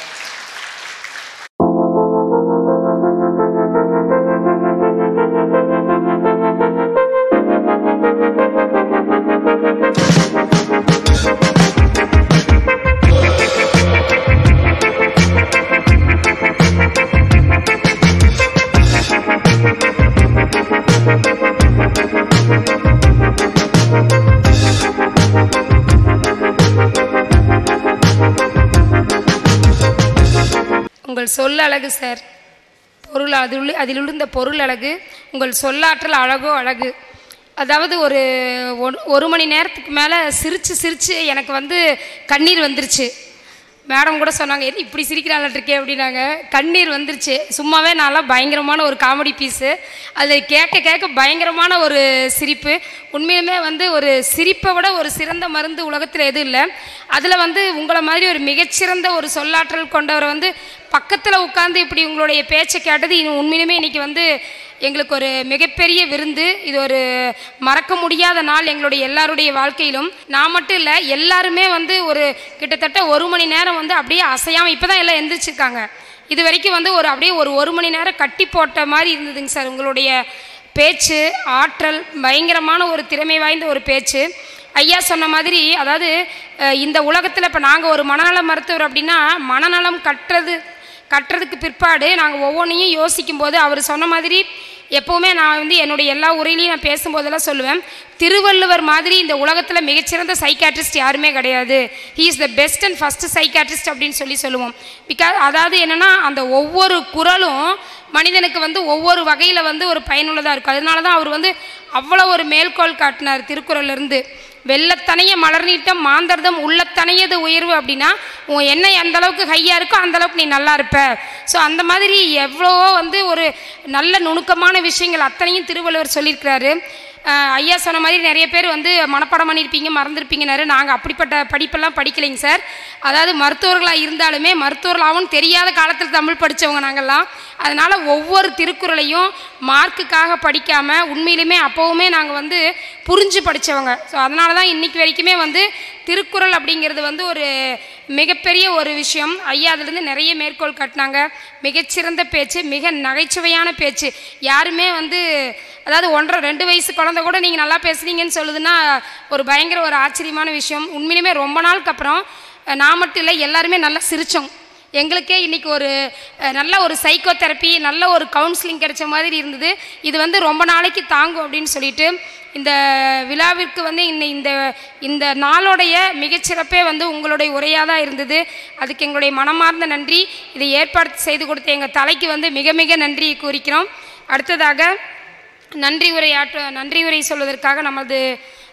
உங்கள் சொல் அழகு சார் பொருள் அதில் அதில் உள்ள பொருள் அழகு உங்கள் சொல்லாற்றல் அழகோ அழகு அதாவது ஒரு ஒன்- ஒரு மணி நேரத்துக்கு மேலே சிரித்து சிரித்து எனக்கு வந்து கண்ணீர் வந்துருச்சு மேடம் கூட சொன்னாங்க என்ன இப்படி சிரிக்கிறாள் இருக்கே அப்படின்னாங்க கண்ணீர் வந்துருச்சு சும்மாவே நான்லாம் பயங்கரமான ஒரு காமெடி பீஸு அதை கேட்க கேட்க பயங்கரமான ஒரு சிரிப்பு உண்மையிலுமே வந்து ஒரு சிரிப்பை விட ஒரு சிறந்த மருந்து உலகத்தில் எதுவும் இல்லை அதில் வந்து உங்களை மாதிரி ஒரு மிகச்சிறந்த ஒரு சொல்லாற்றல் கொண்டவரை வந்து பக்கத்தில் உட்காந்து இப்படி உங்களுடைய பேச்சை கேட்டது இது உண்மையிலுமே இன்னைக்கு வந்து எங்களுக்கு ஒரு மிகப்பெரிய விருந்து இது ஒரு மறக்க முடியாத நாள் எங்களுடைய எல்லாருடைய வாழ்க்கையிலும் நான் மட்டும் இல்லை எல்லாருமே வந்து ஒரு கிட்டத்தட்ட ஒரு மணி நேரம் வந்து அப்படியே அசையாமல் இப்போ தான் எல்லாம் எந்திரிச்சிருக்காங்க இது வரைக்கும் வந்து ஒரு அப்படியே ஒரு ஒரு மணி நேரம் கட்டி போட்ட மாதிரி இருந்ததுங்க சார் உங்களுடைய பேச்சு ஆற்றல் பயங்கரமான ஒரு திறமை வாய்ந்த ஒரு பேச்சு ஐயா சொன்ன மாதிரி அதாவது அஹ், இந்த உலகத்தில் இப்போ நாங்கள் ஒரு மனநல மருத்துவர் அப்படின்னா மனநலம் கட்டுறது கட்டுறதுக்கு பிற்பாடு நாங்கள் ஒவ்வொன்றையும் யோசிக்கும் போது அவர் சொன்ன மாதிரி எப்போவுமே நான் வந்து என்னுடைய எல்லா உரையிலையும் நான் பேசும்போதெல்லாம் சொல்லுவேன் திருவள்ளுவர் மாதிரி இந்த உலகத்தில் மிகச்சிறந்த சைக்காட்ரிஸ்ட் யாருமே கிடையாது he is the best and first psychiatrist அப்படின்னு சொல்லி சொல்லுவோம் பிகாஸ் அதாவது என்னென்னா அந்த ஒவ்வொரு குரலும் மனிதனுக்கு வந்து ஒவ்வொரு வகையில் வந்து ஒரு பயனுள்ளதாக இருக்கும் அதனால தான் அவர் வந்து அவ்வளோ ஒரு மேல்கோள் காட்டினார் திருக்குறள்ல இருந்து வெள்ளத்தனைய மலர் நீட்டம் மாந்தர்தம் உள்ளத்தனையது உயர்வு அப்படின்னா உன் எண்ணெய் எந்த அளவுக்கு ஹையாக இருக்கோ அந்த அளவுக்கு நீ நல்லா இருப்ப ஸோ அந்த மாதிரி எவ்வளவோ வந்து ஒரு நல்ல நுணுக்கமான விஷயங்கள் அத்தனையும் திருவள்ளுவர் சொல்லியிருக்கிறாரு ஆஹ் ஐயா சொன்ன மாதிரி நிறைய பேர் வந்து மனப்பாடம் பண்ணியிருப்பீங்க மறந்துருப்பீங்கன்னாரு நாங்கள் அப்படிப்பட்ட படிப்பெல்லாம் படிக்கலைங்க சார் அதாவது மருத்துவர்களாக இருந்தாலுமே மருத்துவர்களாகவும் தெரியாத காலத்தில் தமிழ் படித்தவங்க நாங்கள்லாம் அதனால் ஒவ்வொரு திருக்குறளையும் மார்க்குக்காக படிக்காமல் உண்மையிலுமே அப்போவுமே நாங்கள் வந்து புரிஞ்சு படித்தவங்க ஸோ அதனால தான் இன்றைக்கி வரைக்குமே வந்து திருக்குறள் அப்படிங்கிறது வந்து ஒரு மிகப்பெரிய ஒரு விஷயம் ஐயா அதுலேருந்து நிறைய மேற்கோள் காட்டினாங்க மிகச்சிறந்த பேச்சு மிக நகைச்சுவையான பேச்சு யாருமே வந்து அதாவது ஒன்றரை ரெண்டு வயசு குழந்தை கூட நீங்கள் நல்லா பேசுனீங்கன்னு சொல்லுதுன்னா ஒரு பயங்கர ஒரு ஆச்சரியமான விஷயம் உண்மையிலுமே ரொம்ப நாளுக்கு அப்புறம் அஹ், நான் மட்டும் இல்லை எல்லாருமே நல்லா சிரித்தோம் எங்களுக்கே இன்னைக்கு ஒரு அஹ், நல்ல ஒரு சைக்கோ தெரப்பி நல்ல ஒரு கவுன்சிலிங் கிடைச்ச மாதிரி இருந்தது இது வந்து ரொம்ப நாளைக்கு தாங்கும் அப்படின்னு சொல்லிட்டு இந்த விழாவிற்கு வந்து இன்னை இந்த இந்த நாளோடைய மிகச்சிறப்பே வந்து உங்களுடைய உரையாக தான் இருந்தது அதுக்கு எங்களுடைய மனமார்ந்த நன்றி இதை ஏற்பாடு செய்து கொடுத்த எங்கள் தலைக்கு வந்து மிக மிக நன்றி கூறிக்கிறோம் அடுத்ததாக நன்றி உரையாற்ற நன்றி உரை சொல்வதற்காக நமது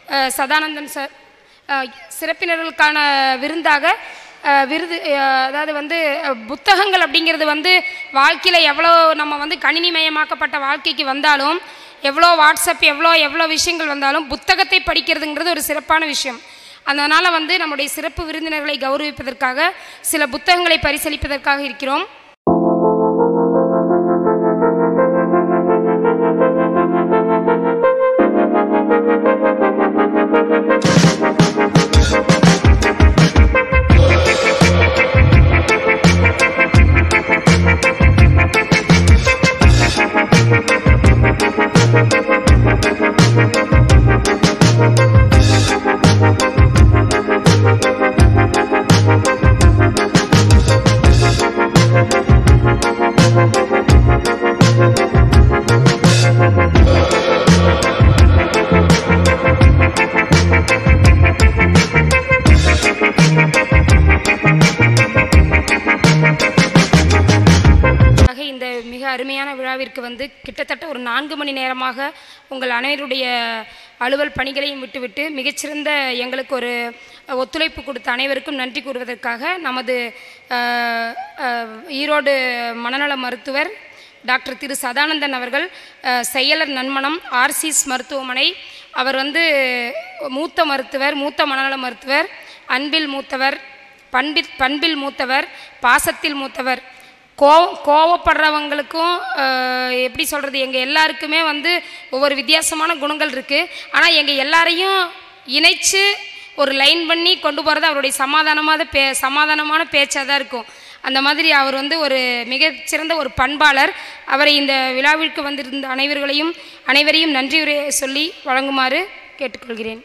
அஹ், சதானந்தன் சார் அஹ், சிறப்பினர்களுக்கான விருந்தாக அஹ், விருது அஹ், அதாவது வந்து அஹ், புத்தகங்கள் அப்படிங்கிறது வந்து வாழ்க்கையில் எவ்வளோ நம்ம வந்து கணினிமயமாக்கப்பட்ட வாழ்க்கைக்கு வந்தாலும் எவ்வளோ வாட்ஸ்அப் எவ்வளோ எவ்வளோ விஷயங்கள் வந்தாலும் புத்தகத்தை படிக்கிறதுங்கிறது ஒரு சிறப்பான விஷயம் அதனால் வந்து நம்முடைய சிறப்பு விருந்தினர்களை கௌரவிப்பதற்காக சில புத்தகங்களை பரிசளிப்பதற்காக இருக்கிறோம் ஆக இந்த மிக அருமையான விழாவிற்கு வந்து கிட்டத்தட்ட ஒரு நான்கு மணி நேரமாக உங்கள் அனைவருடைய அலுவல் பணிகளையும் விட்டுவிட்டு மிகச்சிறந்த எங்களுக்கு ஒரு ஒத்துழைப்பு கொடுத்த அனைவருக்கும் நன்றி கூறுவதற்காக நமது அஹ், அஹ், ஈரோடு மனநல மருத்துவர் டாக்டர் திரு சதானந்தன் அவர்கள் அஹ், செயலர் நன்மனம் ஆர்சிஸ் மருத்துவமனை அவர் வந்து மூத்த மருத்துவர் மூத்த மனநல மருத்துவர் அன்பில் மூத்தவர் பண்பில் பண்பில் மூத்தவர் பாசத்தில் மூத்தவர் கோ கோவப்படுறவங்களுக்கும் அஹ், எப்படி சொல்கிறது எங்கள் எல்லாருக்குமே வந்து ஒவ்வொரு வித்தியாசமான குணங்கள் இருக்குது ஆனால் எங்கள் எல்லாரையும் இணைச்சு ஒரு லைன் பண்ணி கொண்டு போகிறது அவருடைய சமாதானமான பே சமாதானமான பேச்சாக தான் இருக்கும் அந்த மாதிரி அவர் வந்து ஒரு மிகச்சிறந்த ஒரு பண்பாளர் அவரை இந்த விழாவிற்கு வந்திருந்த அனைவர்களையும் அனைவரையும் நன்றி உரை சொல்லி வழங்குமாறு கேட்டுக்கொள்கிறேன்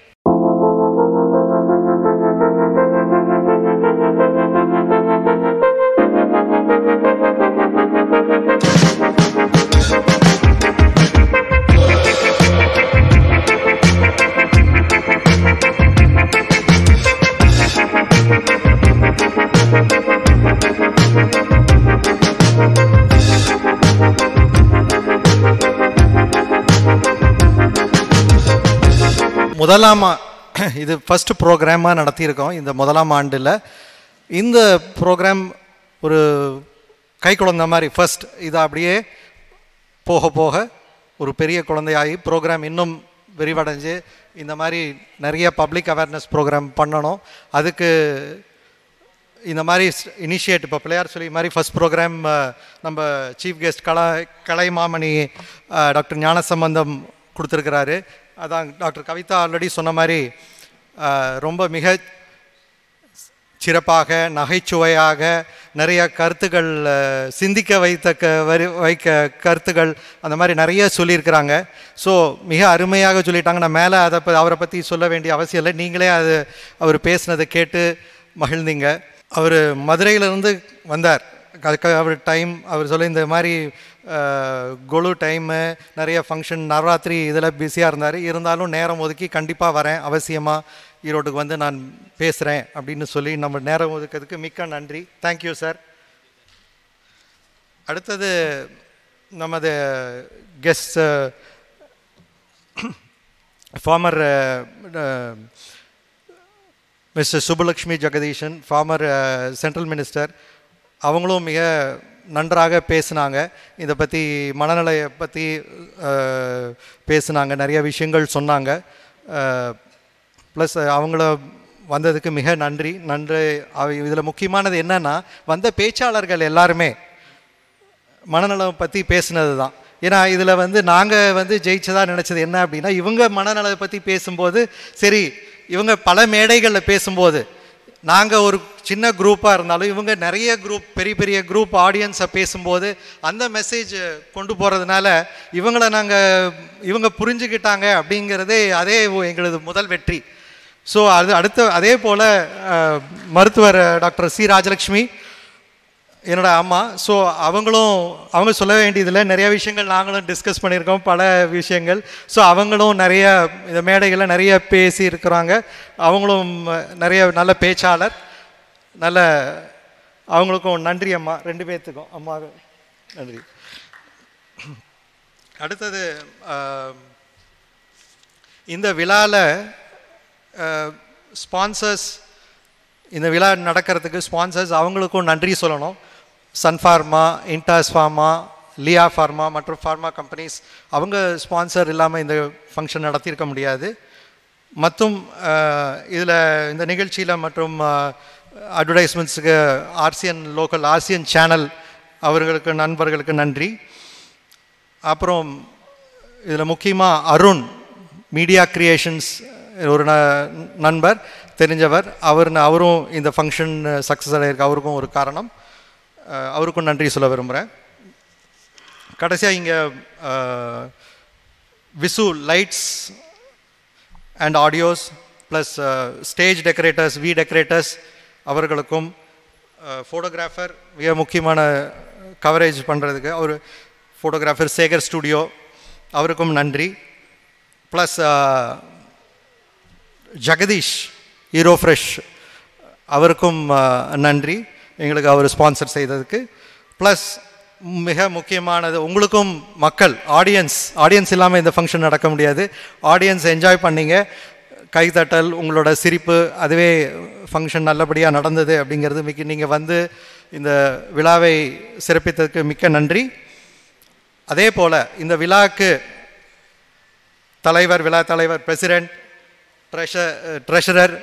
முதலாம் ஆ- இது ஃபர்ஸ்ட் ப்ரோக்ராமாக நடத்தியிருக்கோம் இந்த முதலாம் ஆண்டில் இந்த ப்ரோக்ராம் ஒரு கை குழந்த மாதிரி ஃபர்ஸ்ட் இது அப்படியே போக போக ஒரு பெரிய குழந்தையாகி ப்ரோக்ராம் இன்னும் விரிவடைஞ்சு இந்த மாதிரி நிறைய பப்ளிக் அவேர்னஸ் ப்ரோக்ராம் பண்ணணும் அதுக்கு இந்த மாதிரி இனிஷியேட் இப்போ பிள்ளையார் சொல்லி மாதிரி ஃபர்ஸ்ட் ப்ரோக்ராம் நம்ம சீஃப் கெஸ்ட் கலா கலைமாமணி அஹ், டாக்டர் ஞானசம்பந்தம் கொடுத்துருக்கிறாரு அதான் டாக்டர் கவிதா ஆல்ரெடி சொன்ன மாதிரி அஹ், ரொம்ப மிக சிறப்பாக நகைச்சுவையாக நிறைய கருத்துக்கள் அஹ், சிந்திக்க வைத்த க வரி வைக்க கருத்துக்கள் அந்த மாதிரி நிறைய சொல்லியிருக்கிறாங்க ஸோ மிக அருமையாக சொல்லிட்டாங்க நான் மேலே அதை ப- அவரை பற்றி சொல்ல வேண்டிய அவசியம் இல்லை நீங்களே அது அவர் பேசுனதை கேட்டு மகிழ்ந்தீங்க அவர் மதுரையிலேருந்து வந்தார் அதுக்கு அவர் டைம் அவர் சொல்ல இந்த மாதிரி அஹ், கொலு டைமு நிறைய ஃபங்க்ஷன் நவராத்திரி இதில் பிஸியாக இருந்தார் இருந்தாலும் நேரம் ஒதுக்கி கண்டிப்பாக வரேன் அவசியமாக ஈரோட்டுக்கு வந்து நான் பேசுகிறேன் அப்படின்னு சொல்லி நம்ம நேரம் ஒதுக்கிறதுக்கு மிக்க நன்றி தேங்க்யூ சார் அடுத்தது நமது guest former mister Subbulakshmi Jagadeesan former central minister அவங்களும் மிக நன்றாக பேசினாங்க இதை பற்றி மனநிலையை பற்றி பேசினாங்க நிறைய விஷயங்கள் சொன்னாங்க ப்ளஸ் அவங்கள வந்ததுக்கு மிக நன்றி நன்றி இதில் முக்கியமானது என்னன்னா வந்த பேச்சாளர்கள் எல்லாருமே மனநலம் பற்றி பேசுனது தான் ஏன்னா இதில் வந்து நாங்கள் வந்து ஜெயிச்சதா நினச்சது என்ன அப்படின்னா இவங்க மனநலத்தை பற்றி பேசும்போது சரி இவங்க பல மேடைகளில் பேசும்போது நாங்கள் ஒரு சின்ன குரூப்பாக இருந்தாலும் இவங்க நிறைய குரூப் பெரிய பெரிய குரூப் ஆடியன்ஸை பேசும்போது அந்த மெசேஜ் கொண்டு போகிறதுனால இவங்கள நாங்கள் இவங்க புரிஞ்சுக்கிட்டாங்க அப்படிங்கிறதே அதே ஒ- எங்களது முதல் வெற்றி ஸோ அது அடுத்த அதே போல் மருத்துவர் டாக்டர் சி ராஜலக்ஷ்மி என்னோட அம்மா ஸோ அவங்களும் அவங்க சொல்ல வேண்டியதில்லை நிறைய விஷயங்கள் நாங்களும் டிஸ்கஸ் பண்ணியிருக்கோம் பல விஷயங்கள் ஸோ அவங்களும் நிறைய இந்த மேடைகளில் நிறைய பேசி இருக்கிறாங்க அவங்களும் அஹ், நிறைய நல்ல பேச்சாளர் நல்ல அவங்களுக்கும் நன்றி அம்மா ரெண்டு பேர்த்துக்கும் அம்மா நன்றி அடுத்தது அஹ், இந்த விழாவில் ஸ்பான்சர்ஸ் இந்த விழா நடக்கிறதுக்கு ஸ்பான்சர்ஸ் அவங்களுக்கும் நன்றி சொல்லணும் சன் ஃபார்மா இன்டாஸ் ஃபார்மா லியா ஃபார்மா மற்றும் ஃபார்மா கம்பெனிஸ் அவங்க ஸ்பான்சர் இல்லாமல் இந்த ஃபங்க்ஷன் நடத்தியிருக்க முடியாது மற்றும் இதில் இந்த நிகழ்ச்சியில் மற்றும் அட்வர்டைஸ்மெண்ட்ஸுக்கு ஆர்சியன் லோக்கல் ஆர்சியன் சேனல் அவர்களுக்கு நண்பர்களுக்கு நன்றி அப்புறம் இதில் முக்கியமாக அருண் மீடியா கிரியேஷன்ஸ் ஒரு ந நண்பர் தெரிஞ்சவர் அவர் அவரும் இந்த ஃபங்க்ஷன் சக்ஸஸ் அடையிருக்கு அவருக்கும் ஒரு காரணம் அஹ், அவருக்கும் நன்றி சொல்ல விரும்புகிறேன் கடைசியாக இங்கே Visu lights and audios plus stage decorators V decorators அவர்களுக்கும் ஃபோட்டோகிராஃபர் மிக முக்கியமான கவரேஜ் பண்ணுறதுக்கு அவர் ஃபோட்டோகிராஃபர் சேகர் ஸ்டுடியோ அவருக்கும் நன்றி ப்ளஸ் ஜெகதீஷ் ஹீரோ ஃப்ரெஷ் அவருக்கும் அஹ், நன்றி எங்களுக்கு அவர் ஸ்பான்சர் செய்ததுக்கு ப்ளஸ் மிக முக்கியமானது உங்களுக்கும் மக்கள் ஆடியன்ஸ் ஆடியன்ஸ் இல்லாமல் இந்த ஃபங்க்ஷன் நடக்க முடியாது ஆடியன்ஸ் என்ஜாய் பண்ணீங்க கைதட்டல் உங்களோட சிரிப்பு அதுவே ஃபங்க்ஷன் நல்லபடியாக நடந்தது அப்படிங்கிறது மிக்க நீங்கள் வந்து இந்த விழாவை சிறப்பித்ததுக்கு மிக்க நன்றி அதே போல் இந்த விழாக்கு தலைவர் விழா தலைவர் president treasure treasurer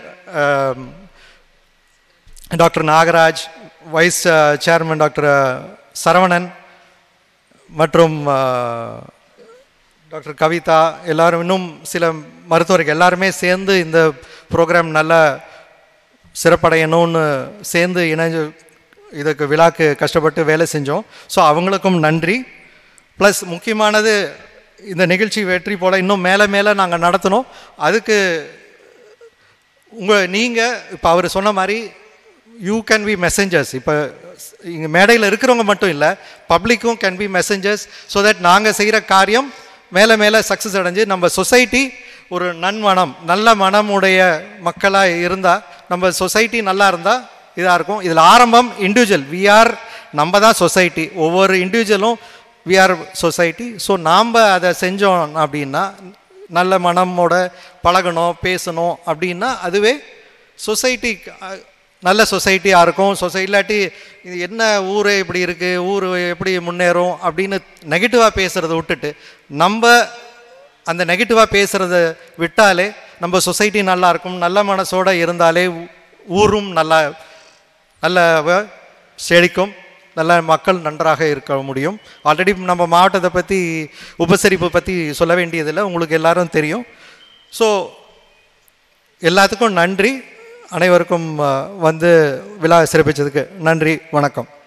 doctor Nagaraj vice chairman doctor Saravanan மற்றும் டாக்டர் கவிதா எல்லாரும் இன்னும் சில மருத்துவர்கள் எல்லாருமே சேர்ந்து இந்த ப்ரோக்ராம் நல்லா சிறப்படையணும்னு சேர்ந்து இணைஞ்சு இதுக்கு விழாக்கு கஷ்டப்பட்டு வேலை செஞ்சோம் ஸோ அவங்களுக்கும் நன்றி ப்ளஸ் முக்கியமானது இந்த நிகழ்ச்சி வெற்றி போல் இன்னும் மேலே மேலே நாங்கள் நடத்தினோம் அதுக்கு உங்கள் நீங்கள் இப்போ அவர் சொன்ன மாதிரி யூ கேன் பி மெசஞ்சர்ஸ் இப்போ இங்கே மேடையில் இருக்கிறவங்க மட்டும் இல்லை பப்ளிக்கும் can be messengers so that நாங்கள் செய்கிற காரியம் மேலே மேலே சக்ஸஸ் அடைஞ்சு நம்ம சொசைட்டி ஒரு நன்மனம் நல்ல மனமுடைய மக்களாக இருந்தால் நம்ம சொசைட்டி நல்லா இருந்தால் இதாக இருக்கும் இதில் ஆரம்பம் இண்டிவிஜுவல் வி ஆர் நம்ம தான் சொசைட்டி ஒவ்வொரு இண்டிவிஜுவலும் வி ஆர் சொசைட்டி ஸோ நாம் அதை செஞ்சோம் அப்படின்னா நல்ல மனமோட பழகணும் பேசணும் அப்படின்னா அதுவே சொசைட்டி நல்ல சொசைட்டியாக இருக்கும் சொசை இல்லாட்டி இது என்ன ஊர் இப்படி இருக்குது ஊர் எப்படி முன்னேறும் அப்படின்னு நெகட்டிவாக பேசுகிறத விட்டுட்டு நம்ம அந்த நெகட்டிவாக பேசுகிறத விட்டாலே நம்ம சொசைட்டி நல்லா இருக்கும் நல்ல மனசோடு இருந்தாலே ஊ- ஊரும் நல்லா நல்ல வ- செழிக்கும் நல்ல மக்கள் நன்றாக இருக்க முடியும் ஆல்ரெடி நம்ம மாவட்டத்தை பற்றி உபசரிப்பு பற்றி சொல்ல வேண்டியதில்லை உங்களுக்கு எல்லாரும் தெரியும் ஸோ எல்லாத்துக்கும் நன்றி அனைவருக்கும் அஹ், வந்து விழா சிறப்பித்ததுக்கு நன்றி வணக்கம்